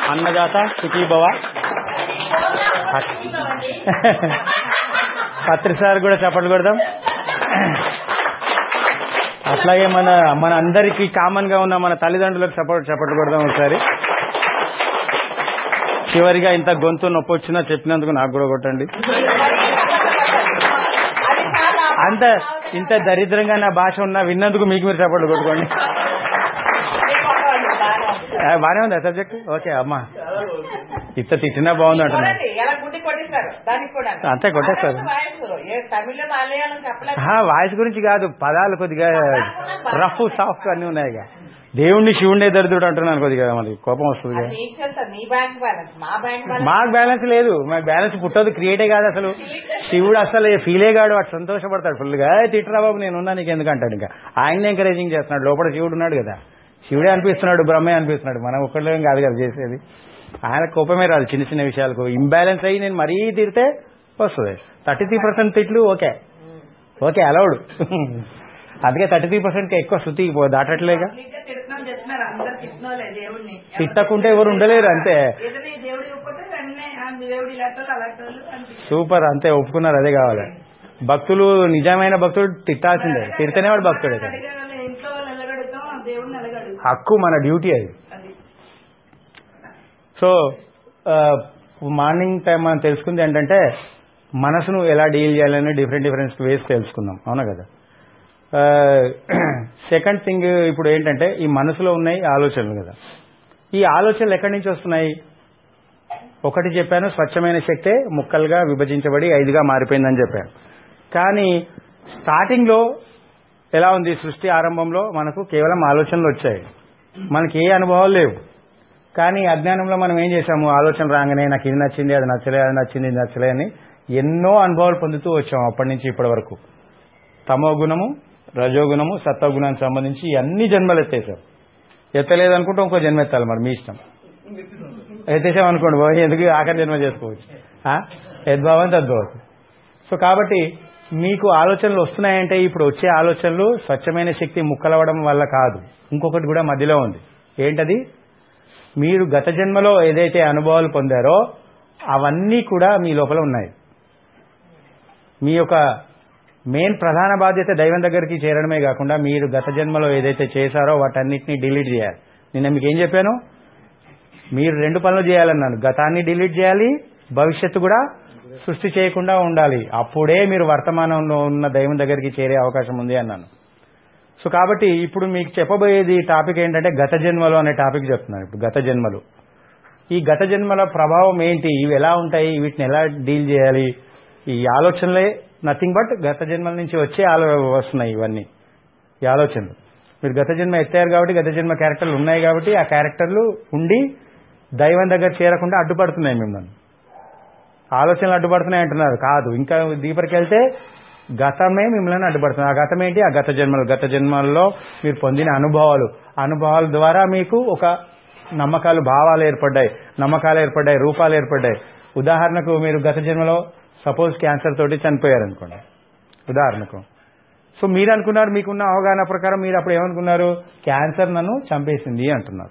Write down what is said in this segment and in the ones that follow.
అన్నదాత సుఖీభవ పత్రి sir కూడా చప్పట్లు కొడదాం అట్లాగే మన మన అందరికి కామన్ గా ఉన్న మన తల్లిదండ్రులకు సపోర్ట్ చప్పట్లు కొడదాం ఒకసారి చివరిగా ఇంత గొంతు నొప్పి వచ్చినా చెప్పినందుకు నాకు కూడా కొట్టండి అంత ఇంత దరిద్రంగా నా భాష ఉన్నా విన్నందుకు మీకు మీరు చప్పట్లు కొట్టుకోండి ఆ, బానే ఉందా సబ్జెక్ట్ ఓకే అమ్మా ఇంత తిట్టినా బాగుంది అంటున్నా చూడండి, ఎలా గుడ్డి కొట్టేశారు దానికి కూడా అంతే కొట్టేస్తారు. వాయిస్ ఏ తమిళ మలయాళం చెప్పలేదు ఆహా, వాయిస్ గురించి కాదు పదాలు కొద్దిగా రఫ్ సాఫ్ట్ అన్ని ఉన్నాయి ఇక. దేవుణ్ణి శివుణ్ణి దరిద్రుడు అంటున్నాను కొద్దిగా మరి కోపం వస్తుంది అది నీకు తెలుసా నీ బ్యాంక్ బ్యాలెన్స్ మా బ్యాంక్ బ్యాలెన్స్ మాకు బ్యాలెన్స్ లేదు మాకు బ్యాలెన్స్ పుట్టదు క్రియేటే కాదు అసలు శివుడు అసలు ఫీలే కాడు వాడు సంతోషపడతాడు ఫుల్గా తిట్టరా బాబు నేను ఉన్నా నీకు ఎందుకు అంటాడు ఇంకా ఆయన ఎంకరేజింగ్ చేస్తున్నాడు లోపల శివుడు ఉన్నాడు కదా శివుడే అనిపిస్తున్నాడు బ్రహ్మే అనిపిస్తున్నాడు మనం ఒక్కళ్ళేం కాదు కదా చేసేది ఆయన కోపమే రాదు చిన్న చిన్న విషయాలకు ఇంబ్యాలెన్స్ అయ్యి నేను మరీ తిడితే వస్తుంది థర్టీ త్రీ పర్సెంట్ తిట్లు ఓకే ఓకే అలౌడ్ అందుకే థర్టీ త్రీ పర్సెంట్ ఎక్కువ శృతి పో- దాటట్లేగా ఇంకా తిడుతున్నాం చెప్తున్నారు అందరు తిట్టినోలే దేవుడిని తిట్టకుంటే ఎవరు ఉండలేరు అంతే ఏదైనా ఈ దేవుడి ఒప్పుకుంటే వెంటనే ఆ దేవుడి ఇలాంటి అలాంటి అనిపిస్తుంది సూపర్ అంతే ఒప్పుకున్నారు అదే కావాలి భక్తులు నిజమైన భక్తుడు తిట్టాల్సిందే తిడితేనే వాడు భక్తుడే కదా అడగాలి, ఇంట్లో వాళ్ళు ఎలగడుగుతాం ఆ దేవుడిని ఎలగడు హక్కు మన డ్యూటీ అది అది సో మార్నింగ్ టైం మనం తెలుసుకుంది ఏంటంటే మనసును ఎలా డీల్ చేయాలని డిఫరెంట్ డిఫరెంట్ వేస్ తెలుసుకుందాం అవునా కదా సెకండ్ థింగ్ ఇప్పుడు ఏంటంటే ఈ మనసులో ఉన్నాయి ఆలోచనలు కదా ఈ ఆలోచనలు ఎక్కడి నుంచి వస్తున్నాయి ఒకటి చెప్పాను స్వచ్ఛమైన శక్తే ముక్కలుగా విభజించబడి ఐదుగా మారిపోయిందని చెప్పాను కానీ స్టార్టింగ్ లో ఎలా ఉంది సృష్టి ఆరంభంలో మనకు కేవలం ఆలోచనలు వచ్చాయి మనకి ఏ అనుభవాలు లేవు కానీ అజ్ఞానంలో మనం ఏం చేశాము ఆలోచన రాగానే నాకు ఇది నచ్చింది అది నచ్చలే అది నచ్చింది ఇది నచ్చలే అని ఎన్నో అనుభవాలు పొందుతూ వచ్చాము అప్పటి నుంచి ఇప్పటి వరకు తమో గుణము రజోగుణము సత్వగుణానికి సంబంధించి ఈ అన్ని జన్మలు ఎత్తేసాం ఎత్తలేదనుకుంటే ఇంకో జన్మ ఎత్తాలి మరి మీ ఇష్టం ఎత్తేసాం అనుకోండి బాబు ఎందుకు ఆఖరి జన్మ చేసుకోవచ్చు ఆ? యద్భావం తద్భవతి సో కాబట్టి మీకు ఆలోచనలు వస్తున్నాయంటే ఇప్పుడు వచ్చే ఆలోచనలు స్వచ్ఛమైన శక్తి ముక్కలవడం వల్ల కాదు ఇంకొకటి కూడా మధ్యలో ఉంది ఏంటది మీరు గత జన్మలో ఏదైతే అనుభవాలు పొందారో అవన్నీ కూడా మీ లోపల ఉన్నాయి మీ యొక్క మెయిన్ ప్రధాన బాధ్యత దైవం దగ్గరికి చేరడమే కాకుండా మీరు గత జన్మలో ఏదైతే చేశారో వాటన్నిటిని డిలీట్ చేయాలి నిన్న మీకు ఏం చెప్పాను మీరు రెండు పనులు చేయాలన్నాను గతాన్ని డిలీట్ చేయాలి భవిష్యత్తు కూడా సృష్టి చేయకుండా ఉండాలి అప్పుడే మీరు వర్తమానంలో ఉన్న దైవం దగ్గరికి చేరే అవకాశం ఉంది అన్నాను సో కాబట్టి ఇప్పుడు మీకు చెప్పబోయేది టాపిక్ ఏంటంటే గత జన్మలు అనే టాపిక్ చెప్తున్నాను ఇప్పుడు గత జన్మలు ఈ గత జన్మల ప్రభావం ఏంటి ఇవి ఎలా ఉంటాయి వీటిని ఎలా డీల్ చేయాలి ఈ ఆలోచనలే నథింగ్ బట్ గత జన్మల నుంచి వచ్చే ఆలో వస్తున్నాయి ఇవన్నీ ఈ ఆలోచనలు మీరు గత జన్మ ఎత్తారు కాబట్టి గత జన్మ క్యారెక్టర్లు ఉన్నాయి కాబట్టి ఆ క్యారెక్టర్లు ఉండి దైవం దగ్గర చేరకుండా అడ్డుపడుతున్నాయి మిమ్మల్ని ఆలోచనలు అడ్డుపడుతున్నాయి అంటున్నారు కాదు ఇంకా దీపరికి వెళ్తే గతమే మిమ్మల్ని అడ్డుపడుతుంది ఆ గతం ఏంటి ఆ గత జన్మలు గత జన్మల్లో మీరు పొందిన అనుభవాలు అనుభవాల ద్వారా మీకు ఒక నమ్మకాలు భావాలు ఏర్పడ్డాయి నమ్మకాలు ఏర్పడ్డాయి రూపాలు ఏర్పడ్డాయి ఉదాహరణకు మీరు గత జన్మలో సపోజ్ క్యాన్సర్ తోటి చనిపోయారు అనుకోండి ఉదాహరణకు సో మీరు అనుకున్నారు మీకున్న అవగాహన ప్రకారం మీరు అప్పుడు ఏమనుకున్నారు క్యాన్సర్ నన్ను చంపేసింది అంటున్నారు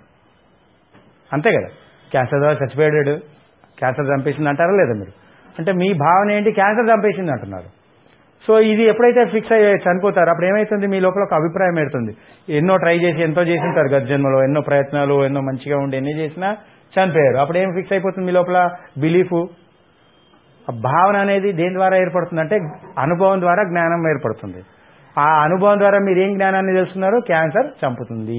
అంతే కదా క్యాన్సర్ ద్వారా చచ్చిపోయాడు క్యాన్సర్ చంపేసింది అంటారా లేదా మీరు అంటే మీ భావన ఏంటి క్యాన్సర్ చంపేసింది అంటున్నారు సో ఇది ఎప్పుడైతే ఫిక్స్ అయ్యి చనిపోతారు అప్పుడు ఏమైతుంది మీ లోపల ఒక అభిప్రాయం ఏడుతుంది ఎన్నో ట్రై చేసి ఎంతో చేసింటారు గత జన్మలో ఎన్నో ప్రయత్నాలు ఎన్నో మంచిగా ఉండి ఎన్ని చేసినా చనిపోయారు అప్పుడు ఏం ఫిక్స్ అయిపోతుంది మీ లోపల బిలీఫ్ ఆ భావన అనేది దేని ద్వారా ఏర్పడుతుంది అంటే అనుభవం ద్వారా జ్ఞానం ఏర్పడుతుంది ఆ అనుభవం ద్వారా మీరు ఏం జ్ఞానాన్ని తెలుస్తున్నారు క్యాన్సర్ చంపుతుంది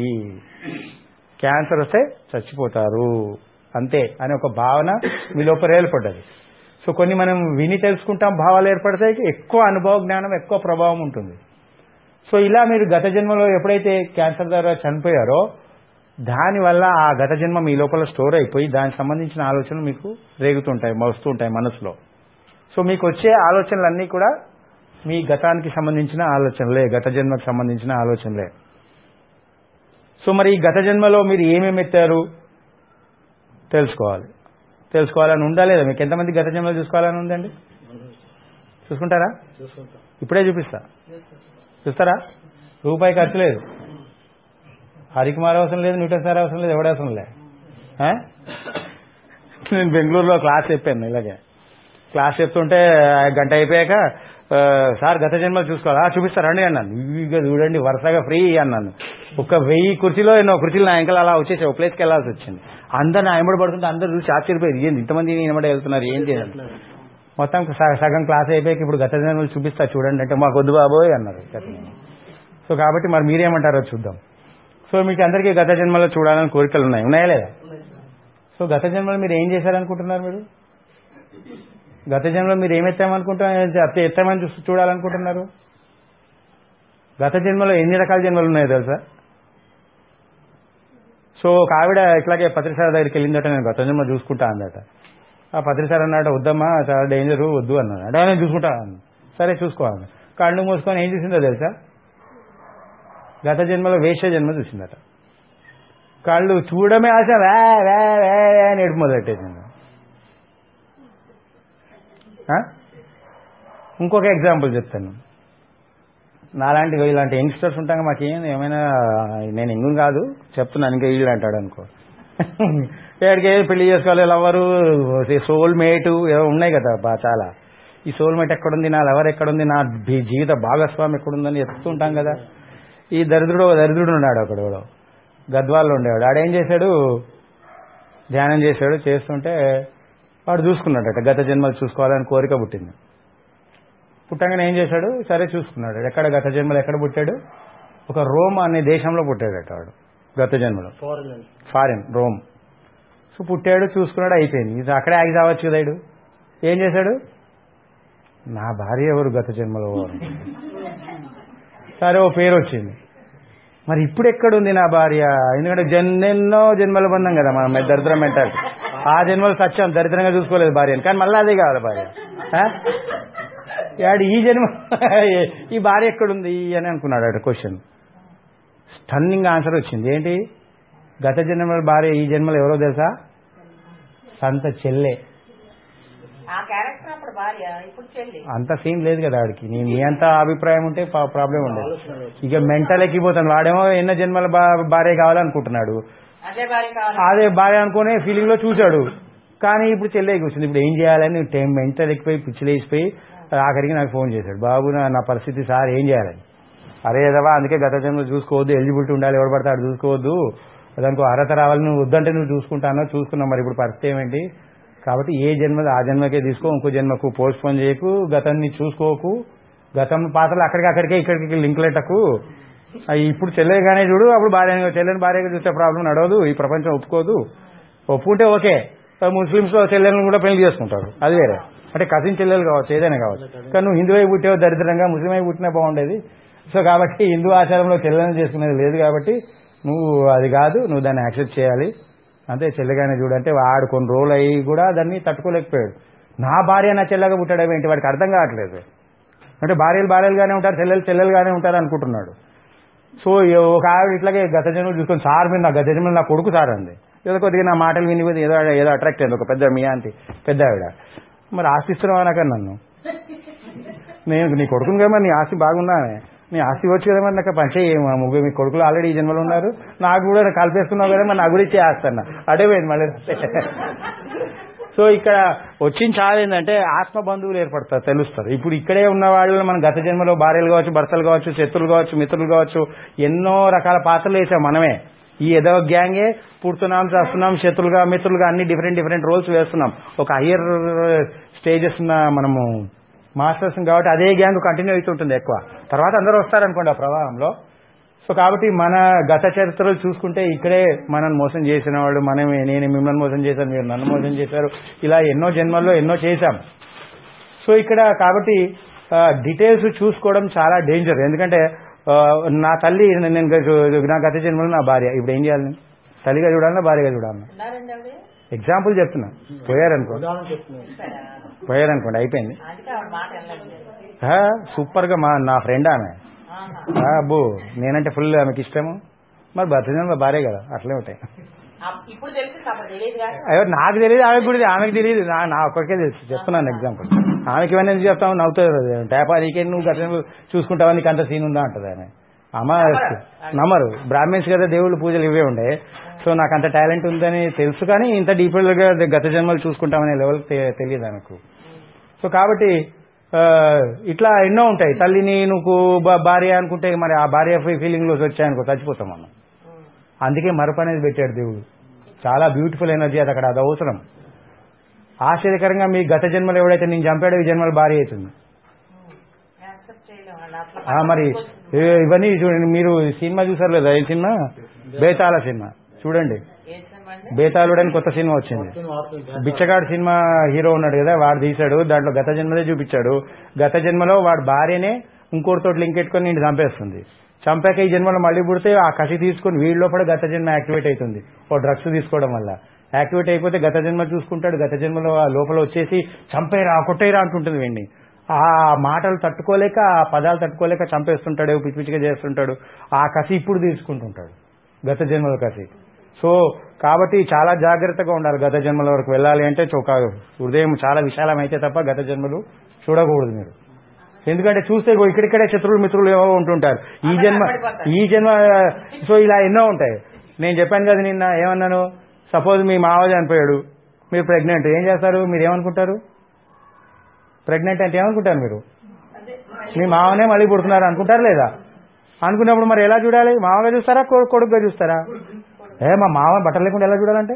క్యాన్సర్ వస్తే చచ్చిపోతారు అంతే అనే ఒక భావన మీ లోపల ఏర్పడ్డది సో కొన్ని మనం విని తెలుసుకుంటాం భావాలు ఏర్పడతాయి ఎక్కువ అనుభవ జ్ఞానం ఎక్కువ ప్రభావం ఉంటుంది సో ఇలా మీరు గత జన్మలో ఎప్పుడైతే క్యాన్సర్ ద్వారా చనిపోయారో దానివల్ల ఆ గత జన్మ మీ లోపల స్టోర్ అయిపోయి దానికి సంబంధించిన ఆలోచనలు మీకు రేగుతుంటాయి వస్తుంటాయి మనసులో సో మీకు వచ్చే ఆలోచనలన్నీ కూడా మీ గతానికి సంబంధించిన ఆలోచనలే గత జన్మకు సంబంధించిన ఆలోచనలే సో మరి ఈ గత జన్మలో మీరు ఏమేమి ఎత్తారు తెలుసుకోవాలి తెలుసుకోవాలని ఉందా లేదా మీకు ఎంతమంది గత జన్మలో చూసుకోవాలని ఉందండి చూసుకుంటారా ఇప్పుడే చూపిస్తా చూస్తారా రూపాయి ఖర్చు లేదు హరికుమార్ అవసరం లేదు న్యూటన్ సార్ అవసరం లేదు ఎవడ అవసరం లే ఆ? నేను బెంగళూరులో క్లాస్ చెప్పాను ఇలాగే క్లాస్ చెప్తుంటే ఆ గంట అయిపోయాక ఆ, సార్ గత జన్మలు చూసుకోవాలా "ఆ, చూపిస్తారండి అన్నాను ఇక చూడండి వరుసగా ఫ్రీ అన్నాను ఒక వెయ్యి కుర్చీలో ఎన్నో కుర్చీలు నా వెనకాల అలా వచ్చేసి ఒక ప్లేస్కి వెళ్ళాల్సి వచ్చింది అందరు నా ఎంబడి పడుతుంటే అందరు చూసి ఆశ్చర్యపోయారు ఏంది ఇంతమంది ఎంబడి వెళ్తున్నారు ఏంటి అని మొత్తం స- సగం క్లాస్ అయిపోయాక ఇప్పుడు గత జన్మలు చూపిస్తా చూడండి అంటే మాకు వద్దు బాబోయ్ అన్నారు గత జన్మలు. సో కాబట్టి మరి మీరేమంటారో చూద్దాం సో మీకు అందరికీ గత జన్మలో చూడాలని కోరికలు ఉన్నాయి ఉన్నాయా లేదా సో గత జన్మలో మీరు ఏం చేశారనుకుంటున్నారు మీరు గత జన్మలో మీరు ఏం ఎత్తామనుకుంటున్నారు అత్త ఎత్తామని చూసి చూడాలనుకుంటున్నారు గత జన్మలో ఎన్ని రకాల జన్మలు ఉన్నాయో తెలుసా సో ఒక ఆవిడ ఇట్లాగే పత్రిసార దగ్గరికి వెళ్ళిందట నేను గత జన్మ చూసుకుంటా అందట ఆ పత్రిసార అన్నాడు వద్దమ్మా చాలా డేంజర్ వద్దు అన్నాడు అంటే నేను చూసుకుంటా అన్నాను సరే చూసుకోవాలి కళ్ళు మూసుకొని ఏం చూసిందో తెలుసా గత జన్మలో వేష జన్మ చూసిందట కళ్ళు చూడమే ఆశ వే వే వే అని ఏడుపు మొదలెట్టేసింది ఆ? ఇంకొక ఎగ్జాంపుల్ చెప్తాను నాలాంటి ఇలాంటి యంగ్స్టర్స్ ఉంటాక మాకేం ఏమైనా నేను ఇంగు కాదు చెప్తున్నాను ఇంకా వీళ్ళు అంటాడు అనుకో ఎక్కడికి పెళ్లి చేసుకోవాలి లవరు సోల్ మేటు ఏవో ఉన్నాయి కదా బా చాలా ఈ సోల్ మేట్ ఎక్కడుంది నా లవర్ ఎక్కడుంది నా బి- జీవిత భాగస్వామి ఎక్కడుందని ఎత్తుతుంటాం కదా ఈ దరిద్రుడు ఒక దరిద్రుడు ఉన్నాడు ఒకడు ఎవడో. గద్వాల్లో ఉండేవాడు ఆడేం చేశాడు ధ్యానం చేశాడు చేస్తుంటే వాడు చూసుకున్నాడట గత జన్మలు చూసుకోవాలని కోరిక పుట్టింది పుట్టంగానే ఏం చేశాడు సరే చూసుకున్నాడు ఎక్కడ గత జన్మలు ఎక్కడ పుట్టాడు ఒక రోమ్ అనే దేశంలో పుట్టాడట వాడు గత జన్మలో ఫారిన్ రోమ్ సో పుట్టాడు చూసుకున్నాడు అయిపోయింది ఇది అక్కడే ఆగి చావచ్చు కదా ఈడు. ఏం చేశాడు నా భార్య ఎవరు గత జన్మలో సరే ఓ పేరు వచ్చింది మరి ఇప్పుడు ఎక్కడుంది నా భార్య ఎందుకంటే జన్నెన్నో జన్మల బంధం కదా మనం మరి దరిద్రం మెంటాలిటీ ఆ జన్మలు సత్యం దరిద్రంగా చూసుకోలేదు భార్యని కానీ మళ్ళీ అదే కావాలి భార్య ఆ? యాడు ఈ జన్మ ఈ భార్య ఎక్కడుంది అని అనుకున్నాడు అటు క్వశ్చన్ స్టన్నింగ్ ఆన్సర్ వచ్చింది ఏంటి గత జన్మల భార్య ఈ జన్మలో ఎవరో తెలుసా సంత చెల్లె ఆ క్యారెక్టర్ అప్పుడు భార్య ఇప్పుడు చెల్లి అంత సీన్ లేదు కదా వాడికి నీ నీ అంత అభిప్రాయం ఉంటే ప్రాబ్లం ఉండదు ఇక మెంటల్ ఎక్కిపోతాను వాడేమో ఎన్న జన్మల భా- భార్య కావాలనుకుంటున్నాడు అదే భార్య కావాలి అదే భార్య అనుకునే ఫీలింగ్ లో చూశాడు కానీ ఇప్పుడు చెల్లె కూర్చుంది ఇప్పుడు ఏం చేయాలని టైం మెంటల్ ఎక్కిపోయి పిచ్చిలేసిపోయి ఆఖరికి నాకు ఫోన్ చేశాడు బాబు నా నా పరిస్థితి సార్ ఏం చేయాలని అరే ఏదవా అందుకే గత జన్మలో చూసుకోవద్దు ఎలిజిబిలిటీ ఉండాలి ఎవడు పడతాడు చూసుకోవద్దు దానికి అర్హత రావాలి నువ్వు వద్దంటే నువ్వు చూసుకుంటానో చూసుకున్నావు మరి ఇప్పుడు పరిస్థితి ఏమేంటి కాబట్టి ఏ జన్మ ఆ జన్మకే తీసుకో ఇంకో జన్మకు పోస్ట్ పోన్ చేయకు గతాన్ని చూసుకోకు గతం పాత్రలు అక్కడికి అక్కడికే ఇక్కడికి లింక్ లెట్టకు అవి ఇప్పుడు చెల్లెగానే చూడు అప్పుడు భార్య చెల్లెని భార్యగా చూస్తే ప్రాబ్లం నడవదు ఈ ప్రపంచం ఒప్పుకోదు ఒప్పుకుంటే ఓకే ముస్లిమ్స్ లో చెల్లెలను కూడా పెళ్లి చేసుకుంటారు అది వేరే అంటే కజిన్ చెల్లెలు కావచ్చు ఏదైనా కావచ్చు కానీ నువ్వు హిందూ అయి పుట్టావు దరిద్రంగా ముస్లిం అయి పుట్టినా బాగుండేది సో కాబట్టి హిందూ ఆచారంలో చెల్లెలను చేసుకునేది లేదు కాబట్టి నువ్వు అది కాదు నువ్వు దాన్ని యాక్సెప్ట్ చేయాలి అంతే చెల్లెగానే చూడంటే వాడు కొన్ని రోజులు అయ్యి కూడా దాన్ని తట్టుకోలేకపోయాడు నా భార్య నా చెల్లెగా పుట్టాడు ఏంటి వాడికి అర్థం కావట్లేదు అంటే భార్యలు భార్యలుగానే ఉంటారు చెల్లెలు చెల్లెలుగానే ఉంటారు అనుకుంటున్నాడు సో ఒక ఆవిడ ఇట్లాగే గత జన్మలు చూసుకొని సార్ మీరు నా గత జన్మలు నా కొడుకు సార్ అంది ఏదో కొద్దిగా నా మాటలు విని కొద్దిగా ఏదో ఏదో అట్రాక్ట్ అయింది ఒక పెద్ద మీ ఆంటీ పెద్ద ఆవిడ మరి ఆస్తి ఇస్తున్నావా నాకని నన్ను నేను నీ కొడుకుని కదా మరి నీ ఆస్తి బాగున్నానే నీ ఆస్తి వచ్చి కదా మరి నాకు పంచే ముగ్గురు మీ కొడుకులు ఆల్రెడీ ఈ జన్మలో ఉన్నారు నాకు కూడా కలిపేస్తున్నావు కదా మరి నా గురించి ఆస్తన్నా అడే పోయింది మళ్ళీ సో ఇక్కడ వచ్చిన చాలా ఏంటంటే ఆత్మ బంధువులు ఏర్పడతారు తెలుస్తారు ఇప్పుడు ఇక్కడే ఉన్న వాళ్ళు మన గత జన్మలో భార్యలు కావచ్చు భర్తలు కావచ్చు శత్రులు కావచ్చు మిత్రులు కావచ్చు ఎన్నో రకాల పాత్రలు వేసాం మనమే ఈ ఏదో గ్యాంగే పుడుతున్నాం చేస్తున్నాం శత్రులుగా మిత్రులుగా అన్ని డిఫరెంట్ డిఫరెంట్ రోల్స్ వేస్తున్నాం ఒక హయ్యర్ స్టేజెస్ ఉన్న మనము మాస్టర్స్ కాబట్టి అదే గ్యాంగ్ కంటిన్యూ అవుతుంటుంది ఎక్కువ తర్వాత అందరూ వస్తారనుకోండి ఆ ప్రవాహంలో సో కాబట్టి మన గత చరిత్రలు చూసుకుంటే ఇక్కడే మనం మోసం చేసిన వాళ్ళు మనమే నేను మిమ్మల్ని మోసం చేశాను మీరు నన్ను మోసం చేశారు ఇలా ఎన్నో జన్మల్లో ఎన్నో చేశాం సో ఇక్కడ కాబట్టి డీటెయిల్స్ చూసుకోవడం చాలా డేంజర్ ఎందుకంటే ఆ, నా తల్లి నేను గ- నా గత జన్మలో నా భార్య ఇప్పుడు ఏం చేయాలి నేను? తల్లిగా చూడాలన్నా భార్యగా చూడాలన్నా ఉన్నారండి ఆవిడ ఎగ్జాంపుల్ చెప్తున్నా పోయారనుకో చూసారా? పోయారనుకోండి అయిపోయింది అందుకే ఆవిడ మాట వెళ్ళలేదు ఆ, సూపర్ గా మా నా ఫ్రెండ్ ఆమె ఆహా. ఆ, అబ్బో నేనంటే ఫుల్ ఆమెకి ఇష్టము మరి భర్త జన్మ భార్య కదా అట్లే ఉంటాయి ఆ, ఇప్పుడు తెలిసి అప్పుడు తెలియదు కానీ అయ్యో నాకు తెలియదు ఆమెకు కూడా తెలియదు, ఆమెకు తెలియదు నా నా ఒక్కరికే తెలుసు చెప్తున్నాను ఎగ్జాంపుల్ ఆమెకి ఇవన్నీ ఎందుకు చెప్తావు నవ్వుతారు టేపా నీకే నువ్వు గత చూసుకుంటావా నీకు అంత సీన్ ఉందా అంటది ఆమె అమ్మ నమ్మరు బ్రాహ్మిన్స్ కదా దేవుళ్ళు పూజలు ఇవే ఉండే సో నాకు అంత టాలెంట్ ఉందని తెలుసు కానీ ఇంత డీప్గా గత జన్మలు చూసుకుంటామనే లెవెల్ తెలియదు నాకు సో కాబట్టి ఆ, ఇట్లా ఎన్నో ఉంటాయి తల్లిని నువ్వు బ- భార్య అనుకుంటే మరి ఆ భార్య ఫీలింగ్ లోకి వచ్చాయనుకో చచ్చిపోతాం మనం అందుకే మరపు అనేది పెట్టాడు దేవుడు చాలా బ్యూటిఫుల్ ఎనర్జీ అది అక్కడ అది అవసరం ఆశ్చర్యకరంగా మీ గత జన్మలు ఎవడైతే నేను చంపాడో ఈ జన్మలు భార్య అవుతుంది యాక్సెప్ట్ చేయలేము వాళ్ళు అట్లా ఆ, మరి ఏ- ఇవన్నీ చూడండి మీరు సినిమా చూసారు లేదా ఈ సినిమా బేతాళ సినిమా చూడండి ఏ సినిమా అండి బేతాళుడు అని కొత్త సినిమా వచ్చింది బిచ్చగాడు సినిమా హీరో ఉన్నాడు కదా వాడు తీశాడు దాంట్లో గత జన్మలే చూపించాడు గత జన్మలో వాడు భార్యనే ఇంకోటితో లింక్ పెట్టుకొని నేను చంపేస్తుంది చంపాక ఈ జన్మలో మళ్ళీ పుడితే ఆ కసి తీసుకొని వీళ్ళ లోపల గత జన్మ యాక్టివేట్ అవుతుంది ఓ డ్రగ్స్ తీసుకోవడం వల్ల యాక్టివేట్ అయిపోతే గత జన్మ చూసుకుంటాడు గత జన్మలో ఆ లోపల వచ్చేసి చంపేరా కొట్టేరా అంటుంటుంది వీడిని ఆ మాటలు తట్టుకోలేక ఆ పదాలు తట్టుకోలేక చంపేస్తుంటాడు పిచ్చి పిచ్చిగా చేస్తుంటాడు ఆ కసి ఇప్పుడు తీసుకుంటుంటాడు గత జన్మల కసి సో కాబట్టి చాలా జాగ్రత్తగా ఉండాలి గత జన్మల వరకు వెళ్ళాలి అంటే ఒక హృదయం చాలా విశాలం అయితే తప్ప గత జన్మలు చూడకూడదు మీరు ఎందుకంటే చూస్తే ఇగో ఇక్కడిక్కడే శత్రువులు మిత్రులు ఏవో ఉంటుంటారు ఈ జన్మ ఈ జన్మ సో ఇలా ఎన్నో ఉంటాయి నేను చెప్పాను కదా నిన్న ఏమన్నాను సపోజ్ మీ మావ చనిపోయాడు మీరు ప్రెగ్నెంట్ ఏం చేస్తారు మీరు ఏమనుకుంటారు ప్రెగ్నెంట్ అంటే ఏమనుకుంటారు మీరు మీ మావనే మళ్ళీ పుడుతున్నారు అనుకుంటారు లేదా అనుకున్నప్పుడు మరి ఎలా చూడాలి మామగా చూస్తారా కొ- కొడుకుగా చూస్తారా ఏ మా మామ బట్టలు లేకుండా ఎలా చూడాలంటే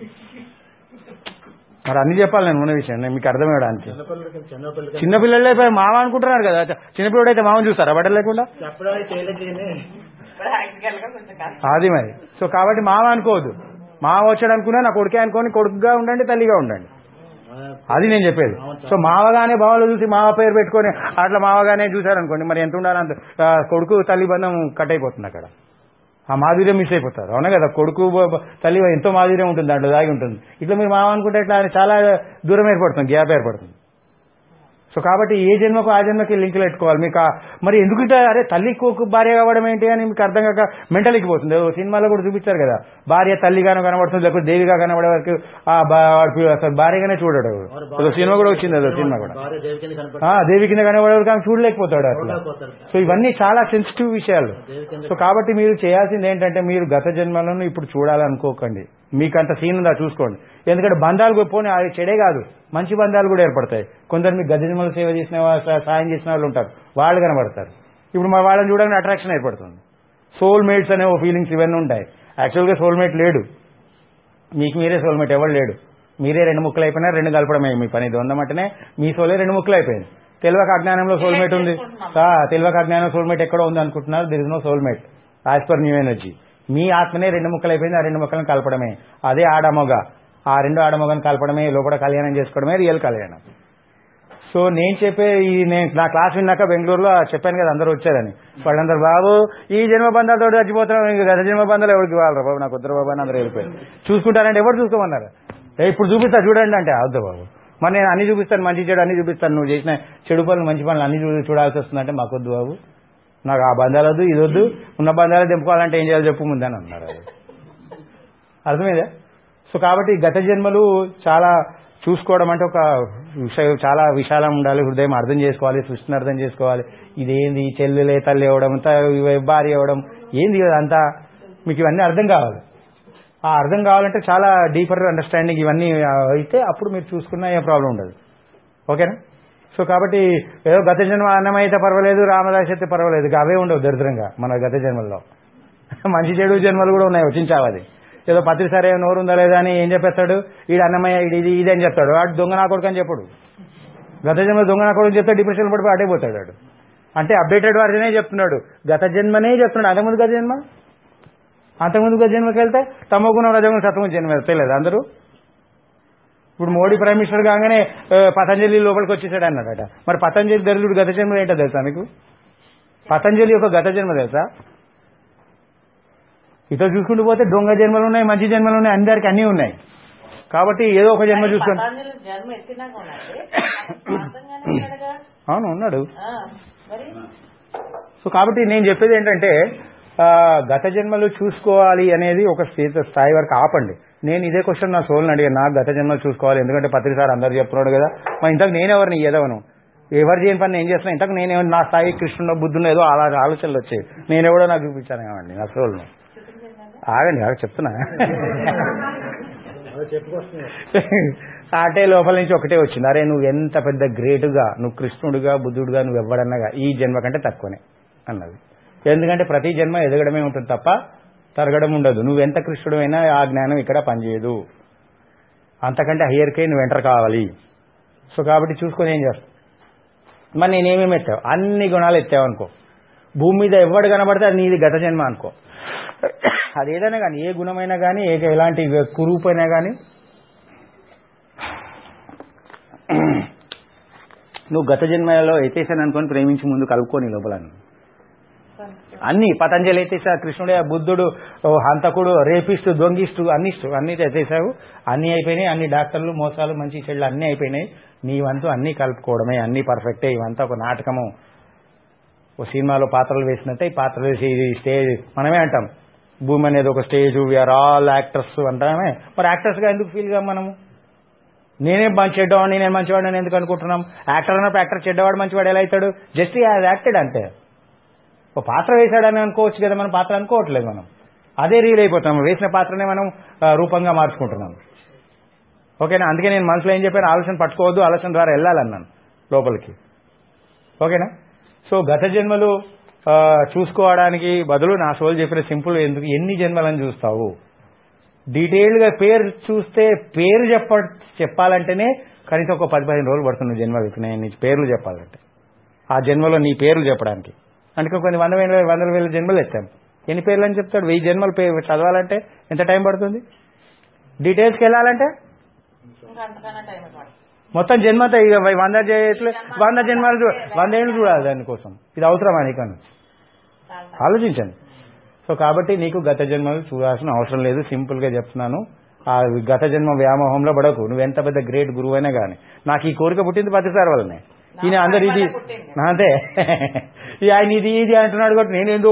మరి అన్ని చెప్పాలి నేను ఉన్న విషయం నేను మీకు అర్థమయ్యడానికి చిన్నపిల్లలకి చిన్నపిల్లలకి చిన్నపిల్లలే పోయి మామ అనుకుంటున్నారు కదా చిన్నపిల్లడు అయితే మామ చూస్తారా బట్టలు లేకుండా చెప్పడానికి చేయలేదు కానీ ప్రాక్టికల్ గా కొంచెం కష్టం అది మరి సో కాబట్టి మామ అనుకోవద్దు మామ వచ్చాడు అనుకున్నా నా కొడుకే అనుకోని కొడుకుగా ఉండండి తల్లిగా ఉండండి అది నేను చెప్పేది సో మావగానే బావలో చూసి మావ పేరు పెట్టుకొని అట్లా మావగానే చూశారనుకోండి మరి ఎంత ఉండాలి అంత ఆ, కొడుకు తల్లి బంధం కట్ అయిపోతుంది అక్కడ ఆ మాధుర్యం మిస్ అయిపోతారు అవునా కదా కొడుకు బ- బ- తల్లి ఎంతో మాధుర్యం ఉంటుంది దాంట్లో దాగి ఉంటుంది ఇట్లా మీరు మావ అనుకుంటే ఇట్లా చాలా దూరం ఏర్పడుతుంది గ్యాప్ ఏర్పడుతుంది సో కాబట్టి ఏ జన్మకు ఆ జన్మకి లింకులు పెట్టుకోవాలి మీకు ఆ- మరి ఎందుకు ఇట్లా అరే తల్లి కొడుకు భార్య కావడం ఏంటి అని మీకు అర్థం కాక మెంటల్కి పోతుంది ఏదో సినిమాలో కూడా చూపించారు కదా భార్య తల్లిగానే కనబడుతుంది లేకపోతే దేవిగా కనబడే వరకు ఆ బా- వాడు అసలు భార్యగానే చూడడు ఏదో సినిమా కూడా వచ్చింది ఏదో సినిమా కూడా భార్య దేవి కింద ఆ, కనపడి దేవి కింద కనబడే వరకు ఆమె చూడలేకపోతాడు అట్లా పోతారు సో ఇవన్నీ చాలా సెన్సిటివ్ విషయాలు దేవి కింద సో కాబట్టి మీరు చేయాల్సింది ఏంటంటే మీరు గత జన్మలను ఇప్పుడు చూడాలనుకోకండి మీకు అంత సీన్ ఉందా చూసుకోండి ఎందుకంటే బంధాలు కూడా పోనీ అది చెడే కాదు మంచి బంధాలు కూడా ఏర్పడతాయి కొందరు మీకు గత జన్మలు సేవ చేసిన వా- సా- సాయం చేసిన వాళ్ళు ఉంటారు వాళ్ళు కనబడతారు ఇప్పుడు మా వాళ్ళని చూడగానే అట్రాక్షన్ ఏర్పడుతుంది సోల్ మేట్స్ అనే ఓ ఫీలింగ్స్ ఇవన్నీ ఉంటాయి యాక్చువల్గా సోల్మేట్ లేడు మీకు మీరే సోల్మేట్ ఎవరు లేడు మీరే రెండు ముక్కలు అయిపోయినా రెండు కలపడమే మీ పని ఇది ఉందమంటేనే మీ సోలే రెండు ముక్కలు అయిపోయింది తెలివక అజ్ఞానంలో సోల్మేట్ ఉంది ఆ, తెలివక అజ్ఞానం సోల్మేట్ ఎక్కడో ఉంది అనుకుంటున్నారు there is no soulmate as per new energy మీ ఆత్మనే రెండు ముక్కలు అయిపోయింది ఆ రెండు ముక్కలను కలపడమే అదే ఆడమొగ ఆ రెండు ఆడమొగను కలపడమే లోపల కళ్యాణం చేసుకోవడమే రియల్ కళ్యాణం సో నేను చెప్పే ఈ నేను నా క్లాస్ విన్నాక బెంగళూరులో చెప్పాను కదా అందరూ వచ్చారని వాళ్ళందరూ బాబు ఈ జన్మ బంధాలతో చచ్చిపోతున్నాం ఇంక గత జన్మ బంధాలు ఎవరికి వాళ్ళరా బాబు నాకు ఉత్తర బాబు అని అందరూ వెళ్ళిపోయారు చూసుకుంటారంటే ఎవరు చూసుకోమన్నారు ఏ ఇప్పుడు చూపిస్తా చూడండి అంటే అవుద్దా బాబు మరి నేను అన్ని చూపిస్తాను మంచి చెడు అన్ని చూపిస్తాను నువ్వు చేసిన చెడు పనులు మంచి పనులు అన్ని చూ- చూడాల్సి వస్తుందంటే మాకొద్దు బాబు నాకు ఆ బంధాలు వద్దు ఇది వద్దు ఉన్న బంధాలు దింపుకోవాలంటే ఏం చేయాలో చెప్పు ముందని అన్నారు అది అర్థమైందా సో కాబట్టి గత జన్మలు చాలా చూసుకోవడం అంటే ఒక విషయం చాలా విశాలం ఉండాలి హృదయం అర్థం చేసుకోవాలి సృష్టిని అర్థం చేసుకోవాలి ఇదేంది చెల్లెలే తల్లి అవ్వడం అంతా ఇవ- భార్య అవ్వడం ఏంది అంతా మీకు ఇవన్నీ అర్థం కావాలి ఆ అర్థం కావాలంటే చాలా డీపర్ అండర్స్టాండింగ్ ఇవన్నీ ఆ, అయితే అప్పుడు మీరు చూసుకున్నా ఏ ప్రాబ్లం ఉండదు ఓకేనా సో కాబట్టి ఏదో గత జన్మ అన్నం అయితే పర్వాలేదు రామదాస్ అయితే పర్వాలేదు ఇక అవే ఉండవు దరిద్రంగా మన గత జన్మల్లో మంచి చెడు జన్మలు కూడా ఉన్నాయి వచ్చించావది ఏదో పత్రి సరే నోరు ఉందా లేదా అని ఏం చెప్పేస్తాడు ఈడు అన్నమయ్య ఈడు ఇది ఇది అని చెప్తాడు వాడు దొంగ నా కొడుకు అని చెప్పడు గత జన్మ దొంగ నా కొడుకు చెప్తే డిప్రెషన్ పడిపోయి అటే పోతాడు వాడు అంటే అప్డేటెడ్ వర్జనే చెప్తున్నాడు గత జన్మనే చెప్తున్నాడు అంతకుముందు గత జన్మ అంతకుముందు గత జన్మకి వెళ్తే తమ గుణం రజగుణం సత్వగుణం జన్మ తెలియదు అందరూ ఇప్పుడు మోడీ ప్రైమ్ మినిస్టర్ కాగానే ఆ, పతంజలి లోపలికి వచ్చేసాడు అన్నాడట మరి పతంజలి దరిద్రుడు గత జన్మ ఏంటో తెలుసా మీకు పతంజలి యొక్క గత జన్మ తెలుసా ఇతర చూసుకుంటూ పోతే దొంగ జన్మలు ఉన్నాయి మంచి జన్మలు ఉన్నాయి అందరికి అన్నీ ఉన్నాయి కాబట్టి ఏదో ఒక జన్మ చూసుకోండి పతాంజలి జన్మ ఎత్తినాక ఉన్నది పాతంగానే ఉన్నాడుగా. అవును ఉన్నాడు ఆ, మరి సో కాబట్టి నేను చెప్పేది ఏంటంటే ఆ, గత జన్మలు చూసుకోవాలి అనేది ఒక స్థితి స్థాయి వరకు ఆపండి నేను ఇదే క్వశ్చన్ నా సోల్ని అడిగాను నాకు గత జన్మలు చూసుకోవాలి ఎందుకంటే పత్రిక సార్ అందరు చెప్తున్నాడు కదా మరి ఇంతకు నేనెవరిని ఎదవను ఎవరు చేయని పని నేను చేస్తున్నా ఇంతకు నేనే నా స్థాయి కృష్ణుడో బుద్ధుడో ఏదో అలా ఆలోచనలు వచ్చాయి నేనెవడో నాకు చూపించాను ఏమండి నా సోల్ని ఆగండి ఆగ చెప్తున్నా అవి చెప్పుకొస్తున్నాయి ఆటే లోపల నుంచి ఒకటే వచ్చింది అరే నువ్వు ఎంత పెద్ద గ్రేటుగా నువ్వు కృష్ణుడుగా బుద్ధుడుగా నువ్వు ఎవ్వడన్నగా ఈ జన్మ కంటే తక్కువనే అన్నది ఎందుకంటే ప్రతి జన్మ ఎదగడమే ఉంటుంది తప్ప తరగడం ఉండదు నువ్వు ఎంత కృష్ణుడైనా ఆ జ్ఞానం ఇక్కడ పనిచేయదు అంతకంటే హయ్యర్కే నువ్వు ఎంటర్ కావాలి సో కాబట్టి చూసుకొని ఏం చేస్తావు మరి నేనేమేమి ఎత్తావు అన్ని గుణాలు ఎత్తావు అనుకో భూమి మీద ఎవడు కనబడితే అది నీది గత జన్మ అనుకో అది ఏదైనా కానీ ఏ గుణమైనా కానీ ఏ ఎలాంటి కురూపైనా కానీ నువ్వు గత జన్మలో ఎత్తేసాను అనుకొని ప్రేమించి ముందు కలుపుకొని లోపల అన్ని పతంజలి ఎత్తేసా కృష్ణుడే బుద్ధుడు ఓ హంతకుడు రేపిస్టు దొంగిస్టు అన్ని ఇష్టు అన్ని ఎత్తేసావు అన్ని అయిపోయినాయి అన్ని డాక్టర్లు మోసాలు మంచి చెళ్ళు అన్ని అయిపోయినాయి నీ వంతు అన్ని కలుపుకోవడమే అన్ని పర్ఫెక్టే ఇవంతా ఒక నాటకము ఓ సినిమాలో పాత్రలు వేసినట్టే ఈ పాత్రలు వేసి ఇది స్టేజ్ మనమే అంటాం భూమి అనేది ఒక స్టేజ్ వీఆర్ ఆల్ యాక్టర్స్ అంటామే మరి యాక్టర్స్ గా ఎందుకు ఫీల్ గా మనము నేనే మంచి చెడ్డవాడిని నేను మంచివాడిని ఎందుకు అనుకుంటున్నాం యాక్టర్ అన్నప్పుడు యాక్టర్ చెడ్డవాడు మంచివాడు ఎలా అవుతాడు జస్ట్ యాజ్ యాక్టెడ్ అంతే ఒక పాత్ర వేశాడని అనుకోవచ్చు కదా మనం పాత్ర అనుకోవట్లేదు మనం అదే రీల్ అయిపోతాం వేసిన పాత్రనే మనం ఆ, రూపంగా మార్చుకుంటున్నాం ఓకేనా అందుకే నేను మనసులో ఏం చెప్పాను ఆలోచన పట్టుకోవద్దు ఆలోచన ద్వారా వెళ్ళాలన్నాను లోపలికి ఓకేనా సో గత జన్మలు ఆ, చూసుకోవడానికి బదులు నా సోల్ చెప్పిన సింపుల్ ఎందుకు ఎన్ని జన్మలను చూస్తావు డీటెయిల్డ్ గా పేరు చూస్తే పేరు చెప్ప చెప్పాలంటేనే కనీసం ఒక పది పదిహేను రోజులు పడుతుంది జన్మ విజ్ఞానం నీ పేర్లు చెప్పాలంటే ఆ జన్మలో నీ పేర్లు చెప్పడానికి అందుకే కొన్ని వంద వేల వందల వేల జన్మలు ఎత్తాం ఎన్ని పేర్లు అని చెప్తాడు వెయ్యి జన్మల పేరు చదవాలంటే ఎంత టైం పడుతుంది డీటెయిల్స్కి వెళ్ళాలంటే ఇంకా అంతకన్నా టైం పడుతుంది మొత్తం జన్మతో ఇక వంద చేయట్లే వంద జన్మలు చూ- వంద ఏళ్ళు చూడాలి దానికోసం ఇది అవసరమా నీకని ఆలోచించండి సో కాబట్టి నీకు గత జన్మలు చూడాల్సిన అవసరం లేదు సింపుల్ గా చెప్తున్నాను ఆ గత జన్మ వ్యామోహంలో పడకు నువ్వు ఎంత పెద్ద గ్రేట్ గురువు అయినా కానీ నాకు ఈ కోరిక పుట్టింది పతిసారి వల్లనే ఈయన అందరు ఇది అంతే ఈ ఆయన ఇది ఇది అంటున్నాడు కాబట్టి నేనేందో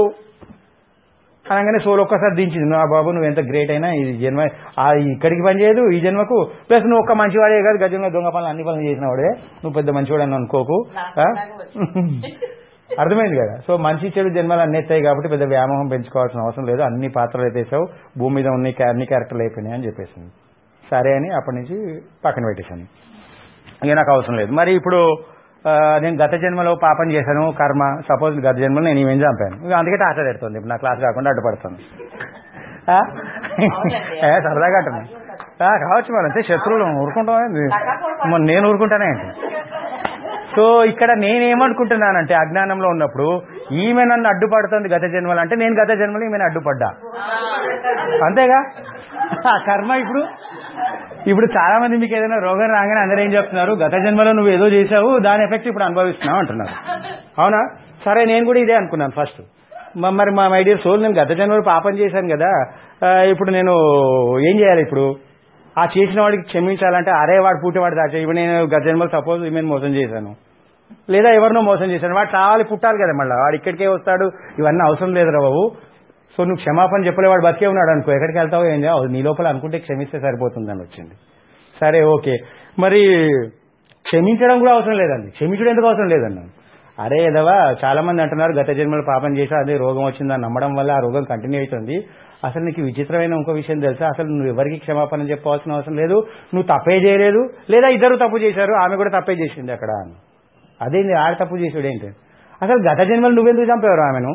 అనగానే సోలు ఒక్కసారి దించింది నా బాబు నువ్వు ఎంత గ్రేట్ అయినా ఈ జన్మ ఆ ఇక్కడికి పని చేయదు ఈ జన్మకు ప్లస్ నువ్వు ఒక్క మంచివాడే కాదు గజంలో దొంగ పనులు అన్ని పనులు చేసిన వాడే నువ్వు పెద్ద మంచివాడు అని అనుకోకు ఆ? అర్థమైంది కదా సో మంచి చెడు జన్మలు అన్ని ఎత్తాయి కాబట్టి పెద్ద వ్యామోహం పెంచుకోవాల్సిన అవసరం లేదు అన్ని పాత్రలు ఎత్తేసావు భూమి మీద ఉన్న ఈ- అన్ని క్యారెక్టర్లు అయిపోయినాయి అని చెప్పేసింది సరే అని అప్పటి నుంచి పక్కన పెట్టేశాను ఇక నాకు అవసరం లేదు మరి ఇప్పుడు ఆ, నేను గత జన్మలో పాపం చేశాను కర్మ సపోజ్ గత జన్మలో నేను ఈమెం చంపాను ఇక అందుకే టార్చర్ పెడుతుంది ఇప్పుడు నా క్లాస్ కాకుండా అడ్డుపడుతుంది ఆ? ఏ, సరదాగా అంటున్నా ఆ, కావచ్చు మరి అంతే శత్రువులు ఊరుకుంటాం మరి నేను ఊరుకుంటానే ఏంటి సో ఇక్కడ నేనేమనుకుంటున్నానంటే అజ్ఞానంలో ఉన్నప్పుడు ఈమె నన్ను అడ్డుపడుతుంది గత జన్మలు అంటే నేను గత జన్మలో ఈమెను అడ్డుపడ్డా అంతేగా ఆ కర్మ ఇప్పుడు ఇప్పుడు చాలా మంది మీకు ఏదైనా రోగం రాగానే అందరూ ఏం చెప్తున్నారు గత జన్మలో నువ్వు ఏదో చేసావు దాని ఎఫెక్ట్ ఇప్పుడు అనుభవిస్తున్నావు అంటున్నారు అవునా సరే నేను కూడా ఇదే అనుకున్నాను ఫస్ట్ మ- మరి మా మై డియర్ సోల్ నేను గత జన్మలో పాపం చేశాను కదా ఆ, ఇప్పుడు నేను ఏం చేయాలి ఇప్పుడు ఆ చేసిన వాడికి క్షమించాలంటే అరే వాడు పుట్టేవాడు దాచే ఇప్పుడు నేను గత జన్మలో సపోజ్ ఈమెను మోసం చేశాను లేదా ఎవరినో మోసం చేశాను వాడు రావాలి పుట్టాలి కదా మళ్ళీ వాడు ఇక్కడికే వస్తాడు ఇవన్నీ అవసరం లేదురా బాబు సో నువ్వు క్షమాపణ చెప్పలే వాడు బతికే ఉన్నాడు అనుకో ఎక్కడికి వెళ్తావో ఏం చేయాలి నీ లోపల అనుకుంటే క్షమిస్తే సరిపోతుందని వచ్చింది సరే ఓకే మరి క్షమించడం కూడా అవసరం లేదండి క్షమించడం ఎందుకు అవసరం లేదన్నాను అరే ఏదవా చాలా మంది అంటున్నారు గత జన్మలో పాపం చేసి అదే రోగం వచ్చిందని నమ్మడం వల్ల ఆ రోగం కంటిన్యూ అవుతుంది అసలు నీకు విచిత్రమైన ఇంకో విషయం తెలుసా అసలు నువ్వు ఎవరికి క్షమాపణ చెప్పవలసిన అవసరం లేదు నువ్వు తప్పే చేయలేదు లేదా ఇద్దరు తప్పు చేశారు ఆమె కూడా తప్పే చేసింది అక్కడ అని అదేంది ఆడ తప్పు చేసాడు ఏంటి అసలు గత జన్మలు నువ్వెందుకు చంపేవారు ఆమెను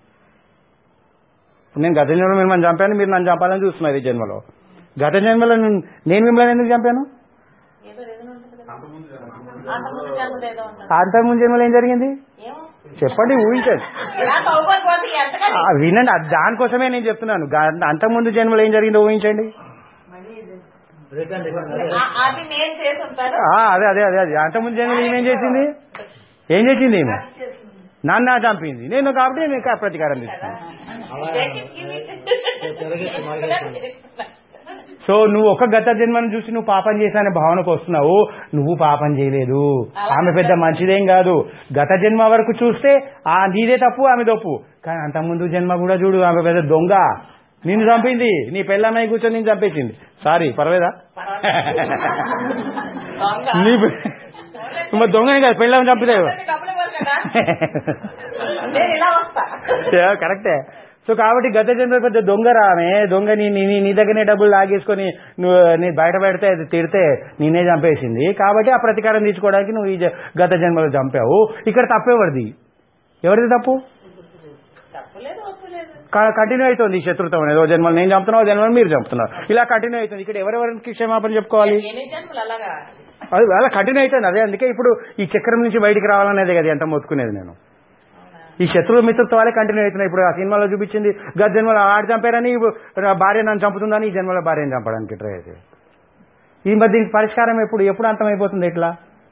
నేను గత జన్మలో మిమ్మల్ని చంపాను మీరు నన్ను చంపాలని చూస్తున్నారు ఈ జన్మలో గత జన్మలో నేను- నేను మిమ్మల్ని ఎందుకు చంపాను ఏదో ఏదైనా ఉంటుంది కదా అంతకుముందు జన్మలో ఏదో ఉంటుంది అంతకుముందు జన్మలో ఏం జరిగింది ఏమో చెప్పండి ఊహించండి ఇలా తవ్వుకోకపోతే ఎంతగా ఆ, వినండి అది దానికోసమే నేను చెప్తున్నాను గా- అంతకుముందు జన్మలో ఏం జరిగిందో ఊహించండి రిటర్న్ రిటర్న్ అదే ఆ- అది నేను చేసి ఉంటాను ఆ, అదే అదే అదే అదే అంతకుముందు జన్మలో ఈమె ఏం చేసింది ఏం చేసింది ఈమె నన్ను నా చంపింది నేను కాబట్టి నేను ఇంకా ప్రతీకారం తీసుకున్నాను అలా తిరగేసి మార్గేసి సో నువ్వు ఒక గత జన్మను చూసి నువ్వు పాపం చేశానే భావనకు వస్తున్నావు నువ్వు పాపం చేయలేదు ఆమె పెద్ద మంచిదేం కాదు గత జన్మ వరకు చూస్తే ఆ నీదే తప్పు ఆమె తప్పు కానీ అంతకుముందు జన్మ కూడా చూడు ఆమె పెద్ద దొంగ నిన్ను చంపింది నీ పెళ్ళమ్మాయి కూర్చొని నేను చంపేసింది సారీ పర్లేదా దొంగ. నీ పె- మరి దొంగని కదా పెళ్ళని చంపితే డబ్బులు ఇవ్వరు కదా నేను ఇలా వస్తా యా, కరెక్టే సో కాబట్టి గత జన్మ పెద్ద దొంగ రామే దొంగ నీ నీ- నీ- నీ దగ్గరనే డబ్బులు లాగేసుకొని నువ్వు నీ బయట పెడితే అది తిడితే నేనే చంపేసింది కాబట్టి ఆ ప్రతీకారం తీసుకోవడానికి నువ్వు ఈ జ- గత జన్మలో చంపావు ఇక్కడ తప్పేవరిది ఎవరిది తప్పు తప్పులేదు ఒప్పులేదు కంటిన్యూ అవుతుంది ఈ శత్రుత్వం అనేది ఓ జన్మలు నేను చంపుతున్నా ఓ జన్మలు మీరు చంపుతున్నారు ఇలా కంటిన్యూ అవుతుంది ఇక్కడ ఎవరెవరికి క్షమాపణ చెప్పుకోవాలి ఎన్ని జన్మలు అలాగా అది అలా కంటిన్యూ అవుతుంది అదే అందుకే ఇప్పుడు ఈ చక్రం నుంచి బయటికి రావాలనేది కదా ఎంత మొత్తుకునేది నేను ఈ శత్రువు మిత్రత్వాలే కంటిన్యూ అవుతున్నాయి ఇప్పుడు ఆ సినిమాలో చూపించింది గత జన్మలో ఆడు చంపారని ఇప్పుడు నా భార్య నన్ను చంపుతుందని ఈ జన్మలో భార్యను చంపడానికి ట్రై అయితే ఈ మరి దీనికి పరిష్కారం ఎప్పుడు ఎప్పుడు అంతమైపోతుంది ఇట్లా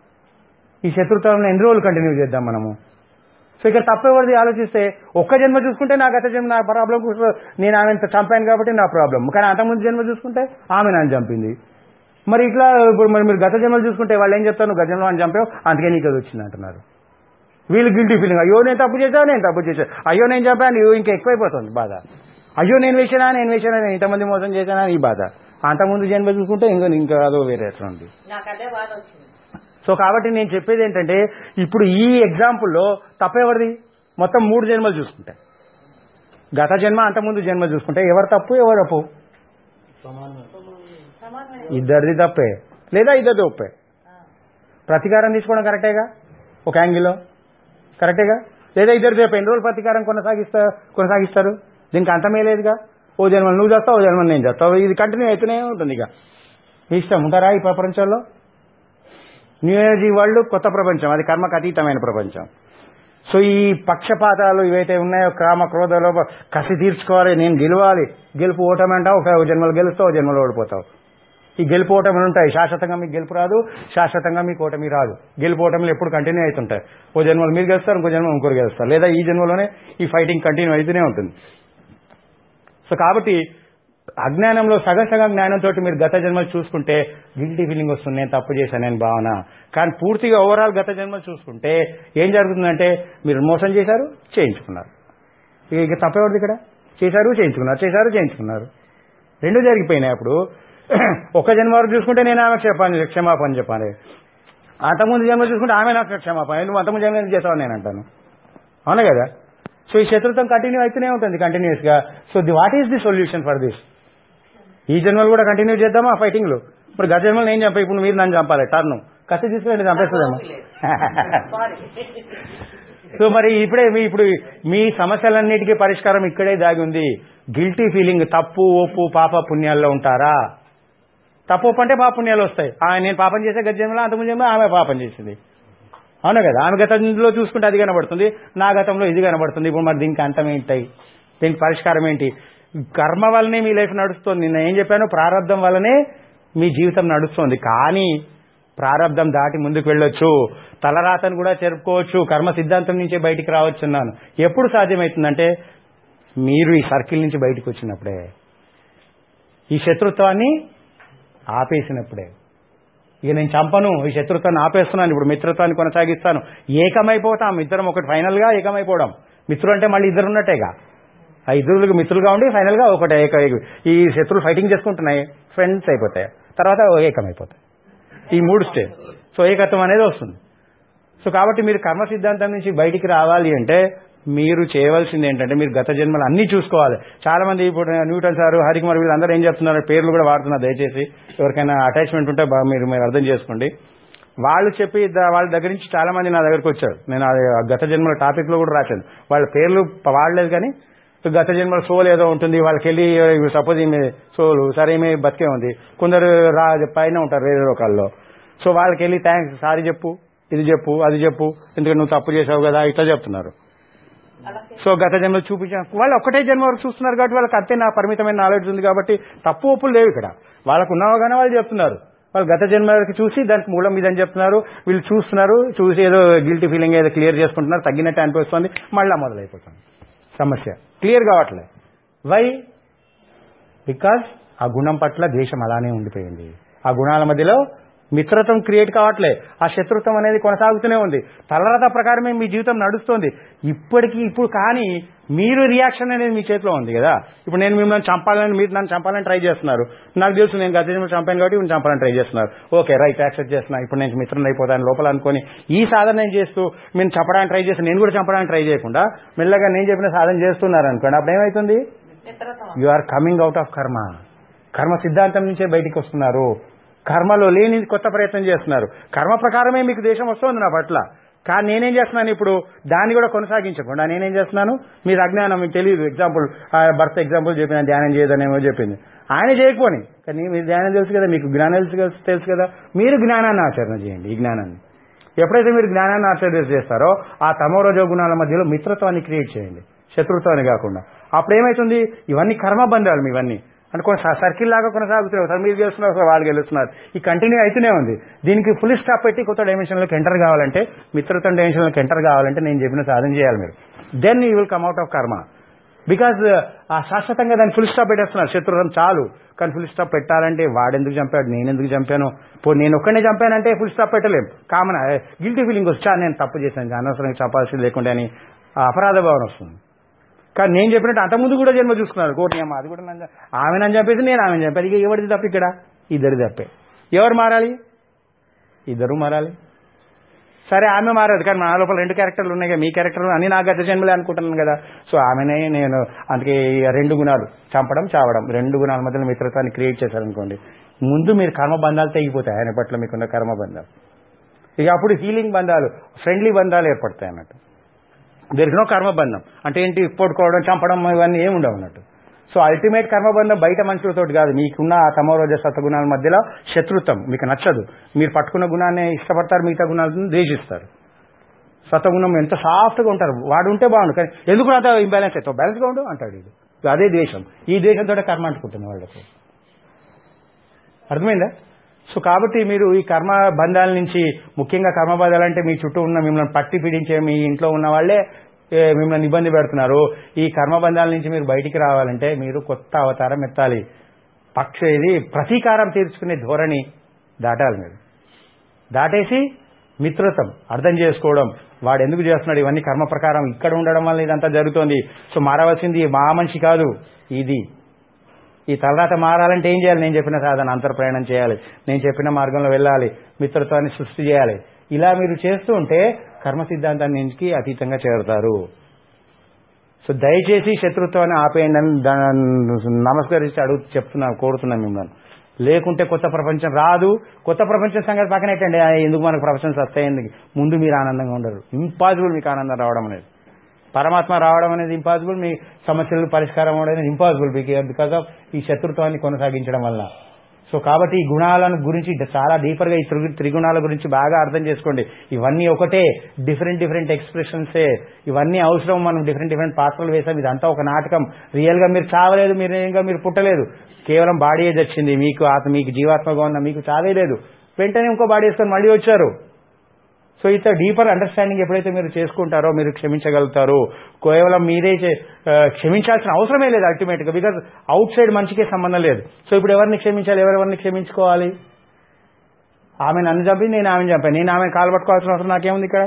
ఈ శత్రుత్వం ఎన్ని రోజులు కంటిన్యూ చేద్దాం మనము సో ఇక్కడ తప్పెవరిది ఆలోచిస్తే ఒక్క జన్మ చూసుకుంటే నా గత జన్మ నా ప్రాబ్లం నేను ఆమెను చంపాను కాబట్టి నా ప్రాబ్లం కానీ అంతకుముందు జన్మ చూసుకుంటే ఆమె నన్ను చంపింది మరి ఇట్లా ఇప్పుడు మరి మీరు గత జన్మలు చూసుకుంటే వాళ్ళు ఏం చెప్తారు నువ్వు గత జన్మలో అని చంపావు అందుకే నీకు అది వచ్చింది అంటున్నారు వీళ్ళు గిల్టీ ఫీలింగ్ అయ్యో నేను తప్పు చేశాను నేను తప్పు చేశాను అయ్యో నేను చెప్పాను ఇవి ఇంకా ఎక్కువైపోతుంది బాధ అయ్యో నేను వేసానా నేను వేసానా నేను ఇంతమంది మోసం చేశానా ఈ బాధ అంతకుముందు జన్మ చూసుకుంటే ఇంకా ఇంకా అదో వేరే ఎట్లా ఉంది నాకు అదే బాధ వచ్చింది సో కాబట్టి నేను చెప్పేది ఏంటంటే ఇప్పుడు ఈ ఎగ్జాంపుల్లో తప్పెవరిది మొత్తం మూడు జన్మలు చూసుకుంటే గత జన్మ అంతకుముందు జన్మ చూసుకుంటే ఎవరు తప్పు ఎవరు తప్పు సమానమే సమానమే ఇద్దరిది తప్పే లేదా ఇద్దరిది ఒప్పే ప్రతీకారం తీసుకోవడం కరెక్టేగా ఒక యాంగిల్లో కరెక్టేగా లేదా ఇద్దరు రేపు ఎన్ని రోజులు ప్రతీకారం కొనసాగిస్తా కొనసాగిస్తారు దీనికి అంతమే లేదుగా ఓ జన్మలు నువ్వు చేస్తావు ఓ జన్మలు నేను చేస్తావు ఇది కంటిన్యూ అవుతూనే ఉంటుంది ఇక మీ ఇష్టం ఉంటారా ఈ ప్రపంచంలో న్యూ ఎనర్జీ వరల్డ్ కొత్త ప్రపంచం అది కర్మకు అతీతమైన ప్రపంచం సో ఈ పక్షపాతాలు ఇవైతే ఉన్నాయో కామ క్రోధలో కసి తీర్చుకోవాలి నేను గెలవాలి గెలుపు ఓటమి అంటావు ఒక జన్మలు గెలుస్తావు ఓ జన్మలో ఓడిపోతావు ఈ గెలుపు ఓటములు ఉంటాయి శాశ్వతంగా మీకు గెలుపు రాదు శాశ్వతంగా మీకు ఓటమి రాదు గెలుపు ఓటములు ఎప్పుడు కంటిన్యూ అవుతుంటాయి ఓ జన్మలు మీరు గెలుస్తారు ఇంకో జన్మ ఇంకోరు గెలుస్తారు లేదా ఈ జన్మలోనే ఈ ఫైటింగ్ కంటిన్యూ అవుతూనే ఉంటుంది సో కాబట్టి అజ్ఞానంలో సగం సగం జ్ఞానంతో మీరు గత జన్మలు చూసుకుంటే గిల్టీ ఫీలింగ్ వస్తుంది నేను తప్పు చేశాను నేను భావన కానీ పూర్తిగా ఓవరాల్ గత జన్మలు చూసుకుంటే ఏం జరుగుతుందంటే మీరు మోసం చేశారు చేయించుకున్నారు ఇక ఇక తప్పేవాడు ఇక్కడ చేశారు చేయించుకున్నారు చేశారు చేయించుకున్నారు రెండు జరిగిపోయినాయి అప్పుడు ఒక జన్మ వరకు చూసుకుంటే నేను ఆమె క్షమాపణ క్షమాపణ చెప్పాలి అంతకుముందు జన్మ చూసుకుంటే ఆమె నాకు క్షమాపణ నువ్వు అంతకుముందు జన్మ ఎందుకు చేస్తావు నేను అంటాను అవునా కదా సో ఈ శత్రుత్వం కంటిన్యూ అవుతూనే ఉంటుంది కంటిన్యూస్ గా so the what is the solution for this ఈ జన్మలు కూడా కంటిన్యూ చేద్దామా ఫైటింగ్ లో ఇప్పుడు గత జన్మలు నేను చంపా ఇప్పుడు మీరు నన్ను చంపాలి టర్న్ కత్తి తీసుకురండి చంపేస్తుందేమో సారీ సో మరి ఇప్పుడే మీ ఇప్పుడు మీ సమస్యలన్నిటికీ పరిష్కారం ఇక్కడే దాగి ఉంది గిల్టీ ఫీలింగ్ తప్పు ఒప్పు పాప పుణ్యాల్లో ఉంటారా తప్పు ఒప్పు అంటే పాప పుణ్యాలు వస్తాయి ఆ, నేను పాపం చేసే గత జన్మలో అంతకుముందు జన్మలో ఆమె పాపం చేసింది అవునా కదా ఆమె గతంలో చూసుకుంటే అది కనబడుతుంది నా గతంలో ఇది కనబడుతుంది ఇప్పుడు మరి దీనికి అంతం ఏంటాయి దీనికి పరిష్కారం ఏంటి కర్మ వల్లనే మీ లైఫ్ నడుస్తుంది నిన్న ఏం చెప్పాను ప్రారంధం వల్లనే మీ జీవితం నడుస్తుంది కానీ ప్రారంధం దాటి ముందుకు వెళ్ళొచ్చు తలరాతను కూడా చెరుపుకోవచ్చు కర్మ సిద్ధాంతం నుంచే బయటికి రావచ్చు అన్నాను ఎప్పుడు సాధ్యమవుతుందంటే మీరు ఈ సర్కిల్ నుంచి బయటకు వచ్చినప్పుడే ఈ శత్రుత్వాన్ని ఆపేసినప్పుడే ఇక నేను చంపను ఈ శత్రుత్వాన్ని ఆపేస్తున్నాను ఇప్పుడు మిత్రత్వాన్ని కొనసాగిస్తాను ఏకమైపోతాం ఇద్దరం ఒకటి ఫైనల్ గా ఏకమైపోవడం మిత్రులు అంటే మళ్ళీ ఇద్దరు ఉన్నట్టేగా ఆ ఇద్దరులకు మిత్రులుగా ఉండి ఫైనల్ గా ఒకటే ఏక ఏక- ఈ శత్రువులు ఫైటింగ్ చేసుకుంటున్నాయి ఫ్రెండ్స్ అయిపోతాయి తర్వాత ఏకమైపోతాయి ఈ మూడు స్టేజ్ సో ఏకత్వం అనేది వస్తుంది సో కాబట్టి మీరు కర్మ సిద్ధాంతం నుంచి బయటికి రావాలి అంటే మీరు చేయవలసింది ఏంటంటే మీరు గత జన్మలు అన్ని చూసుకోవాలి చాలా మంది ఇప్పుడు న్యూటన్ సార్ హరికుమార్ వీళ్ళందరూ ఏం చెప్తున్నారు పేర్లు కూడా వాడుతున్నారు దయచేసి ఎవరికైనా అటాచ్మెంట్ ఉంటే బాగా మీరు మీరు అర్థం చేసుకోండి వాళ్ళు చెప్పి ద- వాళ్ళ దగ్గర నుంచి చాలా మంది నా దగ్గరకు వచ్చారు నేను అది ఆ గత జన్మల టాపిక్ లో కూడా రాశాను వాళ్ళ పేర్లు ప- వాడలేదు కానీ గత జన్మల సోల్ ఏదో ఉంటుంది వాళ్ళకి వెళ్ళి సపోజ్ ఈమె సోలు సరే ఈమె బతికే ఉంది కొందరు రా పైన ఉంటారు వేరే లోకాల్లో సో వాళ్ళకి వెళ్ళి థ్యాంక్స్ సారీ చెప్పు ఇది చెప్పు అది చెప్పు ఎందుకంటే నువ్వు తప్పు చేసావు కదా ఇట్లా చెప్తున్నారు సో గత జన్మ చూపించాను వాళ్ళు ఒక్కటే జన్మ వరకు చూస్తున్నారు కాబట్టి వాళ్ళకి అంతే నా పరిమితమైన నాలెడ్జ్ ఉంది కాబట్టి తప్పు ఒప్పులు లేవు ఇక్కడ వాళ్ళకు ఉన్నవగానే వాళ్ళు చెప్తున్నారు వాళ్ళు గత జన్మకి చూసి దానికి మూలం ఇదని చెప్తున్నారు వీళ్ళు చూస్తున్నారు చూసి ఏదో గిల్టీ ఫీలింగ్ ఏదో క్లియర్ చేసుకుంటున్నారు తగ్గినట్టు అనిపిస్తుంది మళ్ళా మొదలైపోతుంది సమస్య క్లియర్ కావట్లే వై బికాస్ ఆ గుణం పట్ల ద్వేషం అలానే ఉండిపోయింది ఆ గుణాల మధ్యలో మిత్రత్వం క్రియేట్ కావట్లే ఆ శత్రుత్వం అనేది కొనసాగుతూనే ఉంది తలరాత ప్రకారమే మీ జీవితం నడుస్తుంది ఇప్పటికి ఇప్పుడు కానీ మీరు రియాక్షన్ అనేది మీ చేతిలో ఉంది కదా ఇప్పుడు నేను మిమ్మల్ని చంపాలని మీరు నన్ను చంపాలని ట్రై చేస్తున్నారు నాకు తెలుసు నేను గత జన్మలో చంపాను కాబట్టి మీరు చంపాలని ట్రై చేస్తున్నారు ఓకే రైట్ యాక్సెప్ట్ చేస్తున్నా ఇప్పుడు నేను మిత్రులు అయిపోతాను లోపల అనుకొని ఈ సాధన నేను చేస్తూ నేను చంపడానికి ట్రై చేస్తాను నేను కూడా చంపడానికి ట్రై చేయకుండా మెల్లగా నేను చెప్పిన సాధన చేస్తున్నారు అనుకోండి అప్పుడు ఏమవుతుంది మిత్రత్వం you are coming out of karma karma సిద్ధాంతం నుంచే బయటికి వస్తున్నారు కర్మలో లేని కొత్త ప్రయత్నం చేస్తున్నారు కర్మ ప్రకారమే మీకు దేశం వస్తుంది నా పట్ల కానీ నేనేం చేస్తున్నాను ఇప్పుడు దాన్ని కూడా కొనసాగించకుండా నేనేం చేస్తున్నాను మీరు అజ్ఞానం మీకు తెలియదు ఎగ్జాంపుల్ భర్త ఎగ్జాంపుల్ చెప్పిన ధ్యానం చేయదనేమో చెప్పింది ఆయన చేయకపోని కానీ మీరు ధ్యానం తెలుసు కదా మీకు జ్ఞానం తెలుసు కదా- తెలుసు కదా మీరు జ్ఞానాన్ని ఆచరణ చేయండి ఈ జ్ఞానాన్ని ఎప్పుడైతే మీరు జ్ఞానాన్ని ఆచరణ చేస్తారో ఆ తమోరజో గుణాల మధ్యలో మిత్రత్వాన్ని క్రియేట్ చేయండి శత్రుత్వాన్ని కాకుండా అప్పుడు ఏమవుతుంది ఇవన్నీ కర్మబంధాలు ఇవన్నీ అంటే కొంచెం సర్కిల్ లాగా కొనసాగుతున్నాయి ఒకసారి మీరు గెలుస్తున్నారు ఒకసారి వాళ్ళు గెలుస్తున్నారు ఈ కంటిన్యూ అవుతూనే ఉంది దీనికి ఫుల్ స్టాప్ పెట్టి కొత్త డైమెన్షన్లోకి ఎంటర్ కావాలంటే మిత్రత్వం డైమెన్షన్లోకి ఎంటర్ కావాలంటే నేను చెప్పిన సాధన చేయాలి మీరు then you will come out of karma because ఆ శాశ్వతంగా దాన్ని ఫుల్ స్టాప్ పెట్టేస్తున్నారు శత్రుత్వం చాలు కానీ ఫుల్ స్టాప్ పెట్టాలంటే వాడెందుకు చంపాడు నేను ఎందుకు చంపాను పో నేను ఒక్కనే చంపానంటే ఫుల్ స్టాప్ పెట్టలేం కామన్ గిల్టీ ఫీలింగ్ వచ్చా నేను తప్పు చేశాను అనవసరంగా చంపాల్సింది లేకుండా అని ఆ అపరాధ భావన వస్తుంది కానీ నేను చెప్పినట్టు అంతకుముందు కూడా జన్మ చూసుకున్నారు కోటి అమ్మ అది కూడా నన్ను ఆమె నన్ను చంపేసి నేను ఆమెను చంపేది ఇక ఎవరిది తప్ప ఇక్కడ ఇద్దరు తప్పే ఎవరు మారాలి ఇద్దరు మారాలి సరే ఆమె మారదు కానీ నా లోపల రెండు క్యారెక్టర్లు ఉన్నాయి కదా మీ క్యారెక్టర్లు అన్ని నా గత జన్మలే అనుకుంటున్నాను కదా సో ఆమెనే నేను అందుకే ఈ రెండు గుణాలు చంపడం చావడం రెండు గుణాల మధ్యలో మిత్రత్వాన్ని క్రియేట్ చేశారనుకోండి ముందు మీరు కర్మబంధాలు తెగిపోతాయి ఆయన పట్ల మీకున్న కర్మబంధాలు ఇక అప్పుడు హీలింగ్ బంధాలు ఫ్రెండ్లీ బంధాలు ఏర్పడతాయి అన్నట్టు దెర్ నో కర్మబంధం అంటే ఏంటి పొడుకోవడం చంపడం ఇవన్నీ ఏమి ఉండవు అన్నట్టు సో అల్టిమేట్ కర్మబంధం బయట మనుషులతో కాదు మీకున్న ఆ తమోరోజ సత్వగుణాల మధ్యలో శత్రుత్వం మీకు నచ్చదు మీరు పట్టుకున్న గుణాన్ని ఇష్టపడతారు మిగతా గుణాలను ద్వేషిస్తారు సత్వగుణం ఎంత సాఫ్ట్గా ఉంటారు వాడు ఉంటే బాగుండు కానీ ఎందుకు అంత ఇంబ్యాలెన్స్ అవుతావు బ్యాలెన్స్గా ఉండు అంటాడు ఇది అదే ద్వేషం ఈ ద్వేషంతో కర్మ అంటుకుంటుంది వాళ్ళకు అర్థమైందా సో కాబట్టి మీరు ఈ కర్మ బంధాల నుంచి ముఖ్యంగా కర్మ బంధాలు అంటే మీ చుట్టూ ఉన్న మిమ్మల్ని పట్టి పీడించే మీ ఇంట్లో ఉన్న వాళ్ళే ఏ, మిమ్మల్ని ఇబ్బంది పెడుతున్నారు ఈ కర్మ బంధాల నుంచి మీరు బయటికి రావాలంటే మీరు కొత్త అవతారం ఎత్తాలి పక్ష ఇది ప్రతీకారం తీర్చుకునే ధోరణి దాటాలి మీరు దాటేసి మిత్రత్వం అర్థం చేసుకోవడం వాడు ఎందుకు చేస్తున్నాడు ఇవన్నీ కర్మ ప్రకారం ఇక్కడ ఉండడం వల్ల ఇదంతా జరుగుతోంది సో మారవలసింది మా మనిషి కాదు ఇది ఈ తర్వాత మారాలంటే ఏం చేయాలి నేను చెప్పిన సాధన అంతర్ప్రయాణం చేయాలి నేను చెప్పిన మార్గంలో వెళ్ళాలి మిత్రత్వాన్ని సృష్టి చేయాలి ఇలా మీరు చేస్తూ ఉంటే కర్మ సిద్ధాంతానికి అతీతంగా చేరుతారు సో దయచేసి శత్రుత్వాన్ని ఆపేయండి అని దా- నమస్కరించి అడుగు చెప్తున్నాను కోరుతున్నాను మిమ్మల్ని లేకుంటే కొత్త ప్రపంచం రాదు కొత్త ప్రపంచం సంగతి పక్కనెట్టండి ఆ, ఎందుకు మనకు ప్రపంచం వస్తాయి ఎందుకు ముందు మీరు ఆనందంగా ఉండరు ఇంపాసిబుల్ మీకు ఆనందం రావడం అనేది పరమాత్మ రావడం అనేది ఇంపాసిబుల్ మీ సమస్యలు పరిష్కారం అవడం అనేది ఇంపాసిబుల్ బికాస్ ఆఫ్ ఈ శత్రుత్వాన్ని కొనసాగించడం వల్ల సో కాబట్టి ఈ గుణాలను గురించి చాలా డీపర్ గా ఈ త్రి- త్రిగుణాల గురించి బాగా అర్థం చేసుకోండి ఇవన్నీ ఒకటే డిఫరెంట్ డిఫరెంట్ ఎక్స్ప్రెషన్సే ఇవన్నీ అవసరం మనం డిఫరెంట్ డిఫరెంట్ పాత్రలు వేసాం ఇదంతా ఒక నాటకం రియల్ గా మీరు చావలేదు మీరు ఇంకా మీరు పుట్టలేదు కేవలం బాడీ ఏజ్ వచ్చింది మీకు ఆత్మ మీకు జీవాత్మగా ఉన్న మీకు చావే లేదు వెంటనే ఇంకో బాడీ వేసుకొని మళ్ళీ వచ్చారు సో ఇంత డీపర్ అండర్స్టాండింగ్ ఎప్పుడైతే మీరు చేసుకుంటారో మీరు క్షమించగలుగుతారు కేవలం మీరే చే- ఆ, క్షమించాల్సిన అవసరమే లేదు అల్టిమేట్ గా బికాజ్ అవుట్ సైడ్ మనిషికే సంబంధం లేదు సో ఇప్పుడు ఎవరిని క్షమించాలి ఎవరెవరిని క్షమించుకోవాలి ఆమె నన్ను చంపి నేను ఆమెను చంపాను నేను ఆమెను కాలు పట్టుకోవాల్సిన అవసరం నాకేముంది ఇక్కడ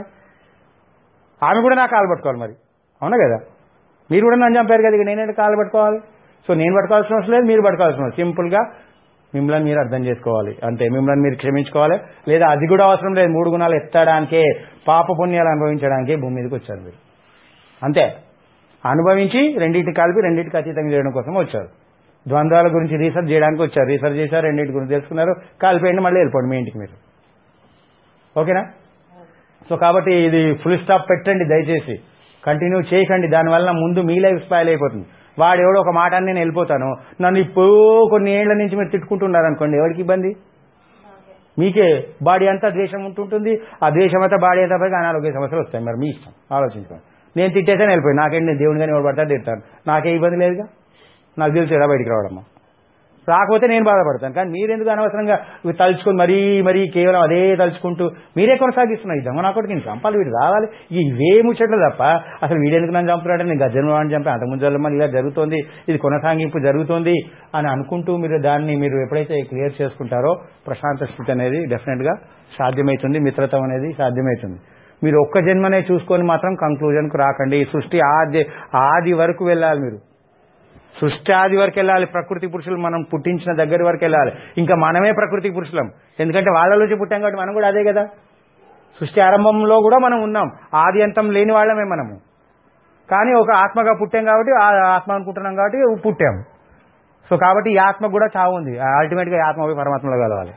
ఆమె కూడా నా కాలు పట్టుకోవాలి మరి అవునా కదా మీరు కూడా నన్ను చంపారు కదా ఇక నేనే కాలు పట్టుకోవాలి సో నేను పట్టుకోవాల్సిన అవసరం లేదు మీరు పట్టుకోవాల్సిన అవసరం సింపుల్ గా మిమ్మల్ని మీరు అర్థం చేసుకోవాలి అంతే మిమ్మల్ని మీరు క్షమించుకోవాలి లేదా అది కూడా అవసరం లేదు మూడు గుణాలు ఎత్తడానికే పాప పుణ్యాలు అనుభవించడానికే భూమి మీదకి వచ్చారు మీరు అంతే అనుభవించి రెండింటికి కలిపి రెండింటికి అతీతంగా చేయడం కోసం వచ్చారు ద్వంద్వాల గురించి రీసెర్చ్ చేయడానికి వచ్చారు రీసెర్చ్ చేశారు రెండింటి గురించి తెలుసుకున్నారు కలిపేయండి మళ్ళీ వెళ్ళిపోండి మీ ఇంటికి మీరు ఓకేనా సో కాబట్టి ఇది ఫుల్ స్టాప్ పెట్టండి దయచేసి కంటిన్యూ చేయకండి దానివల్ల ముందు మీ లైఫ్ స్పాయిల్ అయిపోతుంది వాడు ఎవడో ఒక మాట అని నేను వెళ్ళిపోతాను నన్ను ఇప్పుడు కొన్ని ఏళ్ల నుంచి మీరు తిట్టుకుంటున్నారు అనుకోండి ఎవరికి ఇబ్బంది మీకే బాడీ అంతా ద్వేషం ఉంటుంటుంది ఆ ద్వేషం అంతా బాడీ అంతా పైగా అనారోగ్య సమస్యలు వస్తాయి మరి మీ ఇష్టం ఆలోచించుకోండి నేను తిట్టేసాను వెళ్ళిపోయి నాకేంటి నేను దేవుని కానీ ఎవడు పడతా తిడతాను నాకే ఇబ్బంది లేదుగా నాకు తెలిసి ఎలా బయటికి రావడమ్మా రాకపోతే నేను బాధపడతాను కానీ మీరెందుకు అనవసరంగా ఇవి తలుచుకొని మరీ మరీ కేవలం అదే తలుచుకుంటూ మీరే కొనసాగిస్తున్నారు ఈ దమనాకొడికి నేను చంపాలి వీడు రావాలి ఇవే ముచ్చట్లు తప్ప అసలు వీడెందుకు నన్ను చంపుతున్నాడు నేను గజన్మ వాడిని చంపి అంతకుముందు జన్మలు ఇలా జరుగుతోంది ఇది కొనసాగింపు జరుగుతోంది అని అనుకుంటూ మీరు దాన్ని మీరు ఎప్పుడైతే క్లియర్ చేసుకుంటారో ప్రశాంత స్థితి అనేది డెఫినెట్గా సాధ్యమవుతుంది మిత్రత్వం అనేది సాధ్యమవుతుంది మీరు ఒక్క జన్మనే చూసుకొని మాత్రం కంక్లూజన్కు రాకండి సృష్టి ఆది ఆది వరకు వెళ్ళాలి మీరు సృష్టి ఆది వరకు వెళ్ళాలి ప్రకృతి పురుషులు మనం పుట్టించిన దగ్గర వరకు వెళ్ళాలి ఇంకా మనమే ప్రకృతి పురుషులం ఎందుకంటే వాళ్ళలోంచి పుట్టాం కాబట్టి మనం కూడా అదే కదా సృష్టి ఆరంభంలో కూడా మనం ఉన్నాం ఆది అంతం లేని వాళ్ళమే మనము కానీ ఒక ఆత్మగా పుట్టాం కాబట్టి ఆ ఆత్మ అనుకుంటున్నాం కాబట్టి పుట్టాం సో కాబట్టి ఈ ఆత్మ కూడా చావు ఉంది అల్టిమేట్గా ఈ ఆత్మ పోయి పరమాత్మలో కలవాలి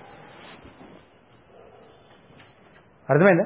అర్థమైందా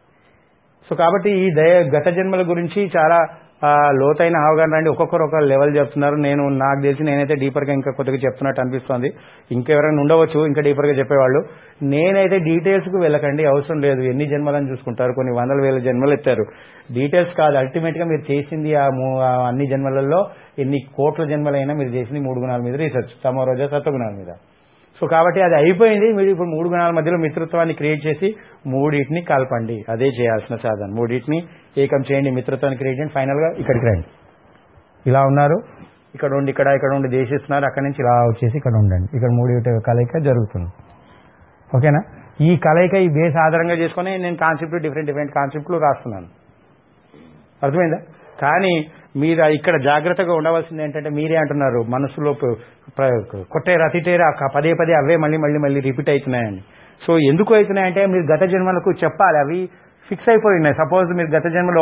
సో కాబట్టి ఈ దయ గత జన్మల గురించి చాలా ఆ, లోతైన అవగాహన రండి ఒక్కొక్కరు ఒక లెవెల్ చెప్తున్నారు నేను నాకు తెలిసి నేనైతే డీపర్గా ఇంకా కొద్దిగా చెప్తున్నట్టు అనిపిస్తోంది ఇంకెవరైనా ఉండవచ్చు ఇంకా డీపర్గా చెప్పేవాళ్ళు నేనైతే డీటెయిల్స్కి వెళ్ళకండి అవసరం లేదు ఎన్ని జన్మలని చూసుకుంటారు కొన్ని వందల వేల జన్మలు ఎత్తారు డీటెయిల్స్ కాదు అల్టిమేట్గా మీరు చేసింది ఆ మూ- ఆ అన్ని జన్మలలో ఎన్ని కోట్ల జన్మలైనా మీరు చేసింది మూడు గుణాల మీద రీసెర్చ్ తమ రోజా సత్వగుణాల మీద సో కాబట్టి అది అయిపోయింది మీరు ఇప్పుడు మూడు గుణాల మధ్యలో మిత్రత్వాన్ని క్రియేట్ చేసి మూడింటిని కలపండి అదే చేయాల్సిన సాధన మూడింటిని ఏకం చేయండి మిత్రత్వాన్ని క్రియేట్ చేయండి ఫైనల్ గా ఇక్కడికి రండి ఇలా ఉన్నారు ఇక్కడ ఉండి ఇక్కడ ఇక్కడ ఉండి దేశిస్తున్నారు అక్కడి నుంచి ఇలా వచ్చేసి ఇక్కడ ఉండండి ఇక్కడ మూడు కలయిక జరుగుతుంది ఓకేనా ఈ కలయిక ఈ బేస్ ఆధారంగా చేసుకొని నేను కాన్సెప్ట్ డిఫరెంట్ డిఫరెంట్ కాన్సెప్ట్లు రాస్తున్నాను అర్థమైందా కానీ మీరు ఇక్కడ జాగ్రత్తగా ఉండవలసింది ఏంటంటే మీరే అంటున్నారు మనసులో ప- ప్ర- కొట్టే రతిటేరా క- పదే పదే అవే మళ్ళీ మళ్ళీ మళ్ళీ రిపీట్ అవుతున్నాయని సో ఎందుకు అవుతున్నాయంటే మీరు గత జన్మలకు చెప్పాలి అవి ఫిక్స్ అయిపోయి ఉన్నాయి సపోజ్ మీరు గత జన్మలో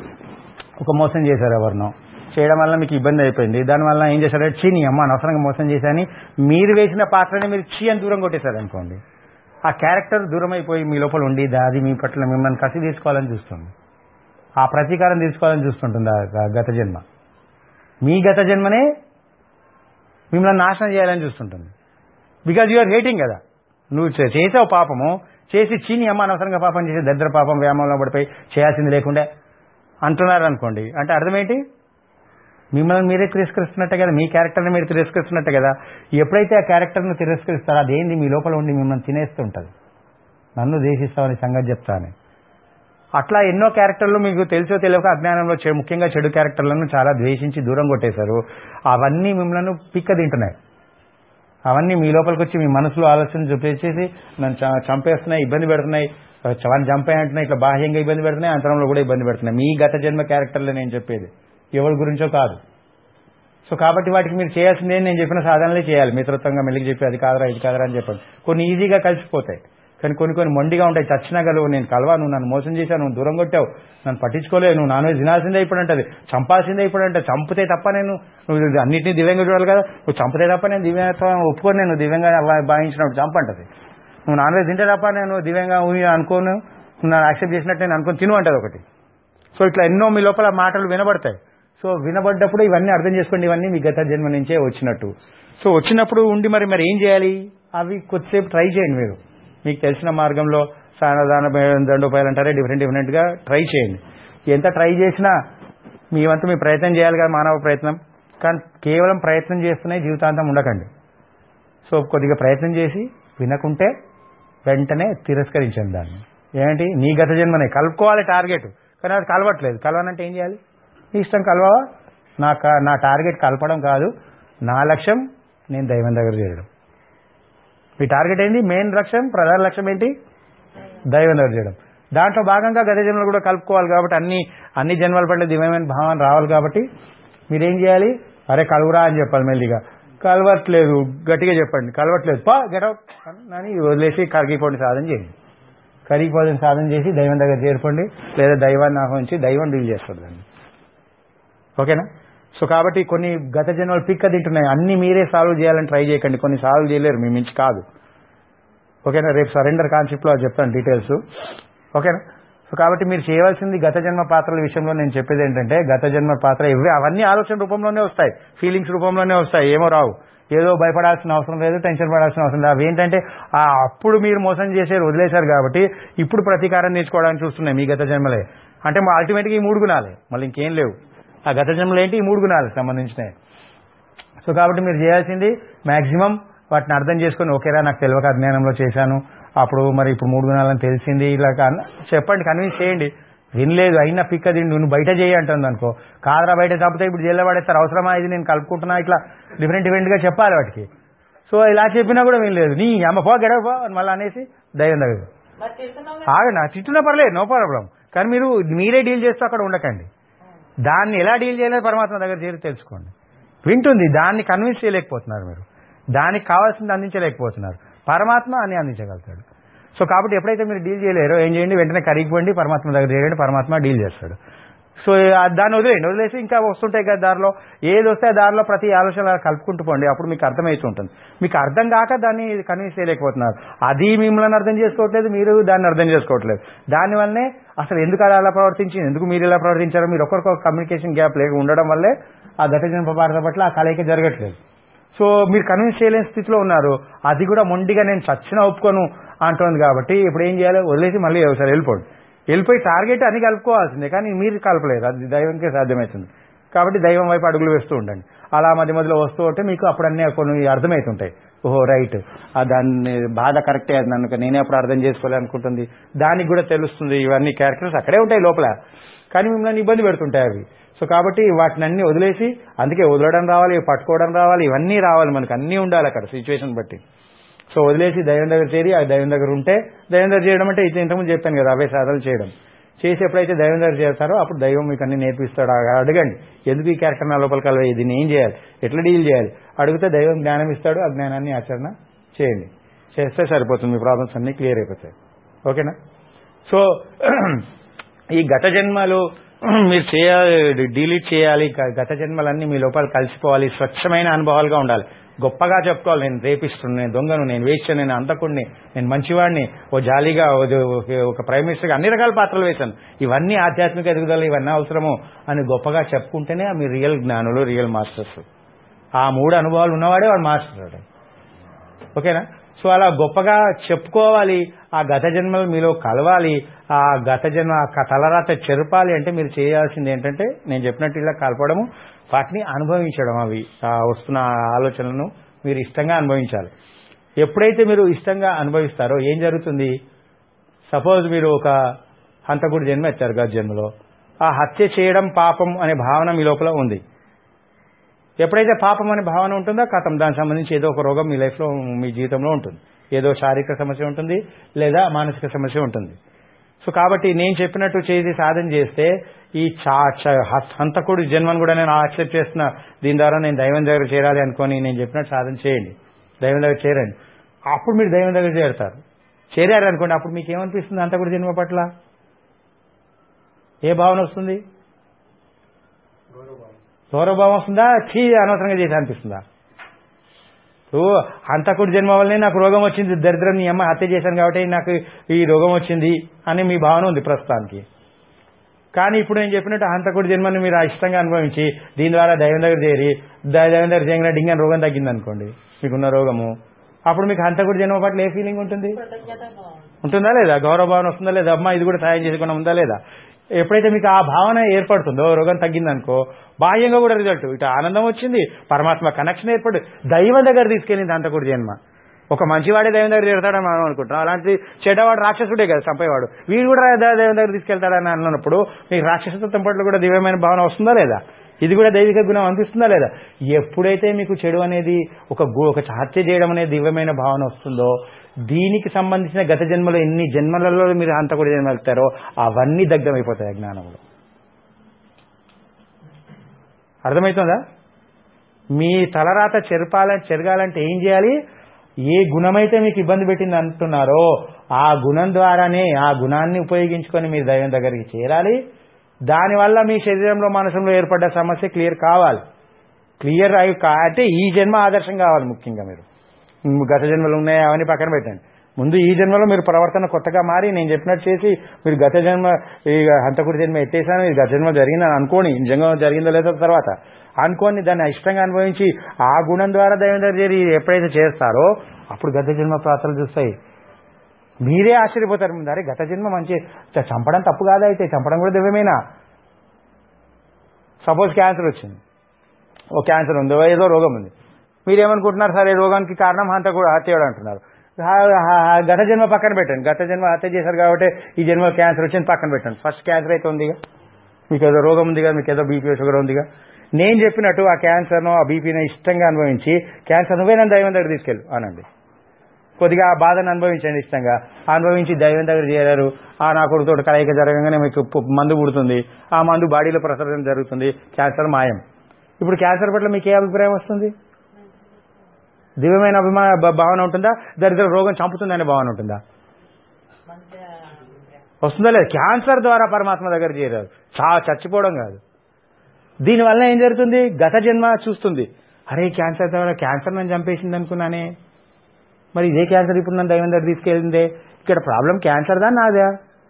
ఒక మోసం చేశారు ఎవరినో చేయడం వల్ల మీకు ఇబ్బంది అయిపోయింది దానివల్ల ఏం చేశారంటే చీ నీ అమ్మ అనవసరంగా మోసం చేశాని మీరు వేసిన పాత్రని మీరు చీ అని దూరం కొట్టేశారు అనుకోండి ఆ క్యారెక్టర్ దూరం అయిపోయి మీ లోపల ఉండి దా- అది మీ పట్ల మిమ్మల్ని కసి తీసుకోవాలని చూస్తుంది ఆ ప్రతీకారం తీసుకోవాలని చూస్తుంటుంది ఆ గ- గత జన్మ మీ గత జన్మనే మిమ్మల్ని నాశనం చేయాలని చూస్తుంటుంది బికాజ్ యు ఆర్ హేటింగ్ కదా నువ్వు చే- చేసావు పాపము చేసి చీని అమ్మ అనవసరంగా పాపం చేసి దరిద్ర పాపం వ్యామోహంలో పడిపోయి చేయాల్సింది లేకుండా అంటున్నారు అనుకోండి అంటే అర్థం ఏంటి మిమ్మల్ని మీరే తిరస్కరిస్తున్నట్టే కదా మీ క్యారెక్టర్ని మీరు తిరస్కరిస్తున్నట్టే కదా ఎప్పుడైతే ఆ క్యారెక్టర్ను తిరస్కరిస్తారో అదేంది మీ లోపల ఉండి మిమ్మల్ని తినేస్తుంటుంది నన్ను దేశిస్తామని సంగతి చెప్తాను అట్లా ఎన్నో క్యారెక్టర్లు మీకు తెలుసో తెలియక అజ్ఞానంలో చె- ముఖ్యంగా చెడు క్యారెక్టర్లను చాలా ద్వేషించి దూరం కొట్టేశారు అవన్నీ మిమ్మల్ని పిక్క తింటున్నాయి అవన్నీ మీ లోపలికి వచ్చి మీ మనసులో ఆలోచన చూపించేసి నన్ను చ- చంపేస్తున్నాయి ఇబ్బంది పెడుతున్నాయి వాడిని చంపేయంటున్నాయి ఇట్లా బాహ్యంగా ఇబ్బంది పెడుతున్నాయి అంతరంలో కూడా ఇబ్బంది పెడుతున్నాయి మీ గత జన్మ క్యారెక్టర్లే నేను చెప్పేది ఎవరి గురించో కాదు సో కాబట్టి వాటికి మీరు చేయాల్సింది ఏంటి? నేను చెప్పిన సాధనలే చేయాలి మిత్రత్వంగా మెల్లికి చెప్పి అది కాదరా ఇది కాదరా అని చెప్పండి కొన్ని ఈజీగా కలిసిపోతాయి కానీ కొన్ని కొన్ని మొండిగా ఉంటాయి చచ్చినా గలవు నేను కలవా నువ్వు నన్ను మోసం చేశావు నువ్వు దూరం కొట్టావు నన్ను పట్టించుకోలేవు నువ్వు నాన్ వెజ్ తినాల్సిందే ఇప్పుడు అంటది చంపాల్సిందే ఇప్పుడు అంటే చంపితే తప్ప నేను నువ్వు అన్నింటినీ దివ్యంగా చూడాలి కదా నువ్వు చంపితే తప్ప నేను దివ్యత్వం ఒప్పుకొని నేను దివ్యంగా భా- భావించినప్పుడు చంపంటది నువ్వు నాన్ వెజ్ తింటే తప్ప నేను దివ్యంగా ఊహి అనుకోను నువ్వు నన్ను యాక్సెప్ట్ చేసినట్టు నేను అనుకుని తిను అంటది ఒకటి సో ఇట్లా ఎన్నో మీ లోపల మాటలు వినబడతాయి సో వినబడ్డప్పుడు ఇవన్నీ అర్థం చేసుకోండి ఇవన్నీ మీ గత జన్మ నుంచే వచ్చినట్టు సో వచ్చినప్పుడు ఉండి మరి మరి ఏం చేయాలి అవి కొద్దిసేపు ట్రై చేయండి మీరు మీకు తెలిసిన మార్గంలో సానదాన దండోపాయాలు అంటారే డిఫరెంట్ డిఫరెంట్గా ట్రై చేయండి ఎంత ట్రై చేసినా మీ వంతు మీ ప్రయత్నం చేయాలి కదా మానవ ప్రయత్నం కానీ కేవలం ప్రయత్నం చేస్తూనే జీవితాంతం ఉండకండి సో కొద్దిగా ప్రయత్నం చేసి వినకుంటే వెంటనే తిరస్కరించండి దాన్ని ఏంటి నీ గత జన్మనే కలుపుకోవాలి టార్గెట్ కానీ అది కలవట్లేదు కలవనంటే ఏం చేయాలి నీ ఇష్టం కలవవా నా క- నా టార్గెట్ కలపడం కాదు నా లక్ష్యం నేను దైవం దగ్గర చేయడం మీ టార్గెట్ ఏంటి మెయిన్ లక్ష్యం ప్రధాన లక్ష్యం ఏంటి దైవం దగ్గర చేయడం దాంట్లో భాగంగా గత జన్మలు కూడా కలుపుకోవాలి కాబట్టి అన్ని అన్ని జన్మల పట్ల దివ్యమైన భావన రావాలి కాబట్టి మీరేం చేయాలి అరే కలువురా అని చెప్పాలి మెల్లిగా కలవట్లేదు గట్టిగా చెప్పండి కలవట్లేదు పా గెటౌట్ అని వదిలేసి కరిగిపోండి సాధన చేయండి కరిగిపోయిన సాధన చేసి దైవం దగ్గర చేరుకోండి లేదా దైవాన్ని ఆహ్వానించి దైవం డీల్ చేస్తుంది దాన్ని ఓకేనా సో కాబట్టి కొన్ని గత జన్మలు పిక్క తింటున్నాయి అన్ని మీరే సాల్వ్ చేయాలని ట్రై చేయకండి కొన్ని సాల్వ్ చేయలేరు మీ మించి కాదు ఓకేనా రేపు సరెండర్ కాన్సెప్ట్లో అది చెప్తాను డీటెయిల్స్ ఓకేనా సో కాబట్టి మీరు చేయవలసింది గత జన్మ పాత్రల విషయంలో నేను చెప్పేది ఏంటంటే గత జన్మ పాత్ర ఇవే అవన్నీ ఆలోచన రూపంలోనే వస్తాయి ఫీలింగ్స్ రూపంలోనే వస్తాయి ఏమో రావు ఏదో భయపడాల్సిన అవసరం లేదు టెన్షన్ పడాల్సిన అవసరం లేదు అవి ఏంటంటే ఆ అప్పుడు మీరు మోసం చేసేది వదిలేశారు కాబట్టి ఇప్పుడు ప్రతీకారం నేర్చుకోవడానికి చూస్తున్నాయి మీ గత జన్మలే అంటే అల్టిమేట్గా ఈ మూడు గుణాలే మళ్ళీ ఇంకేం లేవు ఆ గత జన్మలు ఏంటి ఈ మూడు గుణాలకు సంబంధించినవి సో కాబట్టి మీరు చేయాల్సింది మాక్సిమం వాటిని అర్థం చేసుకొని ఓకేరా నాకు తెలియక అజ్ఞానంలో చేశాను అప్పుడు మరి ఇప్పుడు మూడు గుణాలని తెలిసింది ఇలా కాన్- చెప్పండి కన్విన్స్ చేయండి వినలేదు అయినా పిక్క తిండి నువ్వు బయట చేయి అంటుంది అనుకో కాదరా బయట తప్పితే ఇప్పుడు జైల్లో పడేస్తారు అవసరమా ఇది నేను కలుపుకుంటున్నా ఇట్లా డిఫరెంట్ డిఫరెంట్గా చెప్పాలి వాటికి సో ఇలా చెప్పినా కూడా వినలేదు నీ అమ్మ పో గడవ పో అని మళ్ళీ అనేసి దయ్యం దగ్గర మరి తిడుతున్నాం ఆగండి నా తిట్టున్నా పర్లేదు నో ప్రాబ్లం కానీ మీరు మీరే డీల్ చేస్తూ అక్కడ ఉండకండి దాన్ని ఎలా డీల్ చేయలేదు పరమాత్మ దగ్గర చేరి తెలుసుకోండి వింటుంది దాన్ని కన్విన్స్ చేయలేకపోతున్నారు మీరు దానికి కావాల్సింది అందించలేకపోతున్నారు పరమాత్మ అని అందించగలుగుతాడు సో కాబట్టి ఎప్పుడైతే మీరు డీల్ చేయలేరో ఏం చేయండి వెంటనే కరిగిపోండి పరమాత్మ దగ్గర చేయండి పరమాత్మ డీల్ చేస్తాడు సో ఆ దాన్ని వదిలేయండి వదిలేసి ఇంకా వస్తుంటాయి కదా దారిలో ఏది వస్తే ఆ దారిలో ప్రతి ఆలోచన అలా కలుపుకుంటూ పోండి అప్పుడు మీకు అర్థమవుతుంటుంది మీకు అర్థం కాక దాన్ని కన్విన్స్ చేయలేకపోతున్నారు అది మిమ్మల్ని అర్థం చేసుకోవట్లేదు మీరు దాన్ని అర్థం చేసుకోవట్లేదు దానివల్లనే అసలు ఎందుకు అలా అలా ప్రవర్తించింది ఎందుకు మీరు ఇలా ప్రవర్తించారో మీరు ఒకరికొక కమ్యూనికేషన్ గ్యాప్ లేక ఉండడం వల్లే ఆ ఘట జన్మ భారత పట్ల ఆ కలయిక జరగట్లేదు సో మీరు కన్విన్స్ చేయలేని స్థితిలో ఉన్నారు అది కూడా మొండిగా నేను చచ్చిన ఒప్పుకోను అంటోంది కాబట్టి ఇప్పుడు ఏం చేయాలి వదిలేసి మళ్ళీ ఒకసారి వెళ్ళిపోండి వెళ్ళిపోయి టార్గెట్ అన్ని కలుపుకోవాల్సిందే కానీ మీరు కలపలేదు అది దైవంకే సాధ్యమవుతుంది కాబట్టి దైవం వైపు అడుగులు వేస్తూ ఉండండి అలా మధ్య మధ్యలో వస్తూ ఉంటే మీకు అప్పుడు అన్నీ కొన్ని అర్థమవుతుంటాయి ఓహో రైట్ ఆ దాన్ని బాధ కరెక్టే అది నన్ను నేనే అప్పుడు అర్థం చేసుకోలే అనుకుంటుంది దానికి కూడా తెలుస్తుంది ఇవన్నీ క్యారెక్టర్స్ అక్కడే ఉంటాయి లోపల కానీ మిమ్మల్ని ఇబ్బంది పెడుతుంటాయి అవి సో కాబట్టి వాటిని అన్ని వదిలేసి అందుకే వదలడం రావాలి పట్టుకోవడం రావాలి ఇవన్నీ రావాలి మనకు అన్నీ ఉండాలి అక్కడ సిచ్యువేషన్ బట్టి సో వదిలేసి దైవం దగ్గర చేరి ఆ దైవం దగ్గర ఉంటే దైవం దగ్గర చేయడం అంటే ఇది ఇంతకుముందు చెప్పాను కదా అవే సాధనలు చేయడం చేసి ఎప్పుడైతే దైవం దగ్గర చేస్తారో అప్పుడు దైవం మీకు అన్ని నేర్పిస్తాడు ఆ- అడగండి ఎందుకు ఈ క్యారెక్టర్ నా లోపల కలవే దీన్ని ఏం చేయాలి ఎట్లా డీల్ చేయాలి అడిగితే దైవం జ్ఞానం ఇస్తాడు ఆ జ్ఞానాన్ని ఆచరణ చేయండి చేస్తే సరిపోతుంది మీ ప్రాబ్లమ్స్ అన్నీ క్లియర్ అయిపోతాయి ఓకేనా సో ఈ గత జన్మలు మీరు చేయాలి డిలీట్ చేయాలి గ- గత జన్మలన్నీ మీ లోపల కలిసిపోవాలి స్వచ్ఛమైన అనుభవాలుగా ఉండాలి గొప్పగా చెప్పుకోవాలి నేను రేపిస్తున్నాను నేను దొంగను నేను వేసాను నేను అంతకుడిని నేను మంచివాడిని ఓ జాలీగా ఓ జ- ఒక- ఒక ప్రైమ్ మినిస్టర్గా అన్ని రకాల పాత్రలు వేశాను ఇవన్నీ ఆధ్యాత్మిక ఎదుగుదల ఇవన్నీ అవసరము అని గొప్పగా చెప్పుకుంటేనే మీ రియల్ జ్ఞానులు రియల్ మాస్టర్స్ ఆ మూడు అనుభవాలు ఉన్నవాడే వాడు మాస్టర్ వాడు. ఓకేనా సో అలా గొప్పగా చెప్పుకోవాలి ఆ గత జన్మలు మీలో కలవాలి ఆ గత జన్మ ఆ క- తలరాత చెరపాలి అంటే మీరు చేయాల్సింది ఏంటంటే నేను చెప్పినట్టు ఇలా కలపడము వాటిని అనుభవించడం అవి ఆ వస్తున్న ఆలోచనలను మీరు ఇష్టంగా అనుభవించాలి ఎప్పుడైతే మీరు ఇష్టంగా అనుభవిస్తారో ఏం జరుగుతుంది సపోజ్ మీరు ఒక హంతకుడి జన్మ ఎత్తారు గత జన్మలో ఆ హత్య చేయడం పాపం అనే భావన మీ లోపల ఉంది ఎప్పుడైతే పాపం అనే భావన ఉంటుందో కథం దానికి సంబంధించి ఏదో ఒక రోగం మీ లైఫ్లో మీ జీవితంలో ఉంటుంది ఏదో శారీరక సమస్య ఉంటుంది లేదా మానసిక సమస్య ఉంటుంది సో కాబట్టి నేను చెప్పినట్టు చేసి సాధన చేస్తే ఈ చా చ- హ- హంతకుడి జన్మను కూడా నేను యాక్సెప్ట్ చేస్తున్నా దీని ద్వారా నేను దైవం దగ్గర చేరాలి అనుకొని నేను చెప్పినట్టు సాధన చేయండి దైవం దగ్గర చేరండి అప్పుడు మీరు దైవం దగ్గర చేరుతారు చేరారు అనుకోండి అప్పుడు మీకు ఏమనిపిస్తుంది హంతకుడి జన్మ పట్ల ఏ భావన వస్తుంది గౌరవభావం వస్తుందా చీ అనవసరంగా చేసి అనిపిస్తుందా ఓ హంతకుడి జన్మ వల్లనే నాకు రోగం వచ్చింది దరిద్రం నీ అమ్మ హత్య చేశాను కాబట్టి నాకు ఈ రోగం వచ్చింది అని మీ భావన ఉంది ప్రస్తుతానికి కానీ ఇప్పుడు నేను చెప్పినట్టు హంతకుడి జన్మని మీరు ఇష్టంగా అనుభవించి దీని ద్వారా దైవం దగ్గర చేరి ద- దైవం దగ్గర చేయగానే డింగన్ రోగం తగ్గింది అనుకోండి మీకున్న రోగము అప్పుడు మీకు హంతకుడి జన్మ పట్ల ఏ ఫీలింగ్ ఉంటుంది కృతజ్ఞత భావం. ఉంటుందా లేదా గౌరవ భావన వస్తుందా లేదా అమ్మా ఇది కూడా సాయం చేసుకున్నా ఉందా లేదా ఎప్పుడైతే మీకు ఆ భావన ఏర్పడుతుందో రోగం తగ్గిందనుకో బాహ్యంగా కూడా రిజల్ట్ ఇటు ఆనందం వచ్చింది పరమాత్మ కనెక్షన్ ఏర్పడి దైవం దగ్గర తీసుకెళ్ళింది అంత కూడా జన్మ ఒక మంచివాడే దైవం దగ్గర చేరుతాడని మనం అనుకుంటాం అలాంటి చెడ్డవాడు రాక్షసుడే కదా చంపేవాడు వీడు కూడా ద- దైవం దగ్గర తీసుకెళ్తాడని అన్నప్పుడు మీకు రాక్షసత్వం పట్ల కూడా దివ్యమైన భావన వస్తుందా లేదా ఇది కూడా దైవిక గుణం అనిపిస్తుందా లేదా ఎప్పుడైతే మీకు చెడు అనేది ఒక గు- ఒక హత్య చేయడం అనేది దివ్యమైన భావన వస్తుందో దీనికి సంబంధించిన గత జన్మలో ఎన్ని జన్మలలో మీరు హంతకుడి జన్మ వెళ్తారో అవన్నీ దగ్ధమైపోతాయి జ్ఞానంలో అర్థమవుతుందా మీ తలరాత చెరపాలని చెరగాలంటే ఏం చేయాలి ఏ గుణమైతే మీకు ఇబ్బంది పెట్టింది అంటున్నారో ఆ గుణం ద్వారానే ఆ గుణాన్ని ఉపయోగించుకొని మీరు దైవం దగ్గరికి చేరాలి దానివల్ల మీ శరీరంలో మనసులో ఏర్పడ్డ సమస్య క్లియర్ కావాలి క్లియర్ అయి కా- అంటే ఈ జన్మ ఆదర్శం కావాలి ముఖ్యంగా మీరు ఉమ్, గత జన్మలు ఉన్నాయి అవన్నీ పక్కన పెట్టండి ముందు ఈ జన్మలో మీరు ప్రవర్తన కొత్తగా మారి నేను చెప్పినట్టు చేసి మీరు గత జన్మ ఈ హంతకుడి జన్మ ఎత్తేసాను ఇది గత జన్మ జరిగిందని అనుకోని నిజంగా జరిగిందో లేదో తర్వాత అనుకోని దాన్ని ఇష్టంగా అనుభవించి ఆ గుణం ద్వారా దైవం దగ్గర చేరి ఎప్పుడైతే చేస్తారో అప్పుడు గత జన్మ ప్రాతలు చూస్తాయి మీరే ఆశ్చర్యపోతారు ముందు అరే గత జన్మ మంచి చ- చంపడం తప్పు కాదా అయితే చంపడం కూడా దివ్యమేనా సపోజ్ క్యాన్సర్ వచ్చింది ఓ క్యాన్సర్ ఉంది ఓ ఏదో రోగం ఉంది మీరేమనుకుంటున్నారు సరే రోగానికి కారణం హంత కూడా హత్యడు అంటున్నారు ఆ- ఆ- గత జన్మ పక్కన పెట్టండి గత జన్మ హత్య చేశారు కాబట్టి ఈ జన్మ క్యాన్సర్ వచ్చింది పక్కన పెట్టండి ఫస్ట్ క్యాన్సర్ అయితే ఉందిగా మీకు ఏదో రోగం ఉందిగా మీకు ఏదో బీపీ షుగర్ ఉందిగా నేను చెప్పినట్టు ఆ క్యాన్సర్ను ఆ బీపీని ఇష్టంగా అనుభవించి క్యాన్సర్ నువ్వే నన్ను దైవం దగ్గర తీసుకెళ్ళు అనండి కొద్దిగా ఆ బాధను అనుభవించండి ఇష్టంగా అనుభవించి దైవం దగ్గర చేరారు ఆ నా కొడుకుతో కలయిక జరగగానే మీకు పు- మందు పుడుతుంది ఆ మందు బాడీలో ప్రసరణ జరుగుతుంది క్యాన్సర్ మాయం ఇప్పుడు క్యాన్సర్ పట్ల మీకు ఏ అభిప్రాయం వస్తుంది దివ్యమైన అభిమాన భ- భావన ఉంటుందా దరిద్ర రోగం చంపుతుందనే భావన ఉంటుందా వస్తుందా లేదు క్యాన్సర్ ద్వారా పరమాత్మ దగ్గర చేరారు చా చచ్చిపోవడం కాదు దీనివల్ల ఏం జరుగుతుంది గత జన్మ చూస్తుంది అరే క్యాన్సర్ ద్వారా క్యాన్సర్ నన్ను చంపేసింది అనుకున్నానే మరి ఇదే క్యాన్సర్ ఇప్పుడు నన్ను దైవం దగ్గర తీసుకెళ్ళిందే ఇక్కడ ప్రాబ్లం క్యాన్సర్దా నాదా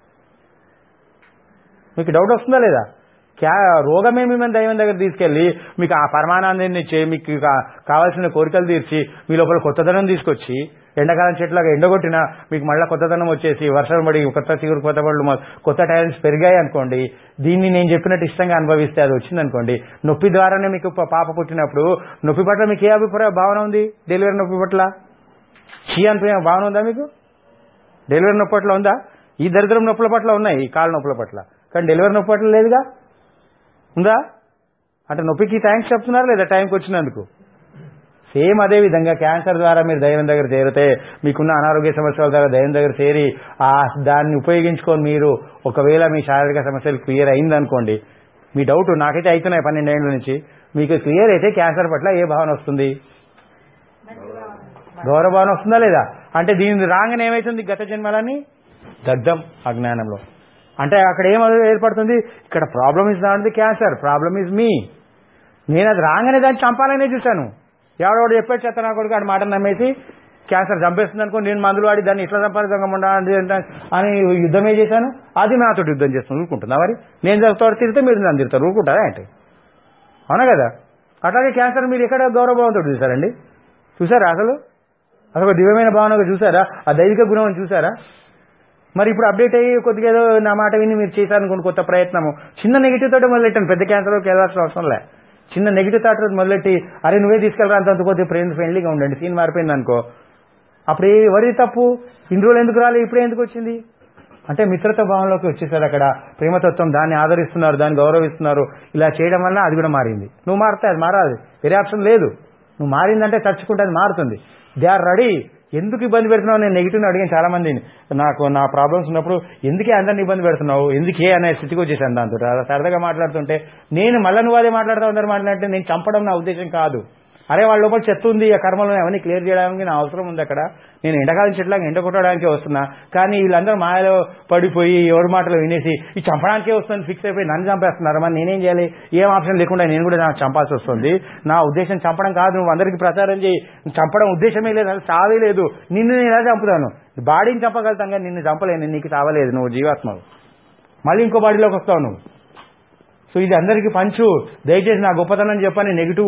మీకు డౌట్ వస్తుందా లేదా క్యా రోగమే మిమ్మల్ని దైవం దగ్గర తీసుకెళ్ళి మీకు ఆ పరమానందాన్ని ఇచ్చి మీకు కా- కావాల్సిన కోరికలు తీర్చి మీ లోపల కొత్తదనం తీసుకొచ్చి ఎండాకాలం చెట్లాగా ఎండగొట్టినా మీకు మళ్ళీ కొత్తదనం వచ్చేసి వర్షం పడి కొత్త చిగురు కొత్త పళ్ళు మొ- కొత్త టాలెంట్స్ పెరిగాయి అనుకోండి దీన్ని నేను చెప్పినట్టు ఇష్టంగా అనుభవిస్తే అది వచ్చిందనుకోండి నొప్పి ద్వారానే మీకు ప- పాప పుట్టినప్పుడు నొప్పి పట్ల మీకు ఏ అభిప్రాయ భావన ఉంది డెలివరీ నొప్పి పట్ల చీ అనిపోయిన భావన ఉందా మీకు డెలివరీ నొప్పి పట్ల ఉందా ఈ దరిద్రం నొప్పుల పట్ల ఉన్నాయి ఈ కాళ్ళ నొప్పుల పట్ల కానీ డెలివరీ నొప్పి పట్ల లేదుగా ఉందా అంటే నొప్పికి థ్యాంక్స్ చెప్తున్నారు లేదా టైంకి వచ్చినందుకు సేమ్ అదే విధంగా క్యాన్సర్ ద్వారా మీరు దైవం దగ్గర చేరితే మీకున్న అనారోగ్య సమస్యల ద్వారా దైవం దగ్గర చేరి ఆ దాన్ని ఉపయోగించుకొని మీరు ఒకవేళ మీ శారీరక సమస్యలు క్లియర్ అయిందనుకోండి మీ డౌట్ నాకైతే అవుతున్నాయి పన్నెండేళ్ల నుంచి మీకు క్లియర్ అయితే క్యాన్సర్ పట్ల ఏ భావన వస్తుంది గౌరవభావన వస్తుందా లేదా అంటే దీని రాగానే ఏమైతుంది గత జన్మలని దగ్ధం అజ్ఞానంలో అంటే అక్కడ ఏం ఏర్పడుతుంది ఇక్కడ problem is not the cancer problem is మీ నేను అది రాగానే దాన్ని చంపాలనే చూశాను ఎవడోడు చెప్పాడు చెత్త నా కొడుకు ఆడి మాట నమ్మేసి క్యాన్సర్ చంపేస్తుంది అనుకో నేను మందులు వాడి దాన్ని ఇట్లా చంపాలి దొంగ అని యుద్ధమే చేశాను అది నాతో యుద్ధం చేస్తాను ఊరుకుంటుందా మరి నేను తోడు తిరిగితే మీరు నన్ను తిరుగుతారు ఊరుకుంటారా అంటే అవునా కదా అట్లాగే క్యాన్సర్ మీరు ఎక్కడ గౌరవభావంతో చూసారండి చూసారా అసలు అసలు ఒక దివ్యమైన భావనగా చూసారా ఆ దైవిక గుణం చూసారా మరి ఇప్పుడు అప్డేట్ అయ్యి కొద్దిగా ఏదో నా మాట విని మీరు చేశారనుకోండి కొత్త ప్రయత్నము చిన్న నెగిటివ్ తోటి మొదలెట్టాను పెద్ద క్యాన్సర్కి వెళ్ళాల్సిన అవసరం లే చిన్న నెగిటివ్ థాట్ మొదలెట్టి అరే నువ్వే తీసుకెళ్ళరా అంత కొద్దిగా ఫ్రెండ్ ఫ్రెండ్లీగా ఉండండి సీన్ మారిపోయింది అనుకో అప్పుడు ఏ- ఎవరి తప్పు ఇన్ని రోజులు ఎందుకు రాలి ఇప్పుడే ఎందుకు వచ్చింది అంటే మిత్రత భావంలోకి వచ్చేసారు అక్కడ ప్రేమతత్వం దాన్ని ఆదరిస్తున్నారు దాన్ని గౌరవిస్తున్నారు ఇలా చేయడం వల్ల అది కూడా మారింది నువ్వు మారితే అది మారాలి వేరే ఆప్షన్ లేదు నువ్వు మారిందంటే తచ్చుకుంటే అది మారుతుంది దే ఆర్ రెడీ ఎందుకు ఇబ్బంది పెడుతున్నావు నేను నెగిటివ్ అడిగాను చాలా మందిని నాకు నా ప్రాబ్లమ్స్ ఉన్నప్పుడు ఎందుకే అందరిని ఇబ్బంది పెడుతున్నావు ఎందుకే అనే స్థితికి వచ్చేసాను దాంతో అలా సరదాగా మాట్లాడుతుంటే నేను మళ్ళీ నువ్వు అదే మాట్లాడుతావు అందరు మాట్లాడితే నేను చంపడం నా ఉద్దేశం కాదు అరే వాళ్ళ లోపల చెత్త ఉంది ఆ కర్మలు అవన్నీ క్లియర్ చేయడానికి నా అవసరం ఉంది అక్కడ నేను ఎండకాలం చెట్లాగా ఎండ కొట్టడానికి వస్తున్నా కానీ వీళ్ళందరూ మాయలో పడిపోయి ఎవరి మాటలు వినేసి ఈ చంపడానికే వస్తుంది ఫిక్స్ అయిపోయి నన్ను చంపేస్తున్నారు మరి నేనేం చేయాలి ఏం ఆప్షన్ లేకుండా నేను కూడా నాకు చంపాల్సి వస్తుంది నా ఉద్దేశం చంపడం కాదు నువ్వు అందరికీ ప్రచారం చేయి చంపడం ఉద్దేశమే లేదు అసలు చావే లేదు నిన్ను నేను ఎలా చంపుతాను బాడీని చంపగలుగుతాం కానీ నిన్ను చంపలేను నీకు చావలేదు నువ్వు జీవాత్మవు మళ్ళీ ఇంకో బాడీలోకి వస్తావు నువ్వు సో ఇది అందరికీ పంచు దయచేసి నా గొప్పతనం చెప్పని నెగిటివ్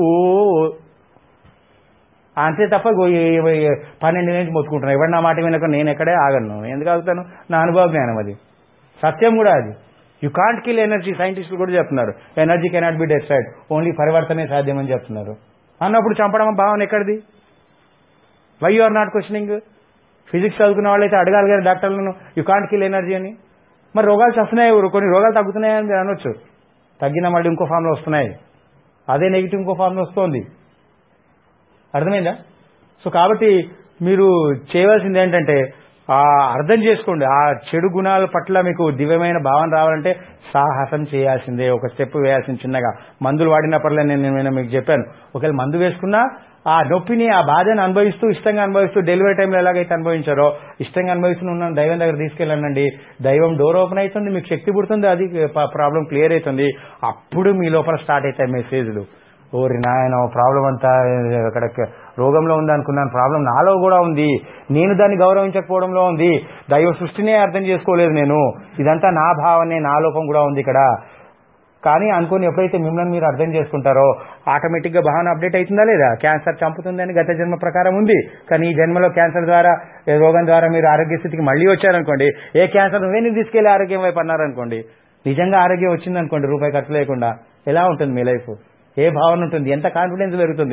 అంతే తప్ప గో- ఈ- ఈ పన్నెండు నుంచి మొత్తుకుంటున్నాను ఎవరు నా మాట వినక నేను ఎక్కడే ఆగను ఎందుకు ఆగుతాను నా అనుభవ జ్ఞానం అది సత్యం కూడా అది యు కాంట్ కిల్ ఎనర్జీ సైంటిస్టులు కూడా చెప్తున్నారు energy cannot be destroyed only పరివర్తనే సాధ్యమని చెప్తున్నారు అన్నప్పుడు చంపడం భావన ఎక్కడిది why you are not questioning physics చదువుకున్న వాళ్ళైతే అడగాలి కానీ డాక్టర్లను యు కాంట్ కిల్ ఎనర్జీ అని మరి రోగాలు వస్తున్నాయి కొన్ని రోగాలు తగ్గుతున్నాయని మీరు అనొచ్చు తగ్గిన మళ్ళీ ఇంకో ఫామ్లో వస్తున్నాయి అదే నెగిటివ్ ఇంకో ఫామ్లో వస్తుంది అర్థమైందా సో కాబట్టి మీరు చేయవలసింది ఏంటంటే ఆ అర్థం చేసుకోండి ఆ చెడు గుణాల పట్ల మీకు దివ్యమైన భావన రావాలంటే సాహసం చేయాల్సిందే ఒక స్టెప్ వేయాల్సింది చిన్నగా మందులు వాడినప్పుడులే నేను నేను మీకు చెప్పాను ఒకవేళ మందు వేసుకున్నా ఆ నొప్పిని ఆ బాధను అనుభవిస్తూ ఇష్టంగా అనుభవిస్తూ డెలివరీ టైంలో ఎలాగైతే అనుభవించారో ఇష్టంగా అనుభవిస్తూ ఉన్న దైవం దగ్గర తీసుకెళ్ళండి దైవం డోర్ ఓపెన్ అవుతుంది మీకు శక్తి పుడుతుంది అది ప్రాబ్లం క్లియర్ అవుతుంది అప్పుడు మీ లోపల స్టార్ట్ అవుతాయి మెసేజ్లు ఓరి నాయన ప్రాబ్లం అంతా అక్కడ రోగంలో ఉంది అనుకున్నాను ప్రాబ్లం నాలో కూడా ఉంది నేను దాన్ని గౌరవించకపోవడంలో ఉంది దైవ సృష్టినే అర్థం చేసుకోలేదు నేను ఇదంతా నా భావనే నా లోపం కూడా ఉంది ఇక్కడ కానీ అనుకుని ఎప్పుడైతే మిమ్మల్ని మీరు అర్థం చేసుకుంటారో ఆటోమేటిక్ గా భావన అప్డేట్ అవుతుందా లేదా క్యాన్సర్ చంపుతుందని గత జన్మ ప్రకారం ఉంది కానీ ఈ జన్మలో క్యాన్సర్ ద్వారా ఏ రోగం ద్వారా మీరు ఆరోగ్య స్థితికి మళ్ళీ వచ్చారనుకోండి ఏ క్యాన్సర్ నువ్వే నీకు తీసుకెళ్లి ఆరోగ్యం వైపు అన్నారనుకోండి నిజంగా ఆరోగ్యం వచ్చిందనుకోండి రూపాయి ఖర్చు లేకుండా ఎలా ఉంటుంది మీ లైఫ్ ఏ భావన ఉంటుంది ఎంత కాన్ఫిడెన్స్ పెరుగుతుంది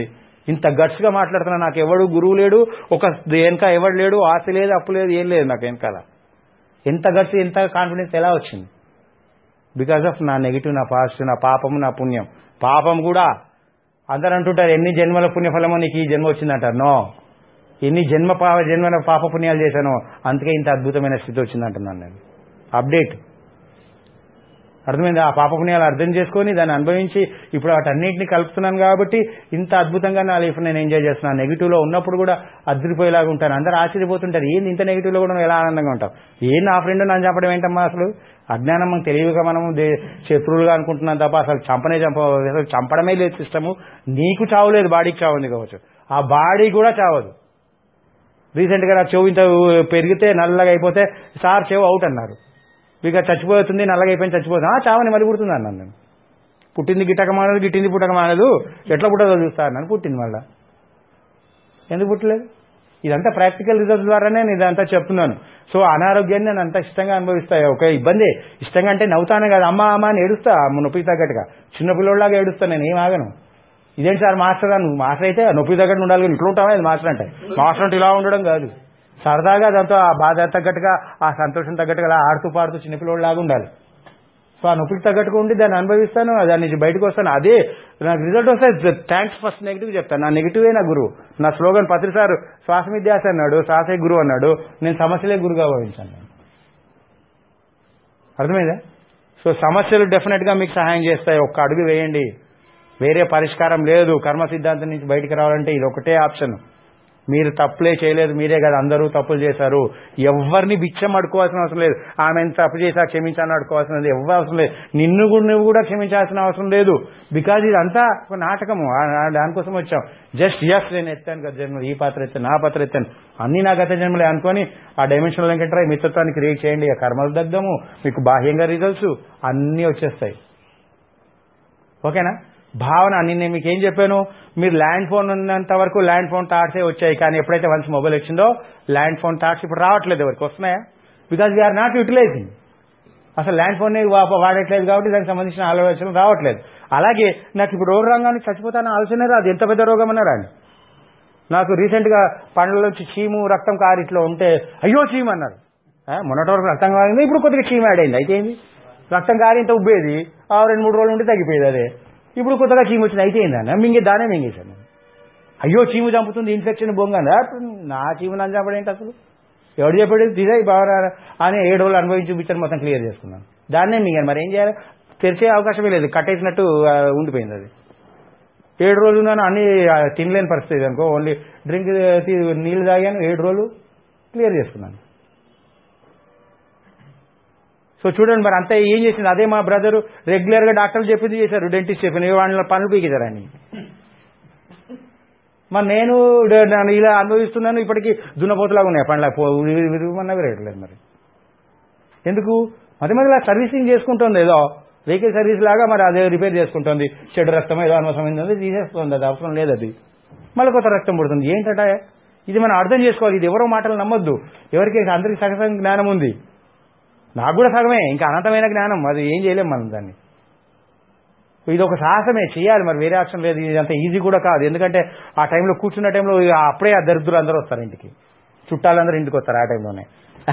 ఇంత గట్స్ గా మాట్లాడుతున్నా నాకు ఎవడు గురువు లేడు ఒక వెనక ఎవడు లేడు ఆశ లేదు అప్పు లేదు ఏం లేదు నాకు వెనకాల ఎంత గట్స్ ఎంత కాన్ఫిడెన్స్ ఎలా వచ్చింది బికాస్ ఆఫ్ నా నెగిటివ్ నా పాజిటివ్ నా పాపము నా పుణ్యం పాపం కూడా అందరు అంటుంటారు ఎన్ని జన్మల పుణ్యఫలమో నీకు ఈ జన్మ వచ్చిందంటారు నో ఎన్ని జన్మ పాప జన్మల పాప పుణ్యాలు చేశానో అందుకే ఇంత అద్భుతమైన స్థితి వచ్చిందంటున్నాను నేను అప్డేట్ అర్థమైంది ఆ పాప పుణ్యాలు అర్థం చేసుకొని దాన్ని అనుభవించి ఇప్పుడు వాటన్నిటిని కలుపుతున్నాను కాబట్టి ఇంత అద్భుతంగా నా లైఫ్ నేను ఎంజాయ్ చేస్తున్నాను నెగిటివ్ లో ఉన్నప్పుడు కూడా అదిరిపోయేలాగా ఉంటాను అందరూ ఆశ్చర్యపోతుంటారు ఏంది ఇంత నెగిటివ్ లో కూడా నువ్వు ఎలా ఆనందంగా ఉంటావు ఏం నా ఫ్రెండ్ నన్ను చంపడం ఏంటమ్మా అసలు అజ్ఞానం మనకు తెలియక మనం దే- శత్రువులుగా అనుకుంటున్నాం తప్ప అసలు చంపనే చంప అసలు చంపడమే లేదు సిస్టము నీకు చావు లేదు బాడీకి చావు ఉంది కావచ్చు ఆ బాడీ కూడా చావదు రీసెంట్ గా నా చెవు ఇంత పెరిగితే నల్లగా అయిపోతే సార్ చెవు అవుట్ అన్నారు ఇక చచ్చిపోతుంది నల్లగా అయిపోయింది చచ్చిపోతుంది ఆ చావని మళ్ళీ పుడుతుంది అన్నాను నేను పుట్టింది గిట్టక మానదు గిట్టింది పుట్టక మానదు ఎట్లా పుట్టదో చూస్తా అన్నాను పుట్టింది మళ్ళా ఎందుకు పుట్టలేదు ఇదంతా ప్రాక్టికల్ రిజల్ట్స్ ద్వారానే నేను ఇదంతా చెప్తున్నాను సో అనారోగ్యాన్ని నేను అంత ఇష్టంగా అనుభవిస్తాయి ఒక ఇబ్బంది ఇష్టంగా అంటే నవ్వుతానే కాదు అమ్మ అమ్మ అని ఏడుస్తా నొప్పికి తగ్గట్టుగా చిన్న పిల్లోళ్ళలాగా ఏడుస్తా నేను ఏం ఆగను ఇదేంటి సార్ మాస్టర్ అని నువ్వు మాస్టర్ అయితే నొప్పి తగ్గట్టు ఉండాలి కానీ ఇట్లా ఉంటావా ఇది మాస్టర్ అంటే మాస్టర్ అంటే ఇలా ఉండడం కాదు సరదాగా దాంతో ఆ బాధ తగ్గట్టుగా ఆ సంతోషం తగ్గట్టుగా అలా ఆడుతూ పాడుతూ చిన్నపిల్లోళ్ళలాగా ఉండాలి సో ఆ నొప్పికి తగ్గట్టుగా ఉండి దాన్ని అనుభవిస్తాను దాని నుంచి బయటకు వస్తాను అదే నాకు రిజల్ట్ వస్తే థ్యాంక్స్ ఫస్ట్ నెగిటివ్ చెప్తాను నా నెగిటివే నా గురువు నా స్లోగన్ పత్రి సార్ శ్వాస విద్యాస అన్నాడు శ్వాసే గురువు అన్నాడు నేను సమస్యలే గురుగా భావించాను నేను. అర్థమైందా సో సమస్యలు డెఫినెట్ గా మీకు సహాయం చేస్తాయి ఒక్క అడుగు వేయండి వేరే పరిష్కారం లేదు కర్మ సిద్ధాంతం నుంచి బయటికి రావాలంటే ఇది ఒకటే ఆప్షన్ మీరు తప్పులే చేయలేదు మీరే కదా అందరూ తప్పులు చేశారు ఎవరిని బిచ్చం అడుకోవాల్సిన అవసరం లేదు ఆమె ఎంత తప్పు చేశా క్షమించాలని అడుకోవాల్సిన లేదు ఎవరు అవసరం లేదు నిన్ను కూడా నువ్వు కూడా క్షమించాల్సిన అవసరం లేదు బికాజ్ ఇదంతా ఒక నాటకము ఆ- ఆ దానికోసం వచ్చాం జస్ట్ ఎస్ నేను ఎత్తాను గత జన్మలు ఈ పాత్ర ఎత్తాను ఆ పాత్ర ఎత్తాను అన్ని నా గత జన్మలే అనుకొని ఆ డైమెన్షనల్ వెంకటరాయ్ మిత్రత్వాన్ని క్రియేట్ చేయండి ఆ కర్మలు దగ్ధము మీకు బాహ్యంగా రిజల్ట్స్ అన్నీ వచ్చేస్తాయి ఓకేనా భావన నేను మీకు ఏం చెప్పాను మీరు ల్యాండ్ ఫోన్ ఉన్నంత వరకు ల్యాండ్ ఫోన్ థాట్సే వచ్చాయి కానీ ఎప్పుడైతే వన్స్ మొబైల్ వచ్చిందో ల్యాండ్ ఫోన్ థాట్స్ ఇప్పుడు రావట్లేదు ఎవరికి వస్తున్నాయా బికాజ్ వీఆర్ నాట్ యూటిలైజింగ్ అసలు ల్యాండ్ ఫోన్ వాడట్లేదు కాబట్టి దానికి సంబంధించిన ఆలోచనలు రావట్లేదు అలాగే నాకు ఇప్పుడు రోగ రంగానికి చచ్చిపోతాన ఆలోచన రాదు ఎంత పెద్ద రోగం అన్నా రాని నాకు రీసెంట్ గా పండ్లలో వచ్చి చీము రక్తం కారి ఇట్లా ఉంటే అయ్యో చీము అన్నారు ఆ, మొన్నటి వరకు రక్తం కారింది ఇప్పుడు కొద్దిగా చీమ యాడ్ అయింది అయితే ఏంది రక్తం కారి ఇంత ఉబ్బేది ఆ రెండు మూడు రోజులు ఉంటే తగ్గిపోయేది అదే ఇప్పుడు కొత్తగా చీము వచ్చింది అయితే ఏందన్న మింగే దానే మింగేశాను అయ్యో చీము చంపుతుంది ఇన్ఫెక్షన్ బొంగ నా చీము నన్ను చంపడం ఏంటి అసలు ఎవడు చెప్పాడు ఇదే బాగా అని ఏడు రోజులు అనుభవించి చూపించారు మొత్తం క్లియర్ చేసుకున్నాను దాన్నే మింగాను మరి ఏం చేయాలి తెరిచే అవకాశమే లేదు కట్టేసినట్టు ఆ, ఉండిపోయింది అది ఏడు రోజులు నేను అన్ని ఆ, తినలేని పరిస్థితి అనుకో ఓన్లీ డ్రింక్ తీ- నీళ్లు తాగాను ఏడు రోజులు క్లియర్ చేసుకున్నాను సో చూడండి మరి అంతా ఏం చేసింది అదే మా బ్రదర్ రెగ్యులర్ గా డాక్టర్లు చెప్పింది చేశారు డెంటిస్ట్ చెప్పిన వాళ్ళ పనులు పీకేశారు అని మరి నేను డ- నన్ను ఇలా అనుభవిస్తున్నాను ఇప్పటికీ దున్నపోతులాగా ఉన్నాయి పండ్ల విరుగుమన్నా విరగట్లేదు మరి ఎందుకు మధ్య మధ్యలో సర్వీసింగ్ చేసుకుంటుంది ఏదో వెహికల్ సర్వీస్ లాగా మరి అదే రిపేర్ చేసుకుంటుంది చెడు రక్తం ఏదో అనవసరమైంది తీసేస్తుంది అది అవసరం లేదు అది మళ్ళీ కొత్త రక్తం పుడుతుంది ఏంటట ఇది మనం అర్థం చేసుకోవాలి ఇది ఎవరో మాటలు నమ్మొద్దు ఎవరికి అందరికి సగం జ్ఞానం ఉంది నాకు కూడా సగమే ఇంకా అనంతమైన జ్ఞానం అది ఏం చేయలేం మనం దాన్ని ఇది ఒక సాహసమే చేయాలి మరి వేరే ఆప్షన్ లేదు ఇది అంత ఈజీ కూడా కాదు ఎందుకంటే ఆ టైంలో కూర్చున్న టైంలో ఇక అప్పుడే ఆ దరిద్రులు అందరూ వస్తారు ఇంటికి చుట్టాలందరూ ఇంటికి వస్తారు ఆ టైంలోనే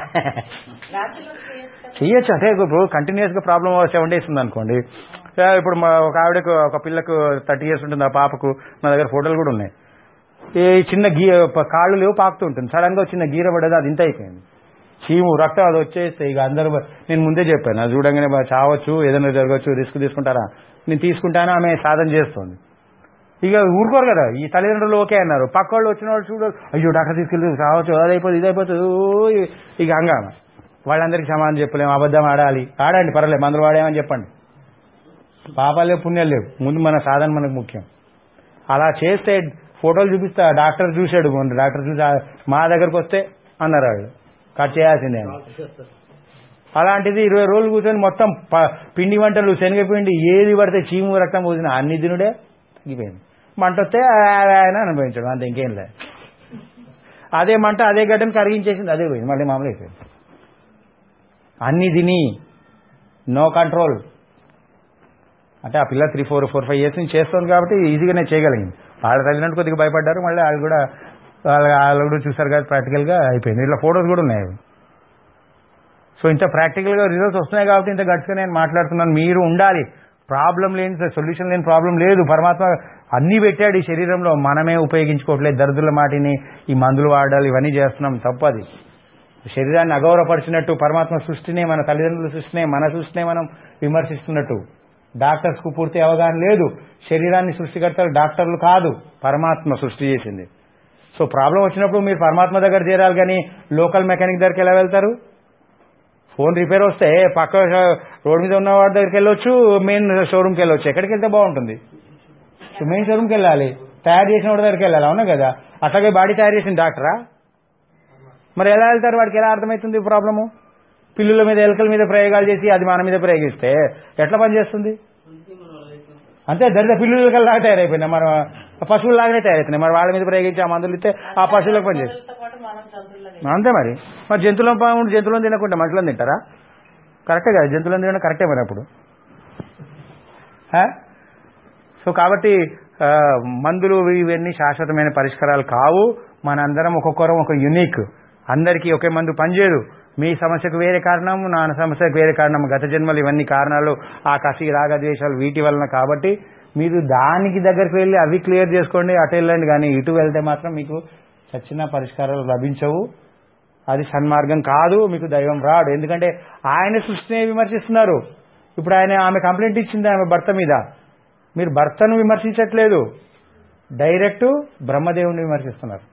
చెయ్యొచ్చు అంటే ఇప్పుడు కంటిన్యూస్ గా ప్రాబ్లమ్ సెవెన్ డేస్ ఉంది అనుకోండి ఆ, ఇప్పుడు మా ఒక ఆవిడకు ఒక పిల్లకు థర్టీ ఇయర్స్ ఉంటుంది ఆ పాపకు నా దగ్గర ఫోటోలు కూడా ఉన్నాయి ఈ చిన్న గీ ప- కాళ్ళు లేవు పాకుతూ ఉంటుంది సడన్ గా చిన్న గీర పడేది అది ఇంత అయిపోయింది చీము రక్తం అది వచ్చేస్తే ఇక అందరూ నేను ముందే చెప్పాను అది చూడంగానే బా- చావచ్చు ఏదైనా జరగచ్చు రిస్క్ తీసుకుంటారా నేను తీసుకుంటాను ఆమె సాధన చేస్తుంది ఇక ఊరుకోరు కదా ఈ తల్లిదండ్రులు ఓకే అన్నారు పక్క వాళ్ళు వచ్చిన వాళ్ళు చూడ అయ్యో డాక్టర్ తీసుకెళ్ళి చావచ్చు అది అయిపోతుంది ఇది అయిపోతుంది ఓ, ఇక హంగామ వాళ్ళందరికీ సమాధానం చెప్పలేము అబద్ధం ఆడాలి ఆడండి పర్లేదు మందులు వాడేమని చెప్పండి పాపాలు లేవు పుణ్యాలు లేవు ముందు మన సాధన మనకు ముఖ్యం అలా చేస్తే ఫోటోలు చూపిస్తా డాక్టర్ చూశాడు మొన్న డాక్టర్ చూసి "ఆ, మా దగ్గరకు వస్తే అన్నారు వాళ్ళు కట్ చేయాల్సిందే అని అలాంటిది ఇరవై రోజులు కూర్చొని మొత్తం ప- పిండి వంటలు శనగపిండి ఏది పడితే చీము రక్తం పోసిన అన్ని తినుడే తగ్గిపోయింది మంట వస్తే ఆయన అనుభవించడం అంత ఇంకేం లేదు అదే మంట అదే గడ్డను కరిగించేసింది అదే పోయింది మళ్ళీ మామూలు అయిపోయింది అన్ని తిని నో కంట్రోల్ అంటే ఆ పిల్ల three four four five years నుంచి చేస్తుంది కాబట్టి ఈజీగానే చేయగలిగింది వాళ్ళ తల్లిదండ్రులు కొద్దిగా భయపడ్డారు మళ్ళీ వాళ్ళు కూడా వాళ్ళ వాళ్ళు కూడా చూసారు కదా ప్రాక్టికల్గా అయిపోయింది ఇట్లా ఫొటోస్ కూడా ఉన్నాయి అవి. సో ఇంత ప్రాక్టికల్గా రిజల్ట్స్ వస్తున్నాయి కాబట్టి ఇంత గట్టిగా నేను మాట్లాడుతున్నాను మీరు ఉండాలి ప్రాబ్లం లేని సొల్యూషన్ లేని ప్రాబ్లం లేదు పరమాత్మ అన్నీ పెట్టాడు ఈ శరీరంలో మనమే ఉపయోగించుకోవట్లేదు దరిద్రుల మాటిని ఈ మందులు వాడాలి ఇవన్నీ చేస్తున్నాం తప్పది శరీరాన్ని అగౌరవపరిచినట్టు పరమాత్మ సృష్టినే మన తల్లిదండ్రుల సృష్టినే మన సృష్టినే మనం విమర్శిస్తున్నట్టు డాక్టర్స్ కు పూర్తి అవగాహన లేదు శరీరాన్ని సృష్టికర్తలు డాక్టర్లు కాదు పరమాత్మ సృష్టి చేసింది సో ప్రాబ్లం వచ్చినప్పుడు మీరు పరమాత్మ దగ్గర చేరాలి కానీ లోకల్ మెకానిక్ దగ్గరికి ఎలా వెళ్తారు ఫోన్ రిపేర్ వస్తే పక్క రోడ్ మీద ఉన్న వాడి దగ్గరికి వెళ్ళొచ్చు మెయిన్ షోరూమ్కి వెళ్ళొచ్చు ఎక్కడికి వెళ్తే బాగుంటుంది సో మెయిన్ షోరూమ్కి వెళ్ళాలి తయారు చేసిన వాడి దగ్గరికి వెళ్ళాలి అవునా కదా అట్లాగే బాడీ తయారు చేసిన డాక్టరా మరి ఎలా వెళ్తారు వాడికి ఎలా అర్థమవుతుంది ప్రాబ్లము పిల్లుల మీద ఎలకల మీద ప్రయోగాలు చేసి అది మన మీద ప్రయోగిస్తే ఎట్లా పనిచేస్తుంది అంతే దరిద్ర పిల్లుల లాగా తయారైపోయినాయి మరి పశువుల లాగానే తయారైతున్నాయి మరి వాళ్ళ మీద ప్రయోగించి ఆ మందులు ఇస్తే ఆ పశువులకు పనిచేస్తుంది పిల్లలతో పాటు మనం జంతువులని అంతే మరి మరి జంతువులను బాగుండి జంతువులను తినకుండా మనుషులను తింటారా కరెక్టే కదా జంతువులను తినడం కరెక్టే మరి అప్పుడు హా? సో కాబట్టి ఆ, మందులు ఇవన్నీ శాశ్వతమైన పరిష్కారాలు కావు మనందరం ఒక్కొక్కరం ఒక యునిక్ అందరికీ ఒకే మందు పనిచేయదు మీ సమస్యకు వేరే కారణం నా సమస్యకు వేరే కారణం గత జన్మలు ఇవన్నీ కారణాలు ఆ కసి రాగద్వేషాలు వీటి వలన కాబట్టి మీరు దానికి దగ్గరికి వెళ్ళి అవి క్లియర్ చేసుకోండి అటు వెళ్ళండి కానీ ఇటు వెళ్తే మాత్రం మీకు చచ్చిన పరిష్కారాలు లభించవు అది సన్మార్గం కాదు మీకు దైవం రాడు ఎందుకంటే ఆయన సృష్టిని విమర్శిస్తున్నారు ఇప్పుడు ఆయన ఆమె కంప్లైంట్ ఇచ్చింది ఆమె భర్త మీద మీరు భర్తను విమర్శించట్లేదు డైరెక్ట్ బ్రహ్మదేవుని విమర్శిస్తున్నారు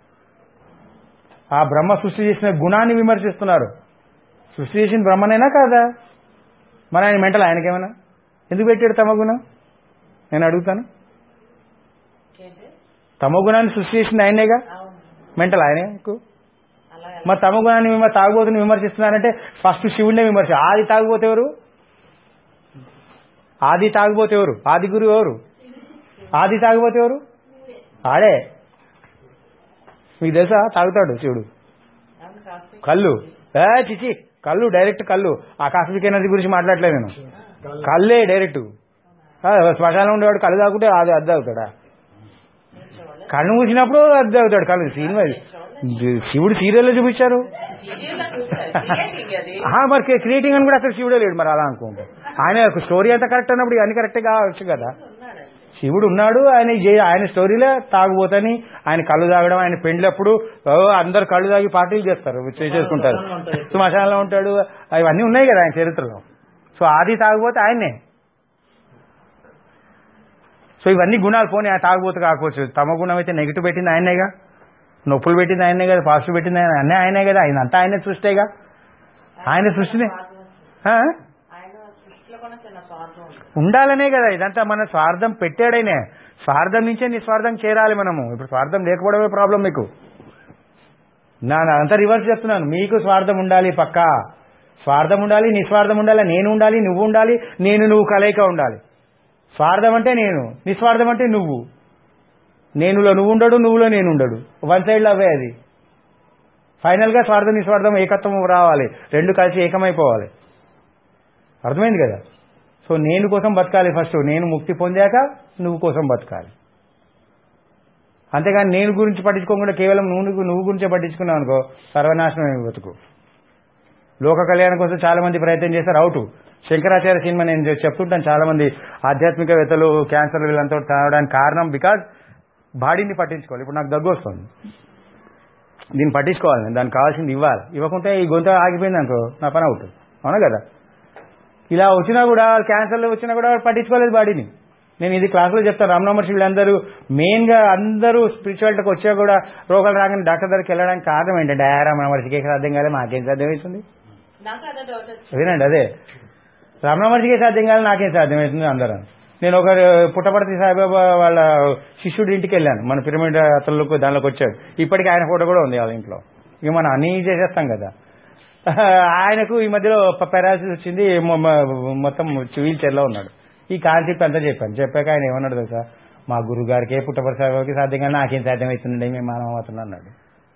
ఆ బ్రహ్మ సృష్టి చేసిన గుణాన్ని విమర్శిస్తున్నారు సృష్టి చేసిన బ్రహ్మనేనా కాదా మరి ఆయన మెంటల్ ఆయనకేమైనా ఎందుకు పెట్టాడు తమ గుణం నేను అడుగుతాను ఏంటి? తమ గుణాన్ని సృష్టి చేసింది ఆయనేగా అవును మెంటల్ ఆయనే మీకు అలాగే మరి తమ గుణాన్ని విమ తాగుబోతుని విమర్శిస్తున్నారంటే ఫస్ట్ శివుడినే విమర్శ ఆది తాగుబోతే ఎవరు ఆది తాగుబోతే ఎవరు ఆది గురువు ఎవరు ఆది తాగుబోతే ఎవరు ఆడే మీకు తెలుసా తాగుతాడు శివుడు అవును కాస్త కళ్ళు ఏ చిచి కళ్ళు డైరెక్ట్ కళ్ళు ఆ కాస్మిక్ ఎనర్జీ గురించి మాట్లాడలేదు నేను కళ్ళే డైరెక్ట్ ఆ, శ్మశానం ఉండేవాడు కళ్ళు తాగుంటే అది అద్దె అవుతాడా కళ్ళు మూసినప్పుడు అద్దె అవుతాడు కళ్ళు సినిమా శివుడు సీరియల్లో చూపించారు సీరియల్ క్రియేటింగ్ అది ఆహా, మరి క్రియేటింగ్ అని కూడా అసలు శివుడే లేడు మరి అలా అనుకుంటే ఆయన స్టోరీ అంతా కరెక్ట్ అన్నప్పుడు ఇవన్నీ కరెక్ట్ కావచ్చు కదా ఉన్నాడు శివుడు ఉన్నాడు ఆయన చే- ఆయన స్టోరీలో తాగుబోతని ఆయన కళ్ళు తాగడం ఆయన పెండ్లప్పుడు ఓ, అందరు కళ్ళు తాగి పార్టీలు చేస్తారు చే- చేసుకుంటారు శ్మశానంలో ఉంటాడు అవన్నీ ఉన్నాయి కదా ఆయన చరిత్రలో సో ఆది తాగుబోతే ఆయన్నే సో ఇవన్నీ గుణాలు పోనీ ఆయన తాగుబోతు కాకపోవచ్చు తమ గుణం అయితే నెగిటివ్ పెట్టింది ఆయనేగా నొప్పులు పెట్టింది ఆయనే కదా పాజిటివ్ పెట్టింది ఆయన అన్నీ ఆయనే కదా ఆయన అంతా ఆయనే సృష్టిగా ఆయన సృష్టిని ఆ? ఆయన సృష్టిలో కూడా చిన్న స్వార్థం ఉంది ఉండాలనే కదా ఇదంతా మన స్వార్థం పెట్టాడైనే స్వార్థం నుంచే నిస్వార్థం చేరాలి మనము ఇప్పుడు స్వార్థం లేకపోవడమే ప్రాబ్లం మీకు నా నా అంతా రివర్స్ చెప్తున్నాను మీకు స్వార్థం ఉండాలి పక్కా స్వార్థం ఉండాలి నిస్వార్థం ఉండాలి నేను ఉండాలి నువ్వు ఉండాలి నేను నువ్వు కలయిక ఉండాలి స్వార్థం అంటే నేను నిస్వార్థం అంటే నువ్వు నేనులో నువ్వు ఉండడు నువ్వులో నేను ఉండడు వన్ సైడ్ అవే అది ఫైనల్ గా స్వార్థం నిస్వార్థం ఏకత్వం రావాలి రెండు కలిసి ఏకమైపోవాలి అర్థమైంది కదా సో నేను కోసం బతకాలి ఫస్ట్ నేను ముక్తి పొందాక నువ్వు కోసం బతకాలి అంతేగాని నేను గురించి పట్టించుకోకుండా కేవలం నువ్వు నువ్వు గురించే పట్టించుకున్నావు అనుకో సర్వనాశనం బతుకు లోక కళ్యాణం కోసం చాలా మంది ప్రయత్నం చేస్తారు అవుట్ శంకరాచార్య సినిమా నేను చె- చెప్తుంటాను చాలా మంది ఆధ్యాత్మికవేత్తలు క్యాన్సర్ వీళ్ళంతా తాగడానికి కారణం బికాజ్ బాడీని పట్టించుకోవాలి ఇప్పుడు నాకు దగ్గు వస్తుంది దీన్ని పట్టించుకోవాలి నేను దానికి కావాల్సింది ఇవ్వాలి ఇవ్వకుంటే ఈ గొంత ఆగిపోయింది అనుకో నా పని అవుతుంది అవునా కదా ఇలా వచ్చినా కూడా క్యాన్సర్లు వచ్చినా కూడా పట్టించుకోలేదు బాడీని నేను ఇది క్లాసులో చెప్తాను రామనమర్షి వీళ్ళందరూ మెయిన్ గా అందరూ స్పిరిచువాలిటీకి వచ్చా కూడా రోగాలు రాగానే డాక్టర్ దగ్గరికి వెళ్ళడానికి కారణం ఏంటంటే ఆ రామనమర్షికి సాధ్యం కాలే మాకేం సాధ్యం అవుతుంది నాకు అదే డౌట్ వచ్చింది అదేనండి అదే రమణమహర్షికి సాధ్యం కాదు నాకేం సాధ్యమవుతుంది అందరూ నేను ఒక పుట్టపర్తి సాయిబాబా వాళ్ళ శిష్యుడి ఇంటికి వెళ్ళాను మన పిరమిడ్ అతలకు దానిలోకి వచ్చాడు ఇప్పటికీ ఆయన ఫోటో కూడా ఉంది వాళ్ళ ఇంట్లో ఇక మనం అన్నీ చేసేస్తాం కదా ఆయనకు ఈ మధ్యలో పెరాలసిస్ వచ్చింది మొ- మొ- మొత్తం వీల్ చైర్లో ఉన్నాడు ఈ కాన్సెప్ట్ అంతా చెప్పాను చెప్పాక ఆయన ఏమన్నాడు తెలుసా మా గురువు గారికి పుట్టపర్తి సాయిబాబాకి సాధ్యం కానీ నాకేం సాధ్యమవుతుందండి మేము మానవ అవుతున్నా అన్నాడు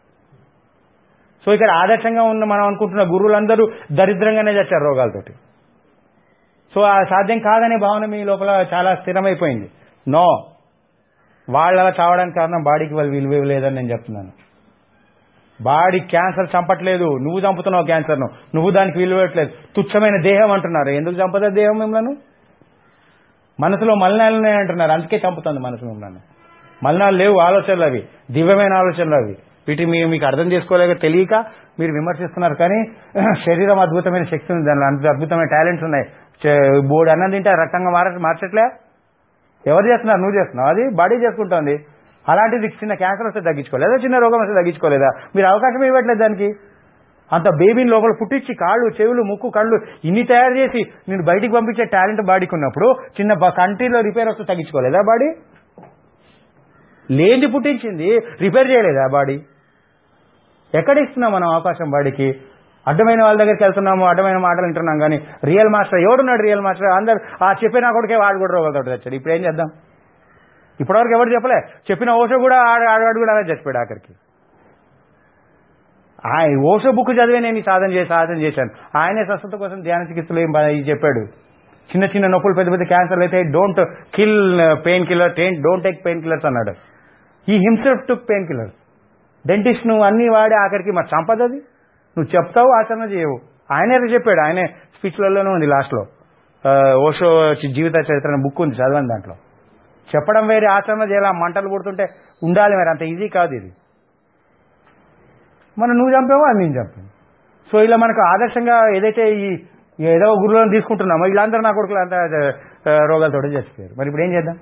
సో ఇక్కడ ఆదర్శంగా ఉన్న మనం అనుకుంటున్న గురువులందరూ దరిద్రంగానే చచ్చారు రోగాలతోటి సో ఆ సాధ్యం కాదనే భావన మీ లోపల చాలా స్థిరమైపోయింది నో వాళ్ళు అలా చావడానికి కారణం బాడీకి వాళ్ళు విలువ ఇవ్వలేదని నేను చెప్తున్నాను బాడీ క్యాన్సర్ చంపట్లేదు నువ్వు చంపుతున్నావు క్యాన్సర్ను నువ్వు దానికి విలువ ఇవ్వట్లేదు తుచ్చమైన దేహం అంటున్నారు ఎందుకు చంపదా దేహం మిమ్మల్ని మనసులో మలినాలు ఉన్నాయి అంటున్నారు అందుకే చంపుతుంది మనసు మిమ్మల్ని మలినాలు లేవు ఆలోచనలు అవి దివ్యమైన ఆలోచనలు అవి వీటి మీరు మీకు అర్థం చేసుకోలేక తెలియక మీరు విమర్శిస్తున్నారు కానీ శరీరం అద్భుతమైన శక్తి ఉంది దానిలో అంత అద్భుతమైన టాలెంట్స్ ఉన్నాయి చే- బోర్డు అన్నం తింటే ఆ రకంగా మార మార్చట్లే ఎవరు చేస్తున్నారు నువ్వు చేస్తున్నావు అది బాడీ చేసుకుంటోంది అలాంటిది చిన్న క్యాన్సర్ వస్తే తగ్గించుకోలేదా చిన్న రోగం వస్తే తగ్గించుకోలేదా మీరు అవకాశం ఇవ్వట్లేదు దానికి అంత బేబీని లోపల పుట్టించి కాళ్ళు చెవులు ముక్కు కళ్ళు ఇన్ని తయారు చేసి నేను బయటికి పంపించే టాలెంట్ బాడీకి ఉన్నప్పుడు చిన్న బ- కంటిలో రిపేర్ వస్తే తగ్గించుకోలేదా బాడీ లేనిది పుట్టించింది రిపేర్ చేయలేదా బాడీ ఎక్కడ ఇస్తున్నాం మనం అవకాశం బాడీకి అడ్డమైన వాళ్ళ దగ్గరికి వెళ్తున్నాము అడ్డమైన మాటలు వింటున్నాం కానీ రియల్ మాస్టర్ ఎవడున్నాడు రియల్ మాస్టర్ అందరు ఆ చెప్పిన కొడుకే వాడు కూడా రోగాలతో తెచ్చాడు ఇప్పుడు ఏం చేద్దాం ఇప్పటివరకు ఎవరు చెప్పలే చెప్పిన ఓషో కూడా ఆడ- ఆడవాడు కూడా అలా చచ్చిపోయాడు ఆఖరికి ఆయన ఓషో బుక్ చదివే నేను ఈ సాధన చేసి సాధన చేశాను ఆయనే స్వస్థత కోసం ధ్యాన చికిత్సలు ఏం బా- ఇది చెప్పాడు చిన్న చిన్న నొప్పులు పెద్ద పెద్ద క్యాన్సర్లు అయితే don't kill pain killer don't take pain killers అన్నాడు ఈ himself took pain killers dentist నువ్వు అన్ని వాడి ఆఖరికి మరి చంపదది నువ్వు చెప్తావు ఆచరణ చేయవు ఆయనే చెప్పాడు ఆయనే స్పీచ్లలోనే ఉంది లాస్ట్లో ఓషో చి- జీవిత చరిత్ర అనే బుక్ ఉంది చదవండి దాంట్లో చెప్పడం వేరే ఆచరణ చేయాలి ఆ మంటలు పుడుతుంటే ఉండాలి మరి అంత ఈజీ కాదు ఇది మనం నువ్వు చంపావో అది నేను చంపాను సో ఇలా మనకు ఆదర్శంగా ఏదైతే ఈ ఏదో గురువులను తీసుకుంటున్నామో వీళ్ళందరూ నా కొడుకులు అంతా ఆ, రోగాలతో చచ్చిపోయారు మరి ఇప్పుడు ఏం చేద్దాం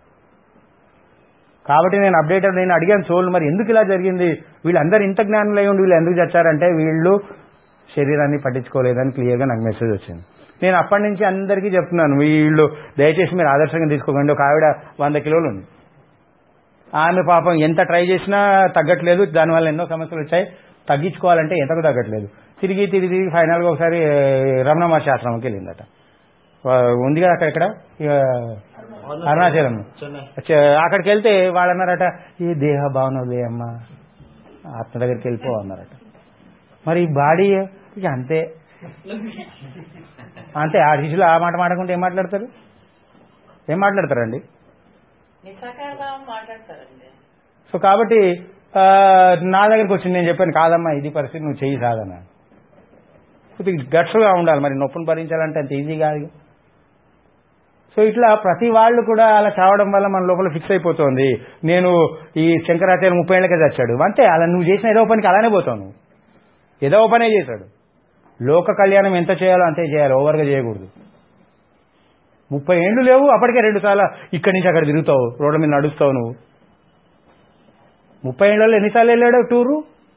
కాబట్టి నేను అప్డేట్ నేను అడిగాను సోల్ మరి ఎందుకు ఇలా జరిగింది వీళ్ళందరూ ఇంత జ్ఞానులై ఉండి వీళ్ళు ఎందుకు చచ్చారంటే వీళ్ళు శరీరాన్ని పట్టించుకోలేదని క్లియర్గా నాకు మెసేజ్ వచ్చింది నేను అప్పటి నుంచి అందరికీ చెప్తున్నాను వీళ్ళు దయచేసి మీరు ఆదర్శంగా తీసుకోకండి ఒక ఆవిడ వంద కిలోలు ఉంది ఆమె పాపం ఎంత ట్రై చేసినా తగ్గట్లేదు దానివల్ల ఎన్నో సమస్యలు వచ్చాయి తగ్గించుకోవాలంటే ఎంతకు తగ్గట్లేదు తిరిగి తిరిగి తిరిగి ఫైనల్గా ఒకసారి ఏ, రమణ మహర్షి ఆశ్రమంకి వెళ్ళిందట ఆ, ఉంది కదా అక్కడెక్కడ ఇక అరుణాచలం చెన్నై చ- అక్కడికి వెళ్తే వాళ్ళు అన్నారట ఈ దేహ భావన వదిలే అమ్మా ఆత్మ దగ్గరికి వెళ్ళిపో అన్నారట మరి ఈ బాడీ ఇక అంతే అంతే ఆ శిష్యులు ఆ మాట మాట్లాడుకుంటే ఏం మాట్లాడతారు ఏం మాట్లాడతారండి నిస్సాకారం మాట్లాడతారండి సో కాబట్టి ఆ, నా దగ్గరికి వచ్చింది నేను చెప్పాను కాదమ్మా ఇది పరిస్థితి నువ్వు చెయ్యి సాధన కొద్దిగా గట్స్గా ఉండాలి మరి నొప్పును భరించాలంటే అంత ఈజీ కాదు సో ఇట్లా ప్రతి వాళ్ళు కూడా అలా చావడం వల్ల మన లోపల ఫిక్స్ అయిపోతుంది నేను ఈ శంకరాచార్య ముప్పై ఏళ్ళకే చచ్చాడు అంతే అలా నువ్వు చేసిన ఏదో పనికి అలానే పోతావు నువ్వు ఏదో పనే చేశాడు లోక కళ్యాణం ఎంత చేయాలో అంతే చేయాలి ఓవర్గా చేయకూడదు ముప్పై ఏండ్లు లేవు అప్పటికే రెండు సార్లు ఇక్కడి నుంచి అక్కడ తిరుగుతావు రోడ్ల మీద నడుస్తావు నువ్వు ముప్పై ఏళ్ళలో ఎన్నిసార్లు వెళ్ళాడు టూరు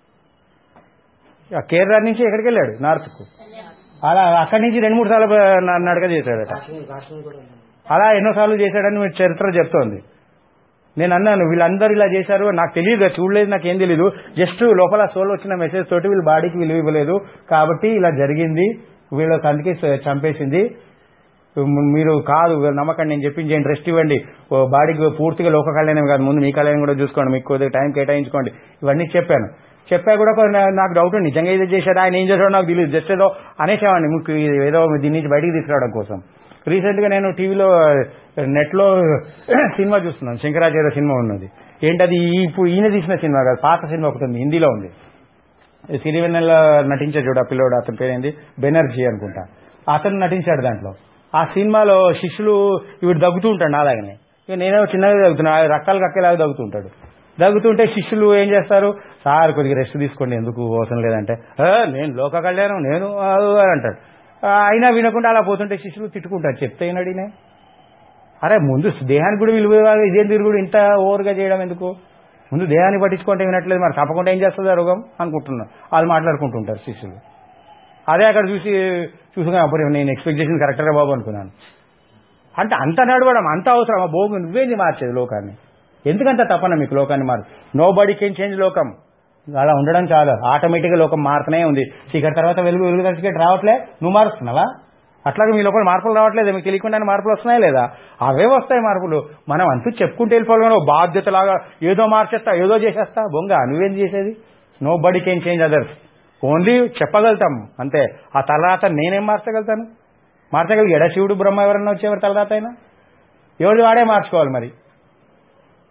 ఆ కేరళ నుంచి ఎక్కడికి వెళ్ళాడు నార్త్కు అలా అక్కడి నుంచి రెండు మూడు సార్లు న- నడక చేశాడట కాశ్మీర్ కాశ్మీర్ కూడా వెళ్ళాను. అలా ఎన్నోసార్లు చేశాడని మీ చరిత్ర చెప్తోంది నేను అన్నాను వీళ్ళందరూ ఇలా చేశారు నాకు తెలియదు చూడలేదు నాకు ఏం తెలియదు జస్ట్ లోపల సోల్ వచ్చిన మెసేజ్ తోటి వీళ్ళ బాడీకి విలువ ఇవ్వలేదు కాబట్టి ఇలా జరిగింది వీళ్ళకి అందుకే స- చంపేసింది మ్- మీరు కాదు వీళ్ళ నమ్మకం నేను చెప్పించేయండి రెస్ట్ ఇవ్వండి ఓ బాడీకి పూర్తిగా లోక కళ్యాణం కాదు ముందు మీ కళ్యాణం కూడా చూసుకోండి మీకు కొద్దిగా టైం కేటాయించుకోండి ఇవన్నీ చెప్పాను చెప్పా కూడా కొన్ని నాకు డౌట్ ఉంది నిజంగా ఇది చేశాడు ఆయన ఏం చేశాడో నాకు తెలియదు జస్ట్ ఏదో అనేసేవాడిని మీకు ఇది ఏదో దీని నుంచి బయటికి తీసుకురావడం కోసం రీసెంట్ గా నేను టీవీలో నెట్ లో సినిమా చూస్తున్నాను శంకరాచార్య సినిమా ఉన్నది ఏంటది ఈ- ఇప్పుడు ఈయన తీసిన సినిమా కాదు పాత సినిమా ఒకటి ఉంది హిందీలో ఉంది సిరివెన్నెల నటించే చూడు ఆ పిల్లోడు అతని పేరేంది బెనర్జీ అనుకుంటా అతను నటించాడు దాంట్లో ఆ సినిమాలో శిష్యులు ఇవి దగ్గుతూ ఉంటాడు నాలాగనే ఇక నేనే చిన్నగా దగ్గుతున్నా ఆ రక్తాలు కక్కేలాగా దగ్గుతూ ఉంటాడు దగ్గుతుంటే శిష్యులు ఏం చేస్తారు సార్ కొద్దిగా రెస్ట్ తీసుకోండి ఎందుకు అవసరం లేదంటే "ఆ, నేను లోక కళ్యాణం నేను ఆ, అని అంటాడు ఆ, అయినా వినకుండా అలా పోతుంటే శిష్యులు తిట్టుకుంటారు చెప్తే వినడినే అరే ముందు దేహానికి కూడా విలువ ఇవ్వాలి, ఇదేం తిరుగుడు ఇంత ఓవర్గా చేయడం ఎందుకు ముందు దేహాన్ని పట్టించుకుంటే వినట్లేదు మరి తప్పకుండా ఏం చేస్తుంది ఆ రోగం అనుకుంటున్నా వాళ్ళు మాట్లాడుకుంటుంటారు శిష్యులు అదే అక్కడ చూసి చూసుకుని అప్పుడు నేను ఎక్స్పెక్ట్ చేసింది కరెక్టరా బాబు అనుకున్నాను అంటే అంత నడవడం అంత అవసరమా బోగు నువ్వేంది మార్చేది లోకాన్ని ఎందుకంత తపన మీకు లోకాన్ని మారు నో బడీ కెన్ చేంజ్ లోకం అలా ఉండడం చాలు ఆటోమేటిక్గా లోకం మారుతూనే ఉంది చీకటి తర్వాత వెలుగు వెలుగు చీకటి రావట్లే నువ్వు మారుస్తున్నావా అట్లాగే మీ లోపల మార్పులు రావట్లేదు మీకు తెలియకుండానే మార్పులు వస్తున్నాయి లేదా అవే వస్తాయి మార్పులు మనం అంతూ చెప్పుకుంటూ వెళ్ళిపోవాలి బాధ్యతలాగా ఏదో మార్చేస్తా ఏదో చేసేస్తా బొంగ నువ్వేం చేసేది nobody can change others only చెప్పగలుగుతాం అంతే ఆ తలరాత నేనేం మార్చగలుగుతాను మార్చగలిగాడా శివుడు బ్రహ్మ ఎవరన్నా వచ్చేవారు తలరాత అయినా ఎవరిది వాడే మార్చుకోవాలి మరి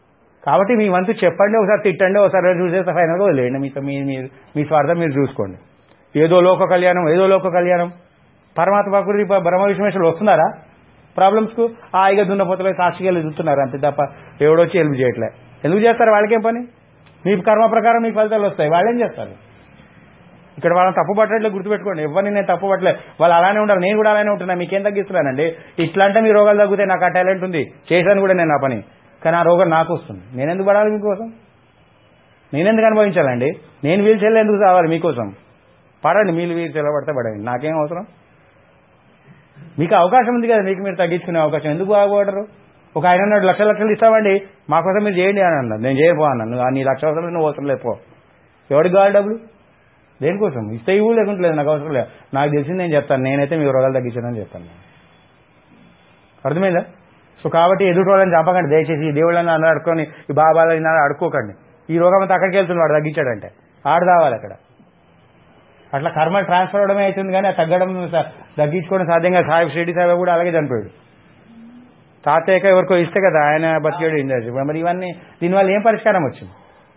కాబట్టి మీ వంతు చెప్పండి ఒకసారి తిట్టండి ఒకసారి చూసేస్తే ఫైనల్గా వదిలేయండి మీతో మీ మీ- మీ స్వార్థం మీరు చూసుకోండి ఏదో లోక కళ్యాణం ఏదో లోక కళ్యాణం పరమాత్మ ప్రకృతి ప- బ్రహ్మ విశ్వేశ్వరులు వస్తున్నారా ప్రాబ్లమ్స్కు హాయిగా దున్నపోతలో సాక్షిగా చూస్తున్నారు అంతే తప్ప ఎవడొచ్చి హెల్ప్ చేయట్లే ఎందుకు చేస్తారు వాళ్ళకేం పని మీ కర్మ ప్రకారం మీకు ఫలితాలు వస్తాయి వాళ్ళేం చేస్తారు ఇక్కడ వాళ్ళని తప్పు పట్టట్లే గుర్తుపెట్టుకోండి ఎవరిని నేను తప్పు పట్టలే వాళ్ళు అలానే ఉంటారు నేను కూడా అలానే ఉంటున్నా మీకేం తగ్గిస్తున్నానండి ఇట్లా అంటే మీ రోగాలు తగ్గుతాయి నాకు ఆ టాలెంట్ ఉంది చేశాను కూడా నేను ఆ పని కానీ ఆ రోగం నాకు వస్తుంది నేనెందుకు పడాలి మీకోసం నేనెందుకు అనుభవించాలండి నేను వీల్ చెల్లి ఎందుకు కావాలి మీకోసం పడండి మీరు వీలు చెల్లబడితే పడండి నాకేం అవసరం మీకు అవకాశం ఉంది కదా మీకు మీరు తగ్గించుకునే అవకాశం ఎందుకు బాగుపడరు ఒక ఆయన అన్నాడు లక్ష లక్షలు ఇస్తామండి మా కోసం మీరు చేయండి అని అన్నాడు నేను చేయపో అన్నాను నువ్వు నీ లక్ష అవసరం నువ్వు అవసరం లేపో ఎవరికి కావాలి డబ్బులు దేనికోసం ఇస్తే ఇవ్వు లేకుంటే లేదు నాకు అవసరం లేదు నాకు తెలిసింది నేను చెప్తాను నేనైతే మీ రోగాలు తగ్గించానని చెప్తాను నేను. అర్థమైందా సో కాబట్టి ఎదుటి వాళ్ళని చంపకండి దయచేసి ఈ దేవుళ్ళని అలా అడుకొని ఈ బాబాలని అలా అడుక్కోకండి ఈ రోగం అంతా అక్కడికి వెళ్తున్నాడు తగ్గించాడంటే ఆడు రావాలి అక్కడ అట్లా కర్మ ట్రాన్స్ఫర్ అవడమే అవుతుంది కానీ ఆ తగ్గడం స- తగ్గించుకోవడం సాధ్యంగా సాయి షిరిడి సాయి కూడా అలాగే చనిపోయాడు తాతయ్యక ఎవరికో ఇస్తే కదా ఆయన బతికేడు ఇందాజ్ మరి ఇవన్నీ దీనివల్ల ఏం పరిష్కారం వచ్చింది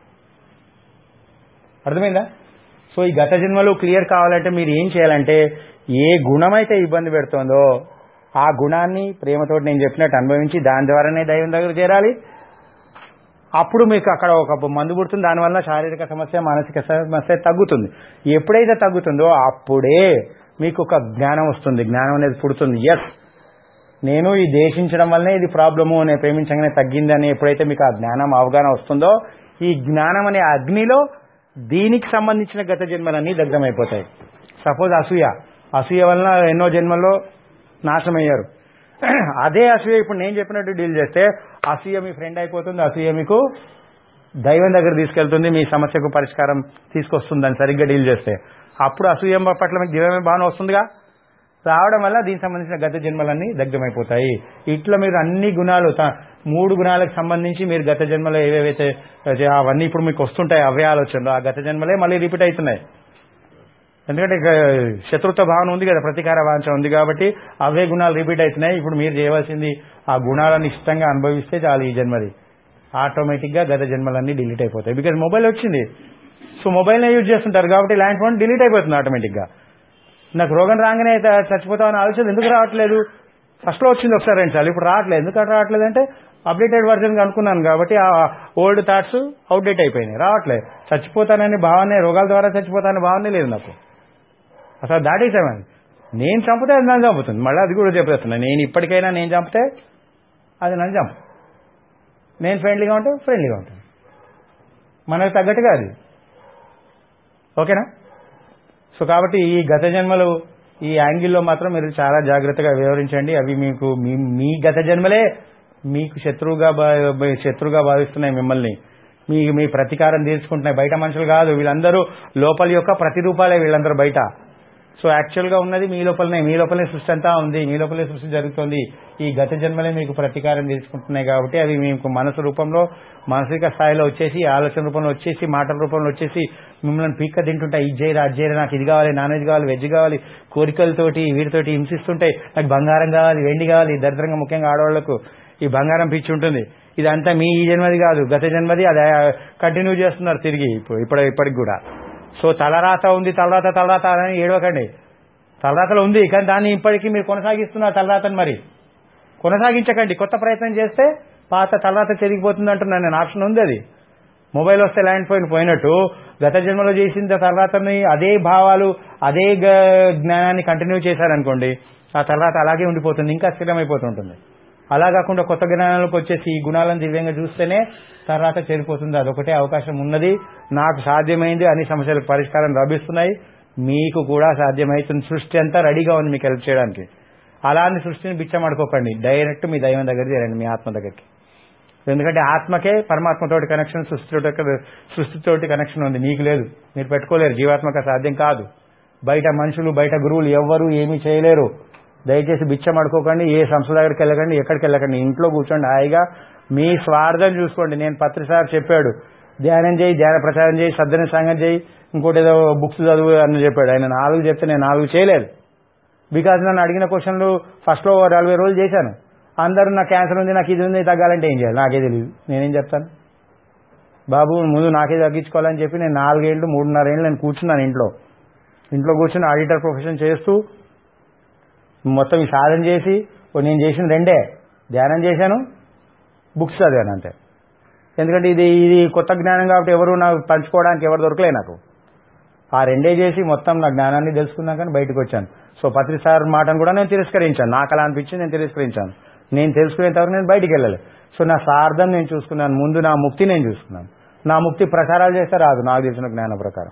అర్థమైందా సో ఈ గత జన్మలు క్లియర్ కావాలంటే మీరు ఏం చేయాలంటే ఏ గుణమైతే ఇబ్బంది పెడుతోందో ఆ గుణాన్ని ప్రేమతోటి నేను చెప్పినట్టు అనుభవించి దాని ద్వారానే దైవం దగ్గర చేరాలి అప్పుడు మీకు అక్కడ ఒక మందు పుడుతుంది దానివల్ల శారీరక సమస్య మానసిక సమస్య తగ్గుతుంది ఎప్పుడైతే తగ్గుతుందో అప్పుడే మీకు ఒక జ్ఞానం వస్తుంది జ్ఞానం అనేది పుడుతుంది ఎస్ నేను ఈ దేశించడం వల్లనే ఇది ప్రాబ్లము నేను ప్రేమించగానే తగ్గిందని ఎప్పుడైతే మీకు ఆ జ్ఞానం అవగాహన వస్తుందో ఈ జ్ఞానం అనే అగ్నిలో దీనికి సంబంధించిన గత జన్మలన్నీ దగ్ధమైపోతాయి సపోజ్ అసూయ అసూయ వలన ఎన్నో జన్మల్లో నాశనం అయ్యారు అదే అసూయ ఇప్పుడు నేను చెప్పినట్టు డీల్ చేస్తే అసూయ మీ ఫ్రెండ్ అయిపోతుంది అసూయ మీకు దైవం దగ్గర తీసుకెళ్తుంది మీ సమస్యకు పరిష్కారం తీసుకొస్తుంది దాన్ని సరిగ్గా డీల్ చేస్తే అప్పుడు అసూయ పట్ల మీకు దివ్యమైన భావన వస్తుందిగా రావడం వల్ల దీనికి సంబంధించిన గత జన్మలన్నీ దగ్ధమైపోతాయి ఇట్లా మీరు అన్ని గుణాలు త- మూడు గుణాలకు సంబంధించి మీరు గత జన్మలో ఏవేవైతే చే- అవన్నీ ఇప్పుడు మీకు వస్తుంటాయి అవే ఆలోచనలు ఆ గత జన్మలే మళ్ళీ రిపీట్ అవుతున్నాయి ఎందుకంటే ఇక శత్రుత్వ భావన ఉంది కదా ప్రతీకార వాంఛ ఉంది కాబట్టి అవే గుణాలు రిపీట్ అవుతున్నాయి ఇప్పుడు మీరు చేయవలసింది ఆ గుణాలను ఇష్టంగా అనుభవిస్తే చాలు ఈ జన్మది ఆటోమేటిక్ గా గత జన్మలన్నీ డిలీట్ అయిపోతాయి బికాజ్ మొబైల్ వచ్చింది సో మొబైల్నే యూజ్ చేస్తుంటారు కాబట్టి ల్యాండ్ ఫోన్ డిలీట్ అయిపోతుంది ఆటోమేటిక్ గా నాకు రోగం రాగానే అయితే చచ్చిపోతామని ఆలోచన ఎందుకు రావట్లేదు ఫస్ట్ లో వచ్చింది ఒకసారి రెండు సార్లు ఇప్పుడు రావట్లేదు ఎందుకు అట్లా రావట్లేదు అంటే అప్డేటెడ్ వర్జన్ అనుకున్నాను కాబట్టి ఆ ఓల్డ్ థాట్స్ అవుట్డేట్ అయిపోయినాయి రావట్లేదు చచ్చిపోతానని భావనే రోగాల ద్వారా చచ్చిపోతానని భావనే లేదు నాకు అసలు దాటేసామని నేను చంపితే అది నన్ను చంపుతుంది మళ్ళీ అది కూడా చెప్పేస్తున్నా నేను ఇప్పటికైనా నేను చంపితే అది నన్ను చంపు నేను ఫ్రెండ్లీగా ఉంటే ఫ్రెండ్లీగా ఉంటాను మనకు తగ్గట్టుగా అది ఓకేనా సో కాబట్టి ఈ గత జన్మలు ఈ యాంగిల్లో మాత్రం మీరు చాలా జాగ్రత్తగా వివరించండి అవి మీకు మీ మీ గత జన్మలే మీకు శత్రువుగా భా- శత్రువుగా భావిస్తున్నాయి మిమ్మల్ని మీ మీ ప్రతీకారం తీర్చుకుంటున్నాయి బయట మనుషులు కాదు వీళ్ళందరూ లోపల యొక్క ప్రతిరూపాలే వీళ్ళందరూ బయట సో యాక్చువల్ గా ఉన్నది మీ లోపలనే మీ లోపలే సృష్టి అంతా ఉంది మీ లోపలే సృష్టి జరుగుతుంది ఈ గత జన్మలే మీకు ప్రతీకారం తీసుకుంటున్నాయి కాబట్టి అవి మీకు మనసు రూపంలో మానసిక స్థాయిలో వచ్చేసి ఆలోచన రూపంలో వచ్చేసి మాటల రూపంలో వచ్చేసి మిమ్మల్ని పీక్క తింటుంటాయి ఇది చేయరా అది చేయరా నాకు ఇది కావాలి నాన్ వెజ్ కావాలి వెజ్ కావాలి కోరికలతోటి వీటితోటి హింసిస్తుంటాయి నాకు బంగారం కావాలి వెండి కావాలి దరిద్రంగా ముఖ్యంగా ఆడవాళ్లకు ఈ బంగారం పిచ్చి ఉంటుంది ఇదంతా మీ ఈ జన్మది కాదు గత జన్మది అది కంటిన్యూ చేస్తున్నారు తిరిగి ఇప్పుడు ఇప్పుడు ఇప్పటికి కూడా సో తలరాత ఉంది తలరాత తలరాత అని ఏడవకండి తలరాతలో ఉంది కానీ దాన్ని ఇప్పటికీ మీరు కొనసాగిస్తున్నారు తలరాతని మరి కొనసాగించకండి కొత్త ప్రయత్నం చేస్తే పాత తలరాత చెరిగిపోతుంది అంటున్నాను నేను ఆప్షన్ ఉంది అది మొబైల్ వస్తే ల్యాండ్ ఫోన్ పోయినట్టు గత జన్మలో చేసిన తర్వాతని అదే భావాలు అదే గ- జ్ఞానాన్ని కంటిన్యూ చేశారనుకోండి ఆ తర్వాత అలాగే ఉండిపోతుంది ఇంకా స్థిరమైపోతుంటుంది అలా కాకుండా కొత్త జ్ఞానాలకు వచ్చేసి ఈ గుణాలను దివ్యంగా చూస్తేనే తర్వాత చేరిపోతుంది అదొకటే అవకాశం ఉన్నది నాకు సాధ్యమైంది అన్ని సమస్యలకు పరిష్కారం లభిస్తున్నాయి మీకు కూడా సాధ్యమవుతుంది సృష్టి అంతా రెడీగా ఉంది మీకు హెల్ప్ చేయడానికి అలాంటి సృష్టిని బిచ్చమాడుకోకండి డైరెక్ట్ మీ దైవం దగ్గర చేరండి మీ ఆత్మ దగ్గరికి ఎందుకంటే ఆత్మకే పరమాత్మతోటి కనెక్షన్ సృష్టితోటి సృష్టితోటి కనెక్షన్ ఉంది మీకు లేదు మీరు పెట్టుకోలేరు జీవాత్మక సాధ్యం కాదు బయట మనుషులు బయట గురువులు ఎవ్వరూ ఏమీ చేయలేరు దయచేసి బిచ్చం అడుకోకండి ఏ సంస్థ దగ్గరికి వెళ్ళకండి ఎక్కడికి వెళ్ళకండి ఇంట్లో కూర్చోండి హాయిగా మీ స్వార్థం చూసుకోండి నేను పత్రిసారి చెప్పాడు ధ్యానం చేయి ధ్యాన ప్రచారం చేయి సద్దన సంగం చేయి ఇంకోటి ఏదో బుక్స్ చదువు అని చెప్పాడు ఆయన నాలుగు చెప్తే నేను నాలుగు చేయలేదు బికాజ్ నన్ను అడిగిన క్వశ్చన్లు ఫస్ట్లో నలభై రోజులు చేశాను అందరూ నాకు క్యాన్సర్ ఉంది నాకు ఇది ఉంది తగ్గాలంటే ఏం చేయాలి నాకే తెలియదు నేనేం చెప్తాను బాబు ముందు నాకే తగ్గించుకోవాలని చెప్పి నేను నాలుగేళ్ళు మూడున్నర ఏళ్ళు నేను కూర్చున్నాను ఇంట్లో ఇంట్లో కూర్చుని ఆడిటర్ ప్రొఫెషన్ చేస్తూ మొత్తం ఈ సాధన చేసి ఓ నేను చేసిన రెండే ధ్యానం చేశాను బుక్స్ చదివాను అంతే ఎందుకంటే ఇది ఇది కొత్త జ్ఞానం కాబట్టి ఎవరు నాకు పంచుకోవడానికి ఎవరు దొరకలే నాకు ఆ రెండే చేసి మొత్తం నా జ్ఞానాన్ని తెలుసుకున్నాక బయటకు వచ్చాను సో పత్రి సార్ మాటను కూడా నేను తిరస్కరించాను నాకు అలా అనిపించింది నేను తిరస్కరించాను నేను తెలుసుకునేంత వరకు నేను బయటికి వెళ్ళలేదు సో నా సార్థం నేను చూసుకున్నాను ముందు నా ముక్తి నేను చూసుకున్నాను నా ముక్తి ప్రసారాలు చేస్తే రాదు నాకు తెలిసిన జ్ఞానం ప్రకారం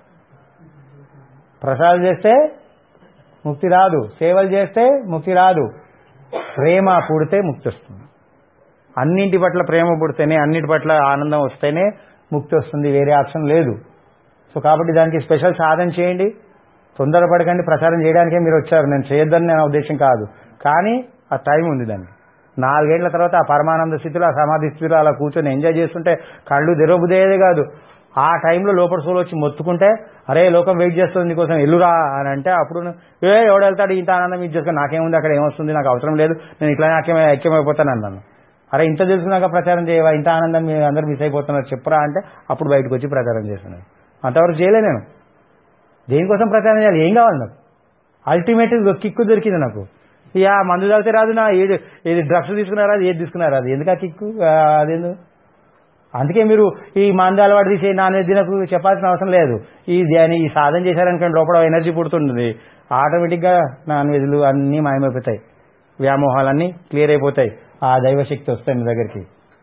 ప్రసారాలు చేస్తే ముక్తి రాదు సేవలు చేస్తే ముక్తి రాదు ప్రేమ పుడితే ముక్తి వస్తుంది అన్నింటి పట్ల ప్రేమ పుడితేనే అన్నిటి పట్ల ఆనందం వస్తేనే ముక్తి వస్తుంది వేరే ఆప్షన్ లేదు సో కాబట్టి దానికి స్పెషల్ సాధన చేయండి తొందరపడకండి ప్రచారం చేయడానికే మీరు వచ్చారు నేను చేయొద్దని నా ఉద్దేశం కాదు కానీ ఆ టైం ఉంది దానికి నాలుగేళ్ల తర్వాత ఆ పరమానంద స్థితిలో ఆ సమాధి స్థితిలో అలా కూర్చొని ఎంజాయ్ చేస్తుంటే కళ్ళు తెరవబుదేదే కాదు ఆ టైంలో లోపల సోలు వచ్చి మొత్తుకుంటే అరే లోకం వెయిట్ చేస్తుంది నీకోసం ఎల్లురా అని అంటే అప్పుడు ఏ ఎవడు వెళ్తాడు ఇంత ఆనందం ఇది చేసుకుని నాకేముంది అక్కడ ఏమొస్తుంది నాకు అవసరం లేదు నేను ఇట్లానే ఐక్యమై ఐక్యమైపోతాను అన్నాను అరే ఇంత తెలుసుకున్నాక ప్రచారం చేయవా ఇంత ఆనందం మీరు అందరూ మిస్ అయిపోతున్నారు చెప్పరా అంటే అప్పుడు బయటకు వచ్చి ప్రచారం చేస్తున్నాను అంతవరకు చేయలే నేను దేనికోసం ప్రచారం చేయాలి ఏం కావాలి నాకు అల్టిమేట్ కిక్కు దొరికింది నాకు ఇక ఆ మందు తాగితే రాదు నా ఏది ఏది డ్రగ్స్ తీసుకున్నారా అది ఏది తీసుకున్నారా అది ఎందుకు ఆ కిక్కు ఆ, అదేందు అందుకే మీరు ఈ మందు అలవాటు తీసే నాన్ వెజ్ తినకు చెప్పాల్సిన అవసరం లేదు ఈ దాని ఈ సాధన చేశారనుకోండి లోపల ఎనర్జీ పుడుతుంటుంది ఆటోమేటిక్గా నాన్ వెజ్లు అన్నీ మాయమైపోతాయి వ్యామోహాలన్నీ క్లియర్ అయిపోతాయి ఆ దైవశక్తి వస్తాయి మీ దగ్గరికి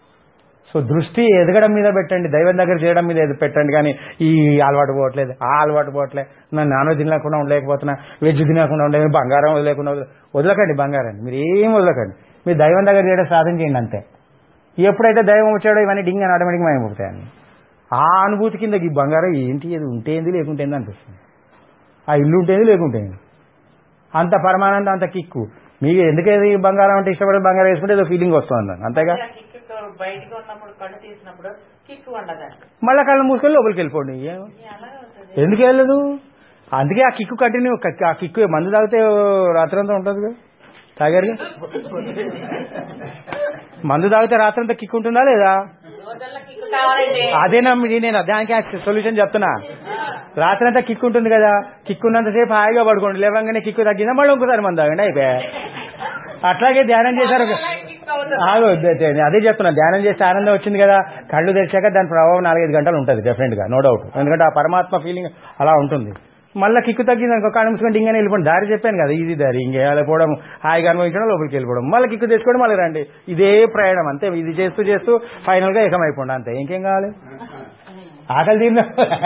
సో దృష్టి ఎదగడం మీద పెట్టండి దైవం దగ్గర చేయడం మీద ఎద- పెట్టండి కానీ ఈ అలవాటు పోవట్లేదు ఆ అలవాటు పోవట్లేదు నన్ను నాన్ వెజ్ తినకుండా ఉండలేకపోతున్నా వెజ్ తినకుండా ఉండలేదు బంగారం వదిలేకుండా వదిలే- వదలకండి బంగారాన్ని మీరు ఏం వదలకండి మీరు దైవం దగ్గర చేయడం సాధన చేయండి అంతే ఎప్పుడైతే దైవం వచ్చాడో ఇవన్నీ డింగ్ అని ఆటోమేటిక్ మాయమవుతాయని ఆ అనుభూతి కింద ఈ బంగారం ఏంటి ఇది ఉంటే ఏంది లేకుంటే ఏంది అనిపిస్తుంది ఆ ఇల్లు ఉంటేది లేకుంటే ఏంది అంత పరమానందం అంత కిక్కు మీకు ఎందుకేది బంగారం అంటే ఇష్టపడే బంగారం వేసుకుంటే ఏదో ఫీలింగ్ వస్తుంది అంతేగా కిక్కు బయటకు ఉన్నప్పుడు కళ్ళు తీసినప్పుడు కిక్కు ఉండదండి మళ్ళీ కళ్ళు మూసుకొని లోపలికి వెళ్ళిపోండి ఏం అలాగే ఉంటుంది ఎందుకు వెళ్ళదు అందుకే ఆ కిక్కు కంటిన్యూ ఆ కిక్కు మందు తాగితే రాత్రంతా ఉంటుంది కదా తాగారుగా మందు తాగితే రాత్రంతా కిక్కు ఉంటుందా లేదా రోజుల్లో కిక్కు కావాలండి అదేనా మీ- నేను దానికి సొల్యూషన్ చెప్తున్నా రాత్రంతా కిక్కు ఉంటుంది కదా కిక్కు ఉన్నంతసేపు హాయిగా పడుకోండి లేవంగానే కిక్కు తగ్గిందా మళ్ళీ ఇంకోసారి మందు తాగండి అయిపోయా అట్లాగే ధ్యానం చేశారు కిక్కు అవుతుంది ఆగు, అదే- అదే- అదే చెప్తున్నా ధ్యానం చేస్తే ఆనందం వచ్చింది కదా కళ్ళు తెరిచాక దాని ప్రభావం నాలుగైదు గంటలు ఉంటుంది డెఫినెట్ గా నో డౌట్ ఎందుకంటే ఆ పరమాత్మ ఫీలింగ్ అలా ఉంటుంది మళ్ళీ కిక్కు తగ్గింది అనుకో కాళ్ళు మూసుకుంటే ఇంకనే వెళ్ళిపోండి దారి చెప్పాను కదా ఇది దారి ఇంకే వెళ్ళిపోవడం హాయిగా అనుభవించడం లోపలికి వెళ్ళిపోవడం మళ్ళీ కిక్కు తెచ్చుకోవడం మళ్ళీ రండి ఇదే ప్రయాణం అంతే ఇది చేస్తూ చేస్తూ ఫైనల్ గా ఏకమైపోండి అంతే ఇంకేం కావాలి ఆకలి తీరిన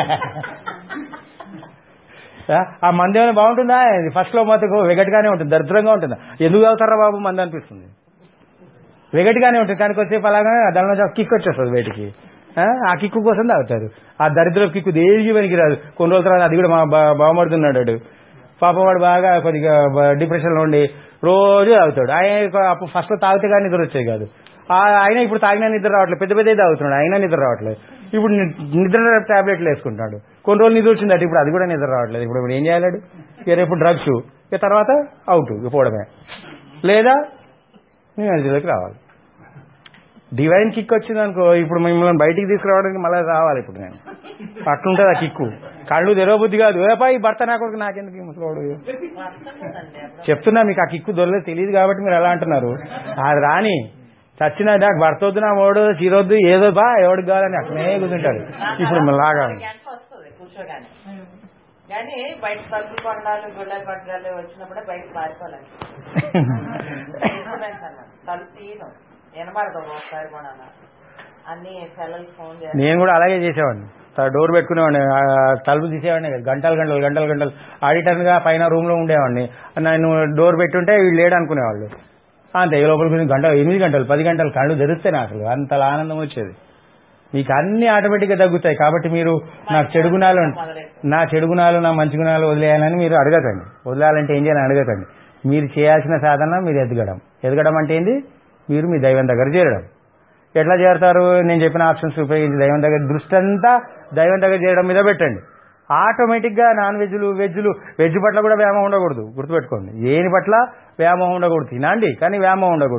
ఆ మంది ఏమైనా బాగుంటుందా ఫస్ట్ లో మొత్తం వెగట్గానే ఉంటుంది దరిద్రంగా ఉంటుందా ఎందుకు తాగుతారా బాబు మంది అనిపిస్తుంది వెగట్గానే ఉంటుంది కానీ కొద్దిసేపు అలాగానే దానిలో కిక్ వచ్చేస్తుంది బయటికి ఆ, ఆ కిక్కు కోసం తాగుతారు ఆ దరిద్ర కిక్కు దేనికి పనికి రాదు కొన్ని రోజుల తర్వాత అది కూడా మా బా- బాగుపడుతున్నాడు వాడు పాప వాడు బాగా కొద్దిగా డిప్రెషన్ లో ఉండి రోజు తాగుతాడు ఆయన అప్పుడు ఫస్ట్ లో తాగితే కానీ నిద్ర వచ్చేది కాదు ఆ ఆయన ఇప్పుడు తాగినా నిద్ర రావట్లేదు పెద్ద పెద్ద తాగుతున్నాడు అయినా నిద్ర రావట్లేదు ఇప్పుడు ని- నిద్ర టాబ్లెట్లు వేసుకుంటాడు కొన్ని రోజులు నిద్ర వచ్చిందట ఇప్పుడు అది కూడా నిద్ర రావట్లేదు ఇప్పుడు ఇప్పుడు ఏం చేయాలి ఇక రేపు డ్రగ్స్ ఇక తర్వాత అవుట్ ఇక పోవడమే లేదా నేను ఎనర్జీలోకి రావాలి డివైన్ కిక్ వచ్చింది అనుకో ఇప్పుడు మిమ్మల్ని బయటికి తీసుకురావడానికి మళ్ళీ రావాలి ఇప్పుడు నేను అట్లుంటుంది ఆ కిక్కు కళ్ళు తెరవబుద్ధి కాదు ఏపా ఈ భర్త నా కొడుకు నాకెందుకు ఈ ముసలోడు వస్తుందండి అప్పుడు చెప్తున్నా మీకు ఆ కిక్కు దొరలేదు తెలియదు కాబట్టి మీరు ఎలా అంటున్నారు అది రాని చచ్చిన నాకు భర్త వద్దు నా ఓడు చీరొద్దు ఏదో బా ఎవడికి కావాలని అట్లనే కూర్చుంటాడు ఇప్పుడు లాగా క్యాన్సర్ వస్తుంది కూర్చోగానే కానీ బయట తలుపు కొండాలు గుళ్ళలు పడ్డాలు వచ్చినప్పుడే బయట పారిపోలేదు ఇన్సూరెన్స్ అన్నది తలుపు తీయడం వినబడదు ఒకసారి కూడా అన్ని పిల్లలకి ఫోన్ చేయాలి నేను కూడా అలాగే చేసేవాడిని త- డోర్ పెట్టుకునేవాడిని ఆ, తలుపు తీసేవాడిని కదా గంటలు గంటలు గంటలు గంటలు ఆడిటర్గా పైన రూమ్ లో ఉండేవాడిని నేను డోర్ పెట్టుంటే వీళ్ళు లేడు అనుకునేవాళ్ళు అంతే ఈ లోపల కొంచెం గంట ఎనిమిది గంటలు పది గంటలు కళ్ళు తెరిస్తే నాకు అసలు అంతలా ఆనందం వచ్చేది మీకు అన్ని ఆటోమేటిక్గా తగ్గుతాయి కాబట్టి మీరు నాకు చెడు గుణాలు నా చెడు గుణాలు నా మంచి గుణాలు వదిలేయాలని మీరు అడగకండి వదిలేయాలంటే ఏం చేయాలని అడగకండి మీరు చేయాల్సిన సాధన మీరు ఎదగడం ఎదగడం అంటే ఏంది మీరు మీ దైవం దగ్గర చేరడం ఎట్లా చేరతారు నేను చెప్పిన ఆప్షన్స్ ఉపయోగించి దైవం దగ్గర దృష్టి అంతా దైవం దగ్గర చేయడం మీద పెట్టండి ఆటోమేటిక్ గా నాన్ వెజ్లు వెజ్లు వెజ్ పట్ల కూడా వ్యామోహం ఉండకూడదు గుర్తుపెట్టుకోండి దేని పట్ల వ్యామోహం ఉండకూడదు తినండి కానీ వ్యామోహం ఉండకూడదు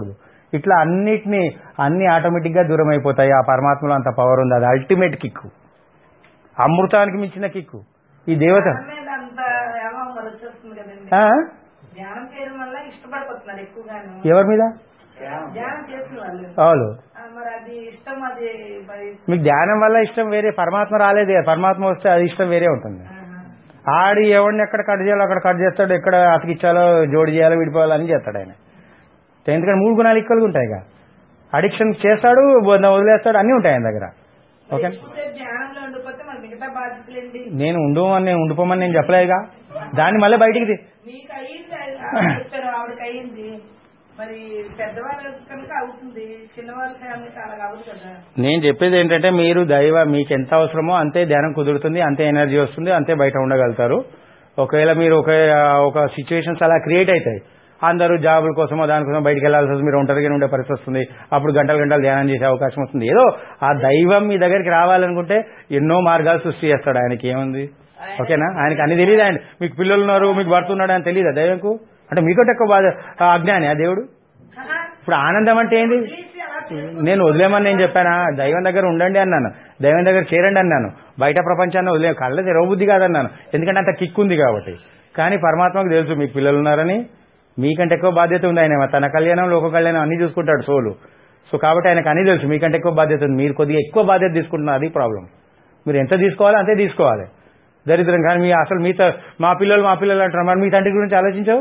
ఇట్లా అన్నిటినీ అన్ని ఆటోమేటిక్గా దూరం అయిపోతాయి ఆ పరమాత్మలో అంత పవర్ ఉంది అది అల్టిమేట్ కిక్కు అమృతానికి మించిన కిక్కు ఈ దేవత ధ్యానం మీద అంత ఏమో మరి వచ్చేస్తుంది కదండి ఆ? ధ్యానం చేయడం వల్ల ఇష్టపడిపోతున్నారు ఎక్కువగాను ఎవరి మీద ధ్యానం చేసిన వాళ్ళు అవును ఆ, మరి అది ఇష్టం అది మరి మీకు ధ్యానం వల్ల ఇష్టం వేరే పరమాత్మ రాలేదే పరమాత్మ వస్తే అది ఇష్టం వేరే ఉంటుంది ఆహా. ఆడి ఎవరిని ఎక్కడ కట్ చేయాలో అక్కడ కట్ చేస్తాడు ఎక్కడ అతికిచ్చాలో జోడి చేయాలో విడిపోవాలో అని చేస్తాడు ఆయన ఎందుకంటే మూడు గుణాలు ఈక్వల్గా ఉంటాయి ఇక అడిక్షన్ చేస్తాడు వ- వదిలేస్తాడు అన్నీ ఉంటాయి ఆయన దగ్గర ఓకే ఎక్కువసేపు ధ్యానంలో ఉండిపోతే మరి మిగతా బాధ్యతలు ఏంటి నేను ఉండమని నేను ఉండిపోమని నేను చెప్పలేదుగా దాన్ని మళ్ళీ బయటికి తీ- మీకు అయ్యింది ఆవిడ చెప్పారు ఆవిడకి అయ్యింది మరి పెద్దవాళ్ళు కనుక అవుతుంది చిన్నవాళ్ళ ఫ్యామిలీకి అలాగ అవ్వదు కదా నేను చెప్పేది ఏంటంటే మీరు దైవ మీకు ఎంత అవసరమో అంతే ధ్యానం కుదురుతుంది అంతే ఎనర్జీ వస్తుంది అంతే బయట ఉండగలుగుతారు ఒకవేళ మీరు ఒక ఒక సిచ్యువేషన్స్ అలా క్రియేట్ అవుతాయి అందరూ జాబుల కోసమో దానికోసం బయటికి వెళ్ళాల్సి వస్తుంది మీరు ఒంటరిగా ఉండే పరిస్థితి వస్తుంది అప్పుడు గంటలు గంటలు ధ్యానం చేసే అవకాశం వస్తుంది ఏదో ఆ దైవం మీ దగ్గరికి రావాలనుకుంటే ఎన్నో మార్గాలు సృష్టి చేస్తాడు ఆయనకి ఏముంది ఓకేనా ఆయనకి అన్ని తెలియదు ఆయన మీకు పిల్లలు ఉన్నారు మీకు భర్త ఉన్నాడు అని తెలియదా దైవంకు అంటే మీకంటే ఎక్కువ బాధ ఆ అజ్ఞాని ఆ దేవుడు ఆహా. ఇప్పుడు ఆనందం అంటే ఏంది తీసి అలా నేను వదిలేమని నేను చెప్పానా దైవం దగ్గర ఉండండి అన్నాను దైవం దగ్గర చేరండి అన్నాను బయట ప్రపంచాన్ని వదిలే కళ్ళ తెరవబుద్ధి కాదన్నాను ఎందుకంటే అంత కిక్ ఉంది కాబట్టి కానీ పరమాత్మకు తెలుసు మీకు పిల్లలు ఉన్నారని మీకంటే ఎక్కువ బాధ్యత ఉంది ఆయన తన కళ్యాణం లోక కళ్యాణం అన్ని చూసుకుంటాడు సోలు సో కాబట్టి ఆయనకు అన్ని తెలుసు మీకంటే ఎక్కువ బాధ్యత ఉంది మీరు కొద్దిగా ఎక్కువ బాధ్యత తీసుకుంటున్నారు అది ప్రాబ్లం మీరు ఎంత తీసుకోవాలో అంతే తీసుకోవాలి దరిద్రం కానీ మీ అసలు మీతో మా పిల్లలు మా పిల్లలు అంటారు మరి మీ తండ్రి గురించి ఆలోచించావు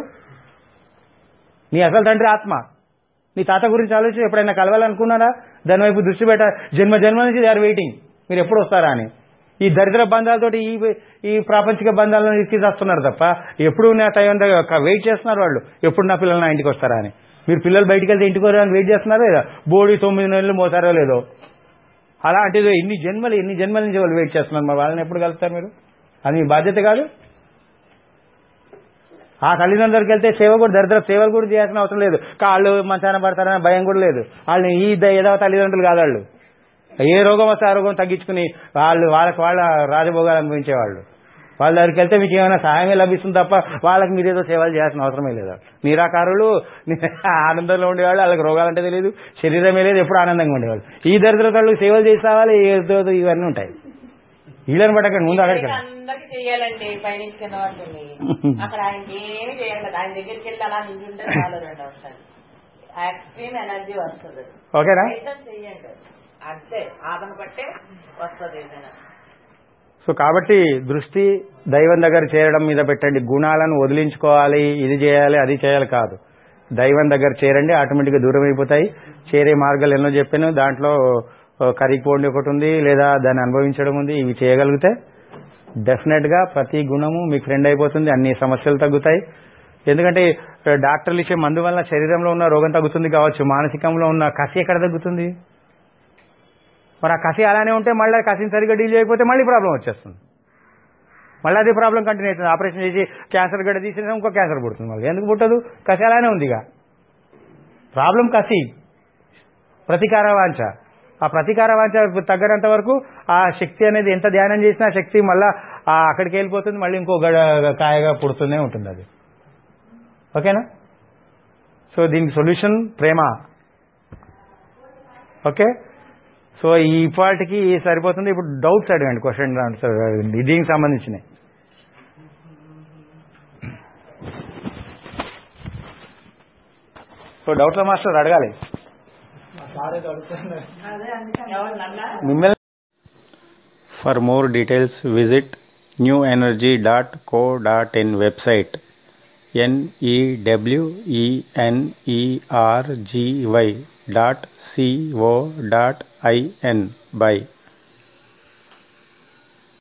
నీ అసలు తండ్రి ఆత్మ నీ తాత గురించి ఆలోచించి ఎప్పుడైనా కలవాలనుకున్నారా దాని వైపు దృష్టి పెట్ట జన్మ జన్మ నుంచి దే ఆర్ వెయిటింగ్ మీరు ఎప్పుడు వస్తారా అని ఈ దరిద్ర బంధాలతోటి ఈ ఈ ప్రాపంచిక బంధాలను తీసుకొస్తున్నారు తప్ప ఎప్పుడు నా టైం దగ్గర వెయిట్ చేస్తున్నారు వాళ్ళు ఎప్పుడు నా పిల్లలు నా ఇంటికి వస్తారా అని మీరు పిల్లలు బయటికి వెళ్తే ఇంటికి వరకు వెయిట్ చేస్తున్నారా లేదా బోడి తొమ్మిది నెలలు మోసారో లేదో అలా అంటే ఇదో ఎన్ని జన్మలు ఎన్ని జన్మల నుంచి వాళ్ళు వెయిట్ చేస్తున్నారు మరి వాళ్ళని ఎప్పుడు కలుస్తారు మీరు అది మీ బాధ్యత కాదు ఆ తల్లిదండ్రులకి వెళ్తే సేవ కూడా దరిద్ర సేవలు కూడా చేయాల్సిన అవసరం లేదు కాళ్ళు మంచాన పడతారనే భయం కూడా లేదు వాళ్ళు ఈ ద- ఏదో తల్లిదండ్రులు కాదు వాళ్ళు ఏ రోగం వస్తే ఆ రోగం తగ్గించుకుని వాళ్ళు వాళ్ళకి వాళ్ళ రాజభోగాలు అనుభవించేవాళ్ళు వాళ్ళ దగ్గరికి వెళ్తే మీకు ఏమైనా సహాయమే లభిస్తుంది తప్ప వాళ్ళకి మీరేదో సేవలు చేయాల్సిన అవసరమే లేదు నిరాకారులు ని- ఆనందంలో ఉండేవాళ్ళు వాళ్ళకి రోగాలంటే తెలియదు శరీరమే లేదు ఎప్పుడు ఆనందంగా ఉండేవాళ్ళు ఈ దరిద్ర కళ్ళు సేవలు చేసి రావాలి ఏదో ఇవన్నీ ఉంటాయి వీళ్ళని పట్టకండి ముందు అక్కడికి రండి. అందరికి చెయ్యాలండి పైనుంచి కింద వరకు అక్కడ ఆయనకి ఏమి చేయాలి కదా ఆయన దగ్గరికి వెళ్ళి అలా నించుంటే చాలు రెండు అవసరాలు ఎక్స్ట్రీమ్ ఎనర్జీ వస్తుంది ఓకేనా ప్రయత్నం చెయ్యండి అంతే ఆదన బట్టే వస్తుంది ఏదైనా సో కాబట్టి దృష్టి దైవం దగ్గర చేరడం మీద పెట్టండి గుణాలను వదిలించుకోవాలి ఇది చేయాలి అది చేయాలి కాదు దైవం దగ్గర చేరండి ఆటోమేటిక్గా దూరం అయిపోతాయి చేరే మార్గాలు ఎన్నో చెప్పాను దాంట్లో ఆ, కరిగిపోండి ఒకటి ఉంది లేదా దాన్ని అనుభవించడం ఉంది ఇవి చేయగలిగితే డెఫినెట్ గా ప్రతి గుణము మీ ఫ్రెండ్ అయిపోతుంది అన్ని సమస్యలు తగ్గుతాయి ఎందుకంటే ఆ, డాక్టర్లు ఇచ్చే మందు వల్ల శరీరంలో ఉన్న రోగం తగ్గుతుంది కావచ్చు మానసికంలో ఉన్న కసి ఎక్కడ తగ్గుతుంది మరి ఆ కసి అలానే ఉంటే మళ్ళీ కసిని సరిగ్గా డీల్ చేయకపోతే మళ్ళీ ప్రాబ్లం వచ్చేస్తుంది మళ్ళీ అదే ప్రాబ్లం కంటిన్యూ అవుతుంది ఆపరేషన్ చేసి క్యాన్సర్ గడ్డ తీసినా ఇంకో క్యాన్సర్ పుడుతుంది మళ్ళీ ఎందుకు పుట్టదు కసి అలానే ఉంది ఇక ప్రాబ్లం కసి ప్రతీకార వాంఛ ఆ ప్రతీకార వాంఛ తగ్గనంత వరకు ఆ శక్తి అనేది ఎంత ధ్యానం చేసినా ఆ శక్తి మళ్ళా ఆ అక్కడికి వెళ్ళిపోతుంది మళ్ళీ ఇంకో గడ కాయగా పుడుతూనే ఉంటుంది అది ఓకేనా సో దీనికి సొల్యూషన్ ప్రేమ ఓకే సో ఈ పాటికి సరిపోతుంది ఇప్పుడు డౌట్స్ అడగండి క్వశ్చన్ ఆన్సర్ దీనికి సంబంధించినవి సో డౌట్ల మాస్టర్ అడగాలి మా సారే అడుగుతున్నారు అదే అందుకని ఎవరు నన్నా మిమ్మల్ని for more details visit new energy dot co dot in website NEWENERGY dot CO dot IN by